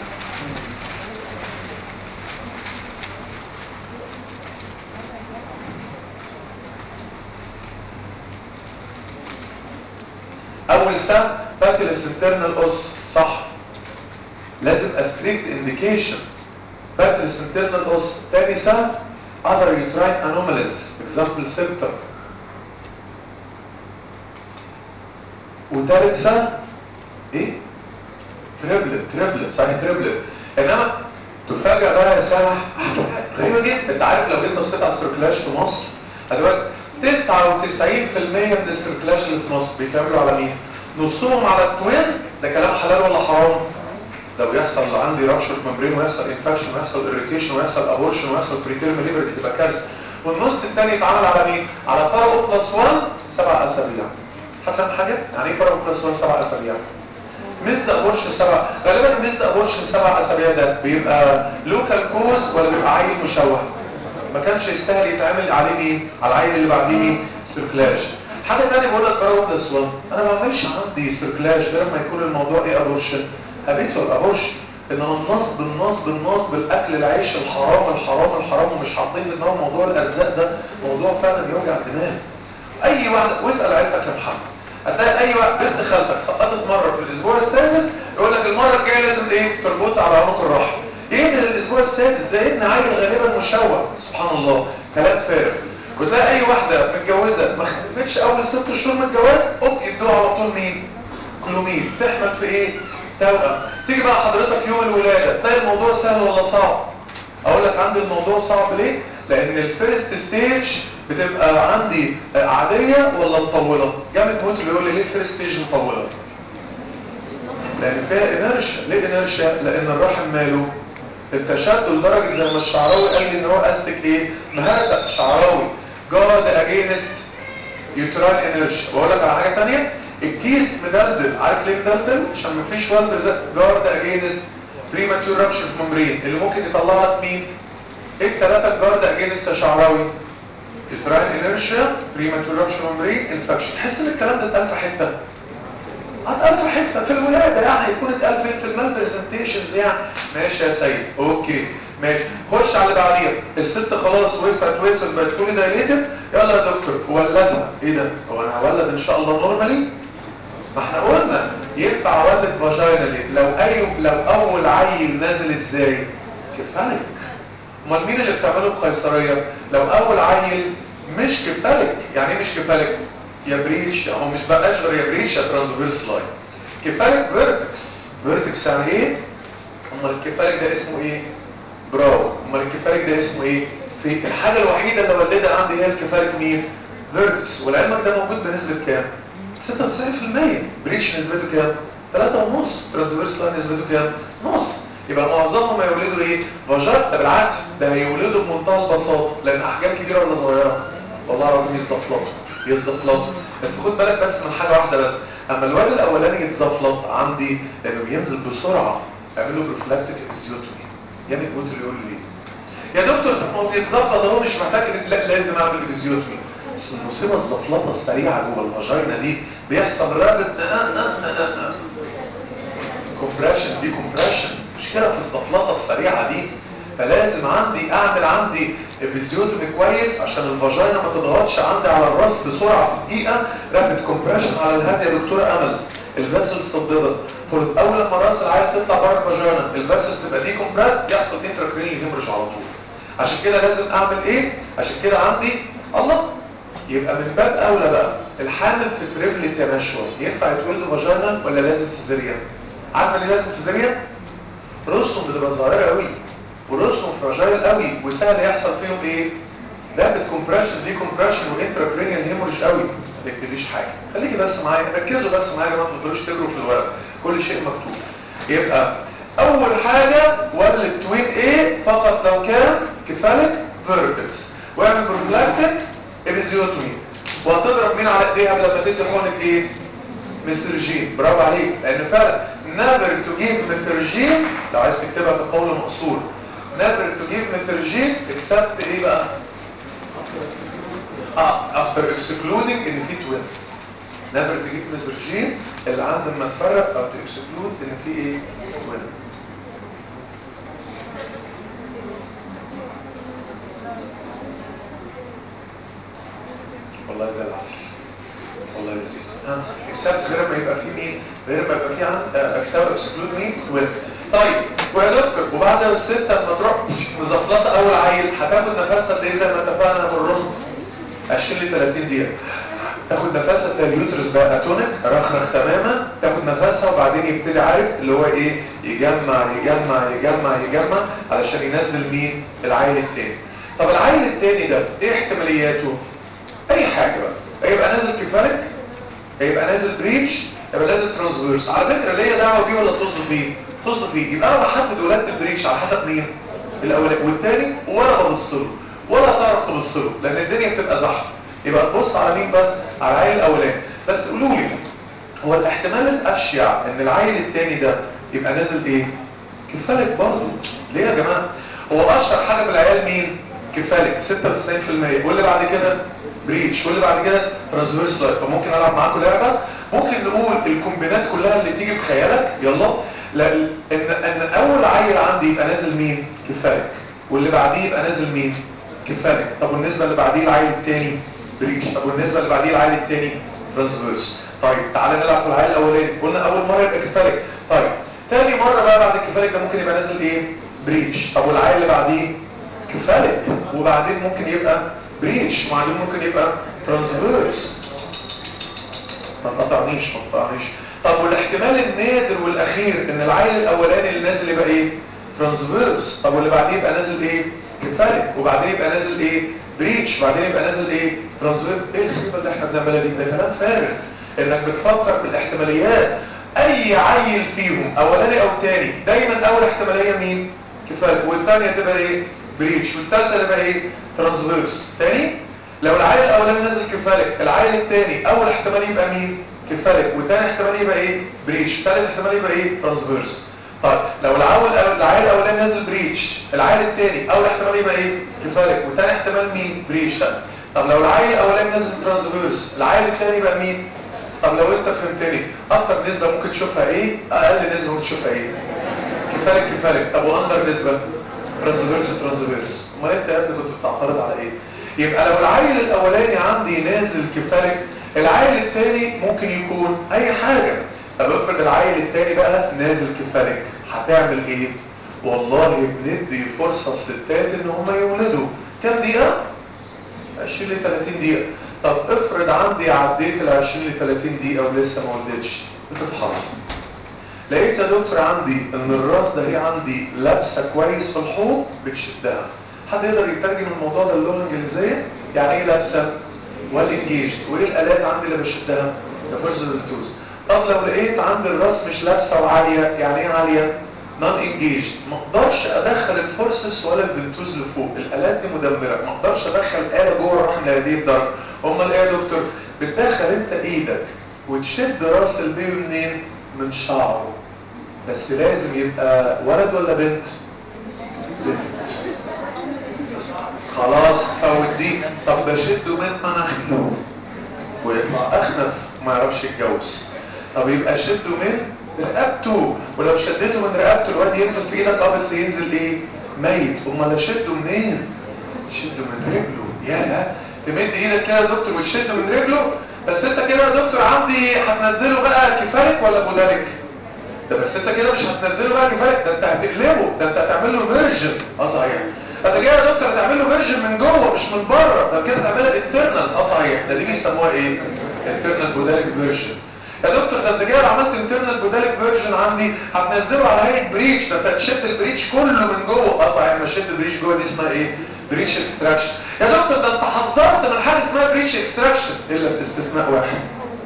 S2: اول سهم فاكر السنترنال اوس صح لازم استريكت انديكيشن فاكر السنترنال اوس تاني سهم other uterine anomalies example symptom وتالت سهم ايه تريبلت تريبلت صحيح تريبلت انما تفاجئ بقى يا سامح غريبه جدا انت عارف لو جيت بصيت على السيركلاج في مصر دلوقتي 99% من السيركلاج اللي في مصر بيتعملوا على مين؟ نصهم على التوين ده كلام حلال ولا حرام؟ لو يحصل عندي رابشر ممبرين ويحصل انفكشن ويحصل اريتيشن ويحصل ابورشن ويحصل بريتيرم ليبر تبقى كارثه والنص الثاني يتعامل على مين؟ على فارو بلس 1 سبع اسابيع هتفهم حاجه؟ يعني ايه فارو بلس 1 سبع اسابيع؟ مزد ابورشن سبع غالبا مزد ابورشن سبع اسابيع ده بيبقى لوكال كوز ولا بيبقى عيل مشوه ما كانش يستاهل يتعمل عليه مين على العيل اللي بعديه مين سيركلاج حاجه ثانيه بقول لك فارو بلس 1 انا ما بعملش عندي سيركلاج غير لما يكون الموضوع ايه ابورشن هبيته الابورشن انما النصب النصب النصب الاكل العيش الحرام الحرام الحرام ومش حاطين ان هو موضوع الارزاق ده موضوع فعلا يوجع الدماغ اي واحد واسال عيلتك يا محمد هتلاقي اي واحد بنت خالتك سقطت مره في الاسبوع السادس يقول لك المره الجايه لازم ايه تربطها على عنق الرحم ايه من الاسبوع السادس ده ابن عيل غالبا مشوه سبحان الله كلام فارغ وتلاقي اي واحده متجوزه ما خلفتش اول ست شهور من الجواز اوب يدوها على طول مين كلوميد تحمل في ايه توأم تيجي بقى حضرتك يوم الولاده تلاقي الموضوع سهل ولا صعب اقول لك عندي الموضوع صعب ليه لان الفيرست ستيج بتبقى عندي عاديه ولا مطوله جامد موت اللي يقول لي ليه الفيرست ستيج مطوله لان فيها انرشيا ليه انرشيا لان الرحم ماله التشتت لدرجه زي ما الشعراوي قال لي ان هو قصدك ايه مهدأ الشعراوي جارد اجينست يوترال انرشيا بقول لك على حاجه ثانيه الكيس مدلدل عارف ليه مدلدل عشان مفيش والد جارد اجينست بريماتور رابشر ممبرين اللي ممكن يطلع لك مين ايه الثلاثه جارد اجينست يا شعراوي يوترال انرشيا بريماتور رابشر ممبرين انفكشن تحس ان الكلام ده اتقال في حته اتقال في حته في الولاده يعني يكون اتقال فين في المال برزنتيشنز يعني ماشي يا سيد اوكي ماشي خش على اللي بعديها الست خلاص وسعت وسعت بقت فولي دايليتد يلا يا دكتور ولدها ايه ده هو انا هولد ان شاء الله نورمالي ما احنا قلنا ينفع اولد فاجينالي لو اي لو اول عيل نازل ازاي كفالك امال مين اللي بتعمله القيصريه لو اول عيل مش كفالك يعني ايه مش كفالك يا بريش هو مش بقاش غير يا بريش يا ترانسفيرس لاين كفالك فيرتكس فيرتكس يعني ايه امال الكفالك ده اسمه ايه برافو امال الكفالك ده اسمه ايه في الحاجه الوحيده اللي ولدها عندي هي الكفالك مين فيرتكس والعلمك ده موجود بنسبه كام 96% بريش نسبته كام 3 ونص ترانسفيرس لاين نسبته كام نص يبقى معظمهم هيولدوا ايه فاجات ده بالعكس ده هيولدوا بمنتهى البساطه لان احجام كبيره ولا صغيره والله العظيم يزفلطوا يزفلطوا بس خد بالك بس من حاجه واحده بس اما الواد الاولاني يتزفلط عندي لانه بينزل بسرعه اعمله بروفلاكتيك افيزيوتومي يعني البوت اللي يقول لي يا دكتور هو بيتزفلط اهو مش محتاج لا لازم اعمل افيزيوتومي بس المصيبه الزفلطه السريعه جوه الفاجينا دي بيحصل رابط كومبريشن دي كومبريشن مشكله في الزفلطه السريعه دي فلازم عندي اعمل عندي افيزيوتومي كويس عشان الفاجينا ما تضغطش عندي على الراس بسرعه في دقيقه رابط كومبريشن على الهادي يا دكتوره امل الفاسل صددت اول لما راس العيل تطلع بره الفاجينا الفاسل تبقى دي كومبريس يحصل انتراكرينال هيمرج على طول عشان كده لازم اعمل ايه عشان كده عندي الله يبقى من باب اولى بقى الحامل في تريبلت يا نشوى ينفع يتولد فاجينا ولا لازم سيزيريان عارفه ليه لازم سيزيريان رسم بتبقى صغيره قوي ورسم فراجايل قوي وسهل يحصل فيهم ايه رابط كومبريشن دي كومبريشن وانتراكرينيال هيموريج قوي ما تكتبليش حاجه خليكي بس معايا ركزوا بس معايا يا جماعه ما تقدروش تجروا في الورق كل شيء مكتوب يبقى اول حاجه ولد توين ايه فقط لو كان كفالك فيرتكس واعمل بروفلاكتيك ابيزيوتومي وهتضرب مين على ايديها لما تدي حقنه ايه مسترجين برافو عليك لان فعلا never to give مسترجين لو عايز تكتبها بقول مقصور never to give مسترجين except ايه بقى اه افتر اكسكلودنج ان في توين نادر تجيب ميزرجين اللي عند ما تفرق او تكسكلود ان في ايه توين والله زي العسل والله لذيذ ها اكسبت غير ما يبقى فيه مين غير ما يبقى فيه عند اكسبت اكسكلود مين توين طيب ويا دكتور وبعد الستة لما تروح مزفلطة اول عيل هتاخد نفسها قد ايه زي ما اتفقنا بالرمز 20 ل 30 دقيقة تاخد نفسها تلاقي اليوترس بقى اتونيك رخرخ تماما تاخد نفسها وبعدين يبتدي عارف اللي هو ايه يجمع يجمع يجمع يجمع علشان ينزل مين العيل التاني طب العيل التاني ده ايه احتمالياته اي حاجة بقى هيبقى نازل كفالك هيبقى نازل بريتش هيبقى نازل ترانسفيرس على فكرة ليا دعوة بيه ولا طز فيه طز فيه يبقى انا بحدد ولادة البريتش على حسب مين الاولاني والتاني ولا ببص له ولا تعرف تبص له لان الدنيا بتبقى زحمه يبقى تبص على مين بس على العيل الاولاني بس قولوا لي هو الاحتمال الاشيع ان العيل التاني ده يبقى نازل ايه كفالك برضه ليه يا جماعه هو اشهر حاجه في العيال مين كفالك 96% واللي بعد كده بريتش واللي بعد كده ترانسفيرس لايت فممكن العب معاكم لعبه ممكن نقول الكومبينات كلها اللي تيجي في خيالك يلا لان ان اول عيل عندي يبقى نازل مين كفالك واللي بعديه يبقى نازل مين كفالك طب والنسبه اللي بعديه العيل الثاني بريتش طب والنسبه اللي بعديه العيل الثاني ترانسفيرس طيب تعالى نلعب في العيل الاولاني قلنا اول مره يبقى كفالك طيب ثاني مره بقى بعد الكفالك ده ممكن يبقى نازل ايه بريتش طب والعيل اللي بعديه كفالك وبعدين ممكن يبقى بريتش وبعدين ممكن يبقى ترانسفيرس ما تقطعنيش ما تقطعنيش طب والاحتمال النادر والاخير ان العيل الاولاني اللي نازل يبقى ايه ترانسفيرس طب واللي بعديه يبقى نازل ايه كفالك وبعدين يبقى نازل ايه بريتش وبعدين يبقى نازل ايه ترانسفيرس ايه الخيبه اللي احنا بنعملها دي ده كلام فارغ انك بتفكر بالاحتماليات اي عيل فيهم اولاني او تاني دايما اول احتماليه مين كفالك والثانيه تبقى ايه بريتش والثالثه تبقى ايه ترانسفيرس تاني لو العيل الاولاني نازل كفالك العيل الثاني اول احتمال يبقى مين كفالك والثاني احتمال يبقى ايه بريتش ثالث احتمال يبقى ايه ترانسفيرس طيب لو العول العيل الاولاني نازل بريتش العيل الثاني اول احتمال يبقى ايه كفالك والثاني احتمال مين بريتش طب لو العيل الاولاني نازل ترانسفيرس العيل الثاني يبقى مين طب لو انت فهمتني اكتر نسبه ممكن تشوفها ايه اقل نسبه ممكن تشوفها ايه كفالك كفالك طب واندر نسبه ترانسفيرس ترانسفيرس امال انت يا ابني كنت بتعترض على ايه يبقى لو العيل الاولاني عندي نازل كفالك العيل الثاني ممكن يكون اي حاجة طب افرض العيل الثاني بقى نازل كفالك هتعمل ايه والله بندي فرصة الستات ان هم يولدوا كم دقيقة 20 ل 30 دقيقة طب افرض عندي عديت ال 20 ل 30 دقيقة ولسه ما ولدتش بتتحصل لقيت يا دكتور عندي ان الراس ده هي عندي لابسه كويس في الحوض بتشدها حد يقدر يترجم الموضوع ده اللغه الانجليزيه يعني ايه لابسه والانجيج وايه الالات عندي اللي بشدها الفرز التوز طب لو لقيت عند الراس مش لابسه وعاليه يعني ايه عاليه نون انجيج ما اقدرش ادخل الفورسس ولا البنتوز لفوق الالات دي مدمره ما اقدرش ادخل اله جوه الرحم لهذه الدرجه امال ايه يا دكتور بتدخل انت ايدك وتشد راس البيبي منين من شعره بس لازم يبقى ولد ولا بنت بنت خلاص فوت دي طب بشده من مناخيره ويطلع اخنف ما يعرفش يتجوز طب يبقى شده من رقبته ولو شدته من رقبته الواد ينزل في ايدك اه بس ينزل ايه ميت امال اشده منين شده من رجله يا تمد ايدك كده يا دكتور وتشده من رجله بس انت كده يا دكتور عندي هتنزله بقى كفايك ولا بودالك ده بس انت كده مش هتنزله بقى كفايك ده انت هتقلبه ده انت هتعمل له فيرجن اه صحيح انت كده يا دكتور هتعمل له فيرجن من جوه مش من بره ده كده هتعملها انترنال اه صحيح ده دي بيسموها ايه انترنال بودالك فيرجن يا دكتور ده انت كده عملت انترنال بودالك فيرجن عندي هتنزله على هيئه بريتش ده انت هتشد البريتش كله من جوه اه صحيح ما شد البريتش جوه دي اسمها ايه بريتش اكستراكشن يا دكتور ده انت حذرت من حاجه اسمها بريتش اكستراكشن الا في استثناء واحد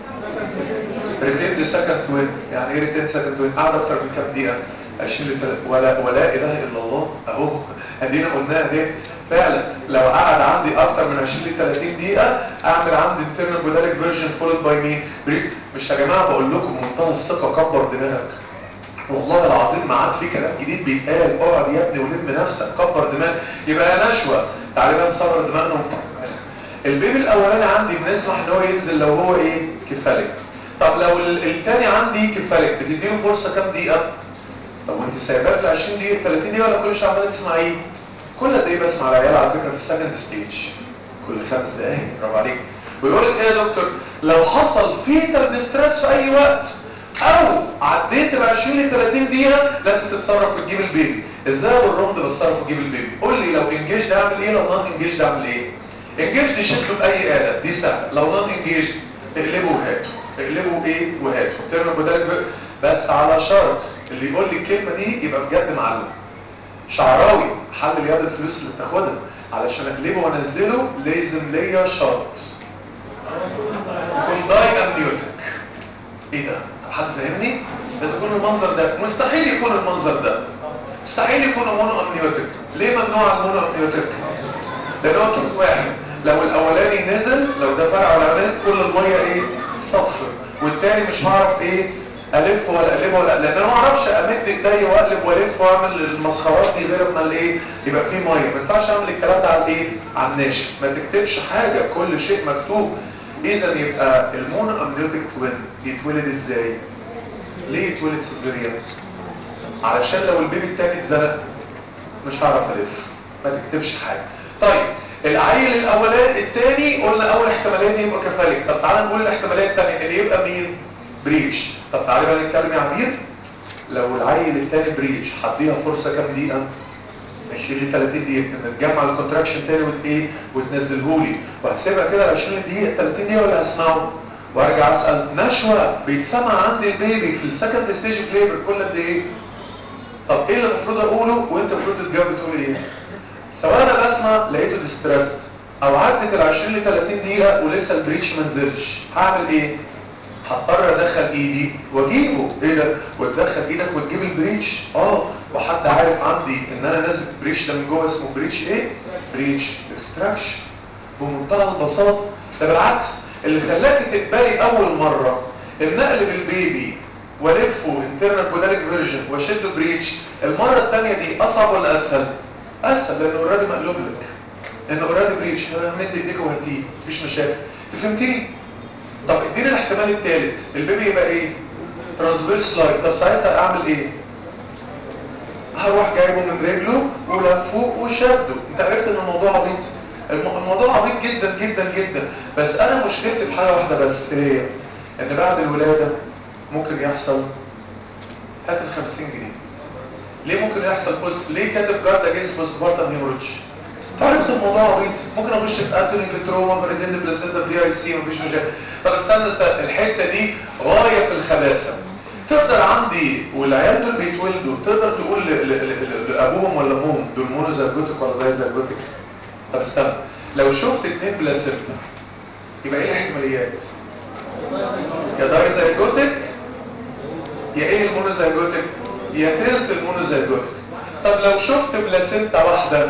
S2: ريتين سكند وين يعني ايه ريتين سكند وين قعد اكتر من كام دقيقه 20 ل ولا ولا اله الا الله اهو ادينا قلناها دي فعلا لو قعد عندي اكتر من 20 ل 30 دقيقه اعمل عندي انترنال بوداليك فيرجن فولد باي مين مش يا جماعه بقول لكم منتهى الثقه كبر دماغك والله العظيم معاك في كلام جديد بيتقال اقعد يا ابني ولم نفسك كبر دماغك يبقى يا نشوه تعالى بقى نصبر دماغنا البيبي الاولاني عندي بنسمح ان هو ينزل لو هو ايه كفالك طب لو ال- التاني عندي كفالك بتديله فرصه كام دقيقه طب وانت سايباه في 20 دقيقه 30 دقيقه ولا كل شويه عماله تسمعيه كل قد ايه بسمع العيال على فكره في السكند ستيج كل خمس دقايق برافو عليك ويقول لك ايه يا دكتور لو حصل فيتال ديستريس في اي وقت او عديت ال 20 ل 30 دقيقه لازم تتصرف وتجيب البيبي ازاي بالرمض بتصرف وتجيب البيبي قول لي لو انجيج ده اعمل ايه لو نون انجيج ده اعمل ايه انجيج دي شده باي اله دي سهله لو نون انجيج اقلبه وهاته اقلبه ايه وهاته ترمي بدالك بس على شرط اللي يقول لي الكلمه دي يبقى بجد معلم شعراوي حل يد الفلوس اللي بتاخدها علشان اقلبه وانزله لازم ليا شرط يكون داي امنيوتك ايه ده حد فاهمني لازم يكون المنظر ده مستحيل يكون المنظر ده مستحيل يكون مونو امنيوتك ليه ممنوع المونو امنيوتك لان هو كيس واحد لو الاولاني نزل لو ده فرع الاولاني كل الميه ايه صفر والتاني مش هعرف ايه الف ولا اقلبه ولا لان انا ما اعرفش امد ايدي واقلب والف واعمل المسخرات دي غير اما الايه يبقى فيه ميه ما ينفعش اعمل الكلام ده على الايه على الناشف ما تكتبش حاجه كل شيء مكتوب اذا يبقى المونو امنيوتيك توين يتولد ازاي ليه يتولد سيزيريان علشان لو البيبي التاني اتزنق مش هعرف الف ما تكتبش حاجه طيب العيل الاولاني الثاني قلنا اول احتماليه دي يبقى كفالك طب تعالى نقول الاحتماليه الثانيه اللي يبقى مين بريش طب تعالى بقى نتكلم يا عمير لو العيل الثاني بريش هديها فرصه كام دقيقه 20 ل 30 دقيقه نتجمع الكونتراكشن تاني وت ايه وتنزلهولي وهسيبها كده 20 دقيقه 30 دقيقه ولا هسمعه وارجع اسال نشوه بيتسمع عندي البيبي في السكند ستيج اوف ليبر كل قد ايه طب ايه اللي المفروض اقوله وانت المفروض تجاوب تقول ايه سواء انا بسمع لقيته ديستريس او عدت ال 20 ل 30 دقيقه ولسه البريتش ما نزلش هعمل ايه هضطر ادخل ايدي واجيبه ايه ده وتدخل ايدك وتجيب البريتش اه وحد عارف عندي ان انا نازل بريتش ده من جوه اسمه بريتش ايه بريتش اكستراكشن بمنتهى البساطه ده بالعكس اللي خلاك تقبلي اول مره ان اقلب البيبي والفه انترنال بوداليك فيرجن واشد بريتش المره الثانيه دي اصعب ولا اسهل اسهل لانه اوريدي مقلوب لك لانه اوريدي بريتش مد ايديك وهاتيه مفيش مشاكل فهمتني طب اديني الاحتمال الثالث البيبي يبقى ايه ترانسفيرس لايك طب ساعتها اعمل ايه هروح جايبه من رجله ولفه وشده انت عرفت ان الموضوع عبيط الم- الموضوع عبيط جدا جدا جدا بس انا مشكلتي في حاجه واحده بس ايه هي ان بعد الولاده ممكن يحصل هات ال 50 جنيه ليه ممكن يحصل بوست ليه كاتب جارد اجينست بوست بارتم هيموريدج عرفت الموضوع عبيط ممكن اخش في اتوني في تروما بريدند بلاسينتا في اي سي مفيش مشاكل طب استنى استنى الحته دي غايه في الخباثه تقدر عندي والعيال دول بيتولدوا تقدر تقول ل- ل- ل- لابوهم ولا امهم دول مونوزايجوتيك ولا دايزايجوتيك طب استنى لو شفت اتنين بلاسينتا يبقى ايه الاحتماليات يا دايزايجوتيك يا ايه المونوزايجوتيك يا تلت المونوزايجوتيك طب لو شفت بلاسينتا واحده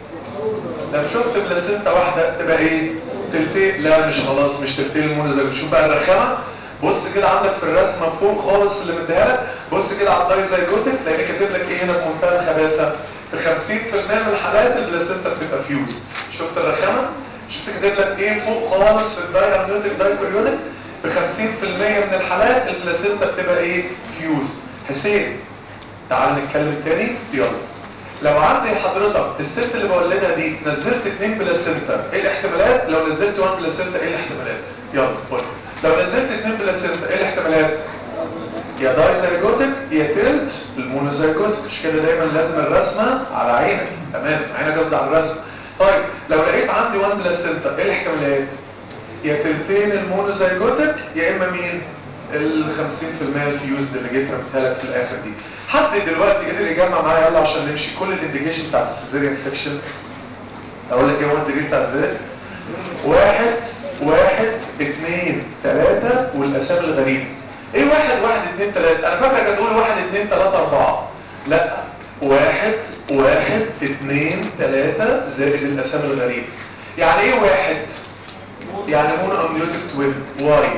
S2: لو شفت بلاسينتا واحده تبقى ايه تلتين لا مش خلاص مش تلتين المونوزايجوتيك شوف بقى الرخامه بص كده عندك في الرسمه فوق خالص اللي مديها لك بص كده على الدايزايجوتيك تلاقيه كاتب لك ايه هنا بمنتهى الخباثه في 50% من الحالات البلاسينتا بتبقى فيوز شفت الرخامه شفت كاتب لك ايه فوق خالص في الدايامنيوتيك دايبريونيك في 50% من الحالات البلاسينتا بتبقى ايه فيوز حسين تعال نتكلم تاني يلا لو عندي حضرتك الست اللي بولدها دي نزلت اتنين بلاسينتا ايه الاحتمالات لو نزلت وان بلاسينتا ايه الاحتمالات يلا قول لو نزلت اتنين بلاسينتا ايه الاحتمالات يا دايزايجوتيك يا تلت المونوزايجوتيك مش كده دايما لازم الرسمه على عينك تمام عينك قصدي على الرسمه طيب لو لقيت عندي وان بلاسينتا ايه الاحتمالات يا تلتين المونوزايجوتيك يا اما مين ال 50% الفيوز اللي جيت رميتها لك في الاخر دي حد دلوقتي قدر يجمع معايا يلا عشان نمشي كل الانديكيشن بتاعت السيزيريان سيكشن اقول لك ايه هو الانديكيشن بتاع السيزيريان واحد واحد اثنين ثلاثة والاسامي الغريبة ايه واحد واحد اثنين ثلاثة انا فاكرك هتقول واحد اثنين ثلاثة اربعة لا واحد واحد اثنين ثلاثة زائد الاسامي الغريبة يعني ايه واحد يعني مون امنيوتيك توين واي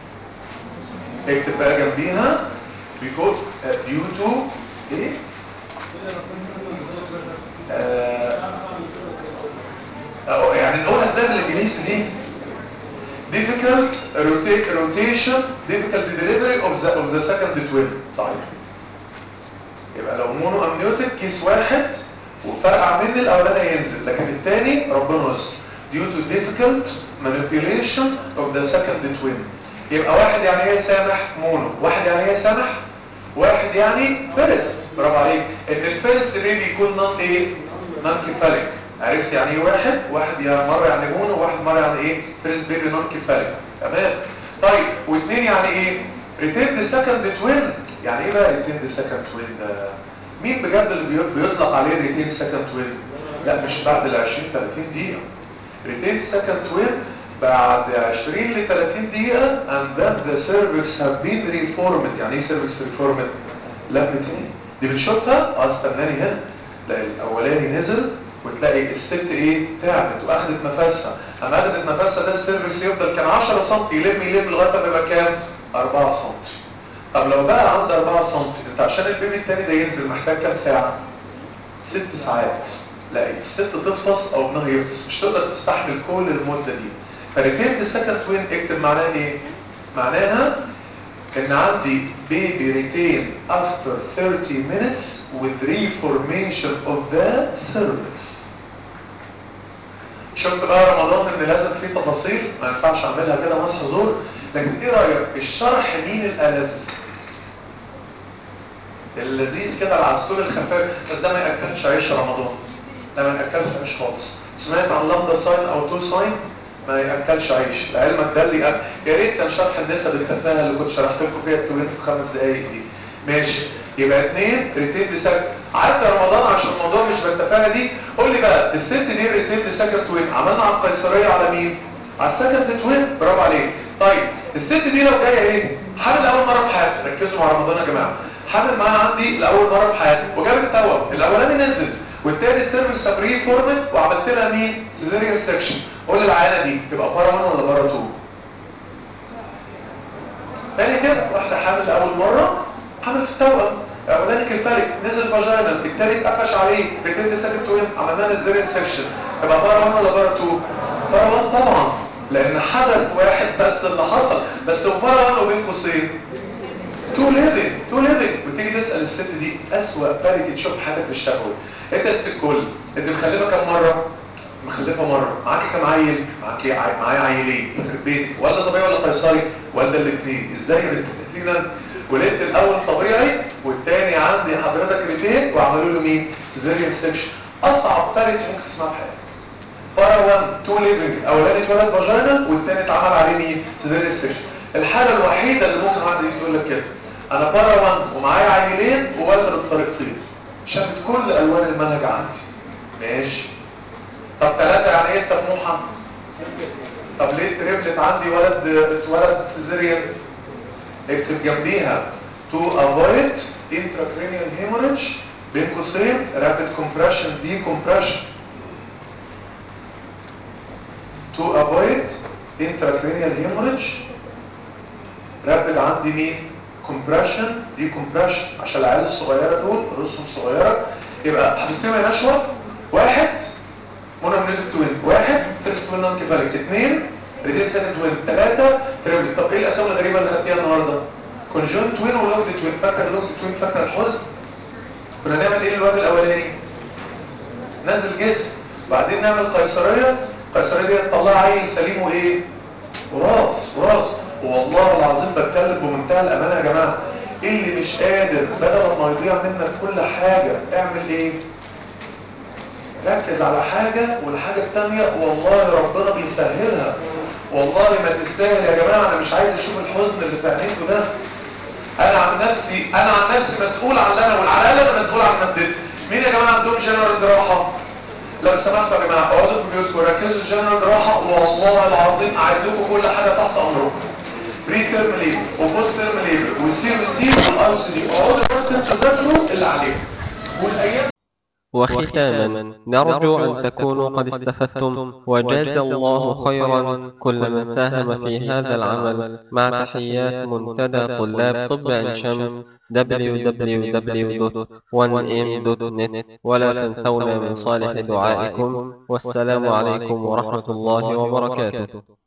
S2: اكتب بقى جنبيها because uh, due to ايه آه، أو يعني نقولها ازاي بالانجليزي دي difficult rota- rotation difficult delivery of the of the second twin صحيح يبقى لو مونو امنيوتيك كيس واحد وفرقع مني الاولاني ينزل لكن الثاني ربنا يستر due to difficult manipulation of the second twin يبقى واحد يعني ايه سامح مونو واحد يعني ايه سامح واحد يعني فيرست برافو عليك ان الفيرست بيبي يكون نون ايه نون كيفاليك عرفت يعني ايه واحد واحد يا مره يعني مونو وواحد مره يعني ايه فيرست بيبي نون كيفاليك تمام طيب واثنين يعني ايه ريتيند سكند توين يعني ايه بقى ريتيند سكند توين ده مين بجد اللي بي- بيطلق عليه ريتيند سكند توين لا مش بعد ال 20 30 دقيقه ريتيند سكند توين بعد 20 ل 30 دقيقه and then the cervix have been reformed يعني ايه cervix reformed لم تاني دي بنشوفها اه استناني هنا تلاقي الاولاني نزل وتلاقي الست ايه تعبت واخدت نفسها اما اخدت نفسها ده السيرفكس يفضل كان 10 سم يلم يلم لغايه ما يبقى كام 4 سم طب لو بقى عند 4 سم انت عشان البيبي التاني ده ينزل محتاج كام ساعه 6 ساعات لا الست تفطس او ابنها يفطس مش تقدر تستحمل كل المده دي فريتيرد سكند توين اكتب معناها ايه معناها ان عندي baby retain after 30 minutes with reformation of the cervix شفت بقى رمضان ان لازم فيه تفاصيل ما ينفعش اعملها كده مسح زور لكن ايه رايك الشرح مين الالذ اللذيذ كده العسول الخفيف بس ده ما ياكلش عيش رمضان ده ما ياكلش عيش خالص سمعت عن لامدا ساين او تو ساين ما ياكلش عيش لعلمك ده اللي أكل. يا ريت كان شرح النسب التفاهه اللي كنت شرحت لكم فيها التوين في خمس دقايق دي ماشي يبقى اثنين ريتين سكند عدى رمضان عشان الموضوع مش بالتفاهه دي قول لي بقى الست دي ريتين سكند توين عملنا على القيصريه على مين على السكند توين برافو عليك طيب الست دي لو جايه ايه حامل اول مره في حياتها ركزوا مع رمضان يا جماعه حامل معاها عندي لاول مره في حياتها وجابت توأم الاولاني نزل والتاني السيرفيس سبري فورمت وعملت لها مين سيزيريان سكشن قول لي العيانه دي تبقى بارا 1 ولا بارا 2 تاني كده واحده حامل لاول مره حامل في التوأم الاولاني كفالك نزل فاجينال التالت قفش عليه ريتين ساكت توين عملنا له سيزيريان سكشن تبقى بارا 1 ولا بارا 2 بارا 1 طبعا لان حدث واحد بس اللي حصل بس بارا 1 وبين قوسين تو ليفنج تو ليفنج وتيجي تسال الست دي اسوأ بالك تشوف حياتك في الشهوه انت يا ست الكل انت مخلفه كام مره مخلفه مره معاكي كام عيل معاكي عي... معايا عيلين في بيتك ولا طبيعي ولا قيصري ولا الاثنين ازاي بتتزينا ولقيت الاول طبيعي والثاني عندي حضرتك ريتين وعملوا له مين سيزيريان سكشن اصعب بالك ممكن تسمعها في حياتك بارا 1 تو ليفنج اولاني اتولد فاجينا والثاني اتعمل عليه مين سيزيريان سكشن الحاله الوحيده اللي ممكن حد يجي يقول لك كده انا بارا 1 ومعايا عيلين وولد بالطريقتين شافت كل الوان المنهج عندي ماشي طب ثلاثه يعني ايه سموحه طب ليه تريبلت عندي ولد اتولد سيزيريان اكتب جنبيها to avoid intracranial hemorrhage بين قوسين rapid compression decompression to avoid intracranial hemorrhage rapid عندي مين compression decompression عشان العيال الصغيره دول رؤوسهم صغيره يبقى هتسمع يا نشوه واحد مونومنيتك توين واحد فيرست توين نون كيفاليك اثنين ريدين سكند توين ثلاثه تريبل طب ايه الاسامي الغريبه اللي خدتيها النهارده كونجون توين ولوج توين فاكر اللوج توين فاكر الحزن كنا نعمل ايه الواد الاولاني نزل جسم بعدين نعمل قيصريه القيصريه دي تطلع عيل سليم وايه وراس وراس والله العظيم بتكلم بمنتهى الامانه يا جماعه اللي مش قادر بدل ما يضيع منك كل حاجه اعمل ايه ركز على حاجة والحاجة التانية والله ربنا بيسهلها والله ما تستاهل يا جماعة انا مش عايز اشوف الحزن اللي في عينيكوا ده انا عن نفسي انا عن نفسي مسؤول عن اللي انا اقول على الاقل انا مسؤول عن مادتي مين يا جماعة عندهم جنرال جراحة لو سمحتوا يا جماعة اقعدوا في بيوتكم ركزوا الجنرال جراحة والله العظيم اعيد لكم كل حاجة تحت امركم بري تيرم ليبر وبوست تيرم ليبر والسي والسي والاي سي دي اقعدوا بس تذاكروا اللي عليكم والايام
S1: وختاما نرجو أن تكونوا قد استفدتم وجاز الله خيرا كل من ساهم في هذا العمل مع تحيات منتدى طلاب طب عين شمس www.1m.net ولا تنسونا من صالح دعائكم والسلام عليكم ورحمة الله وبركاته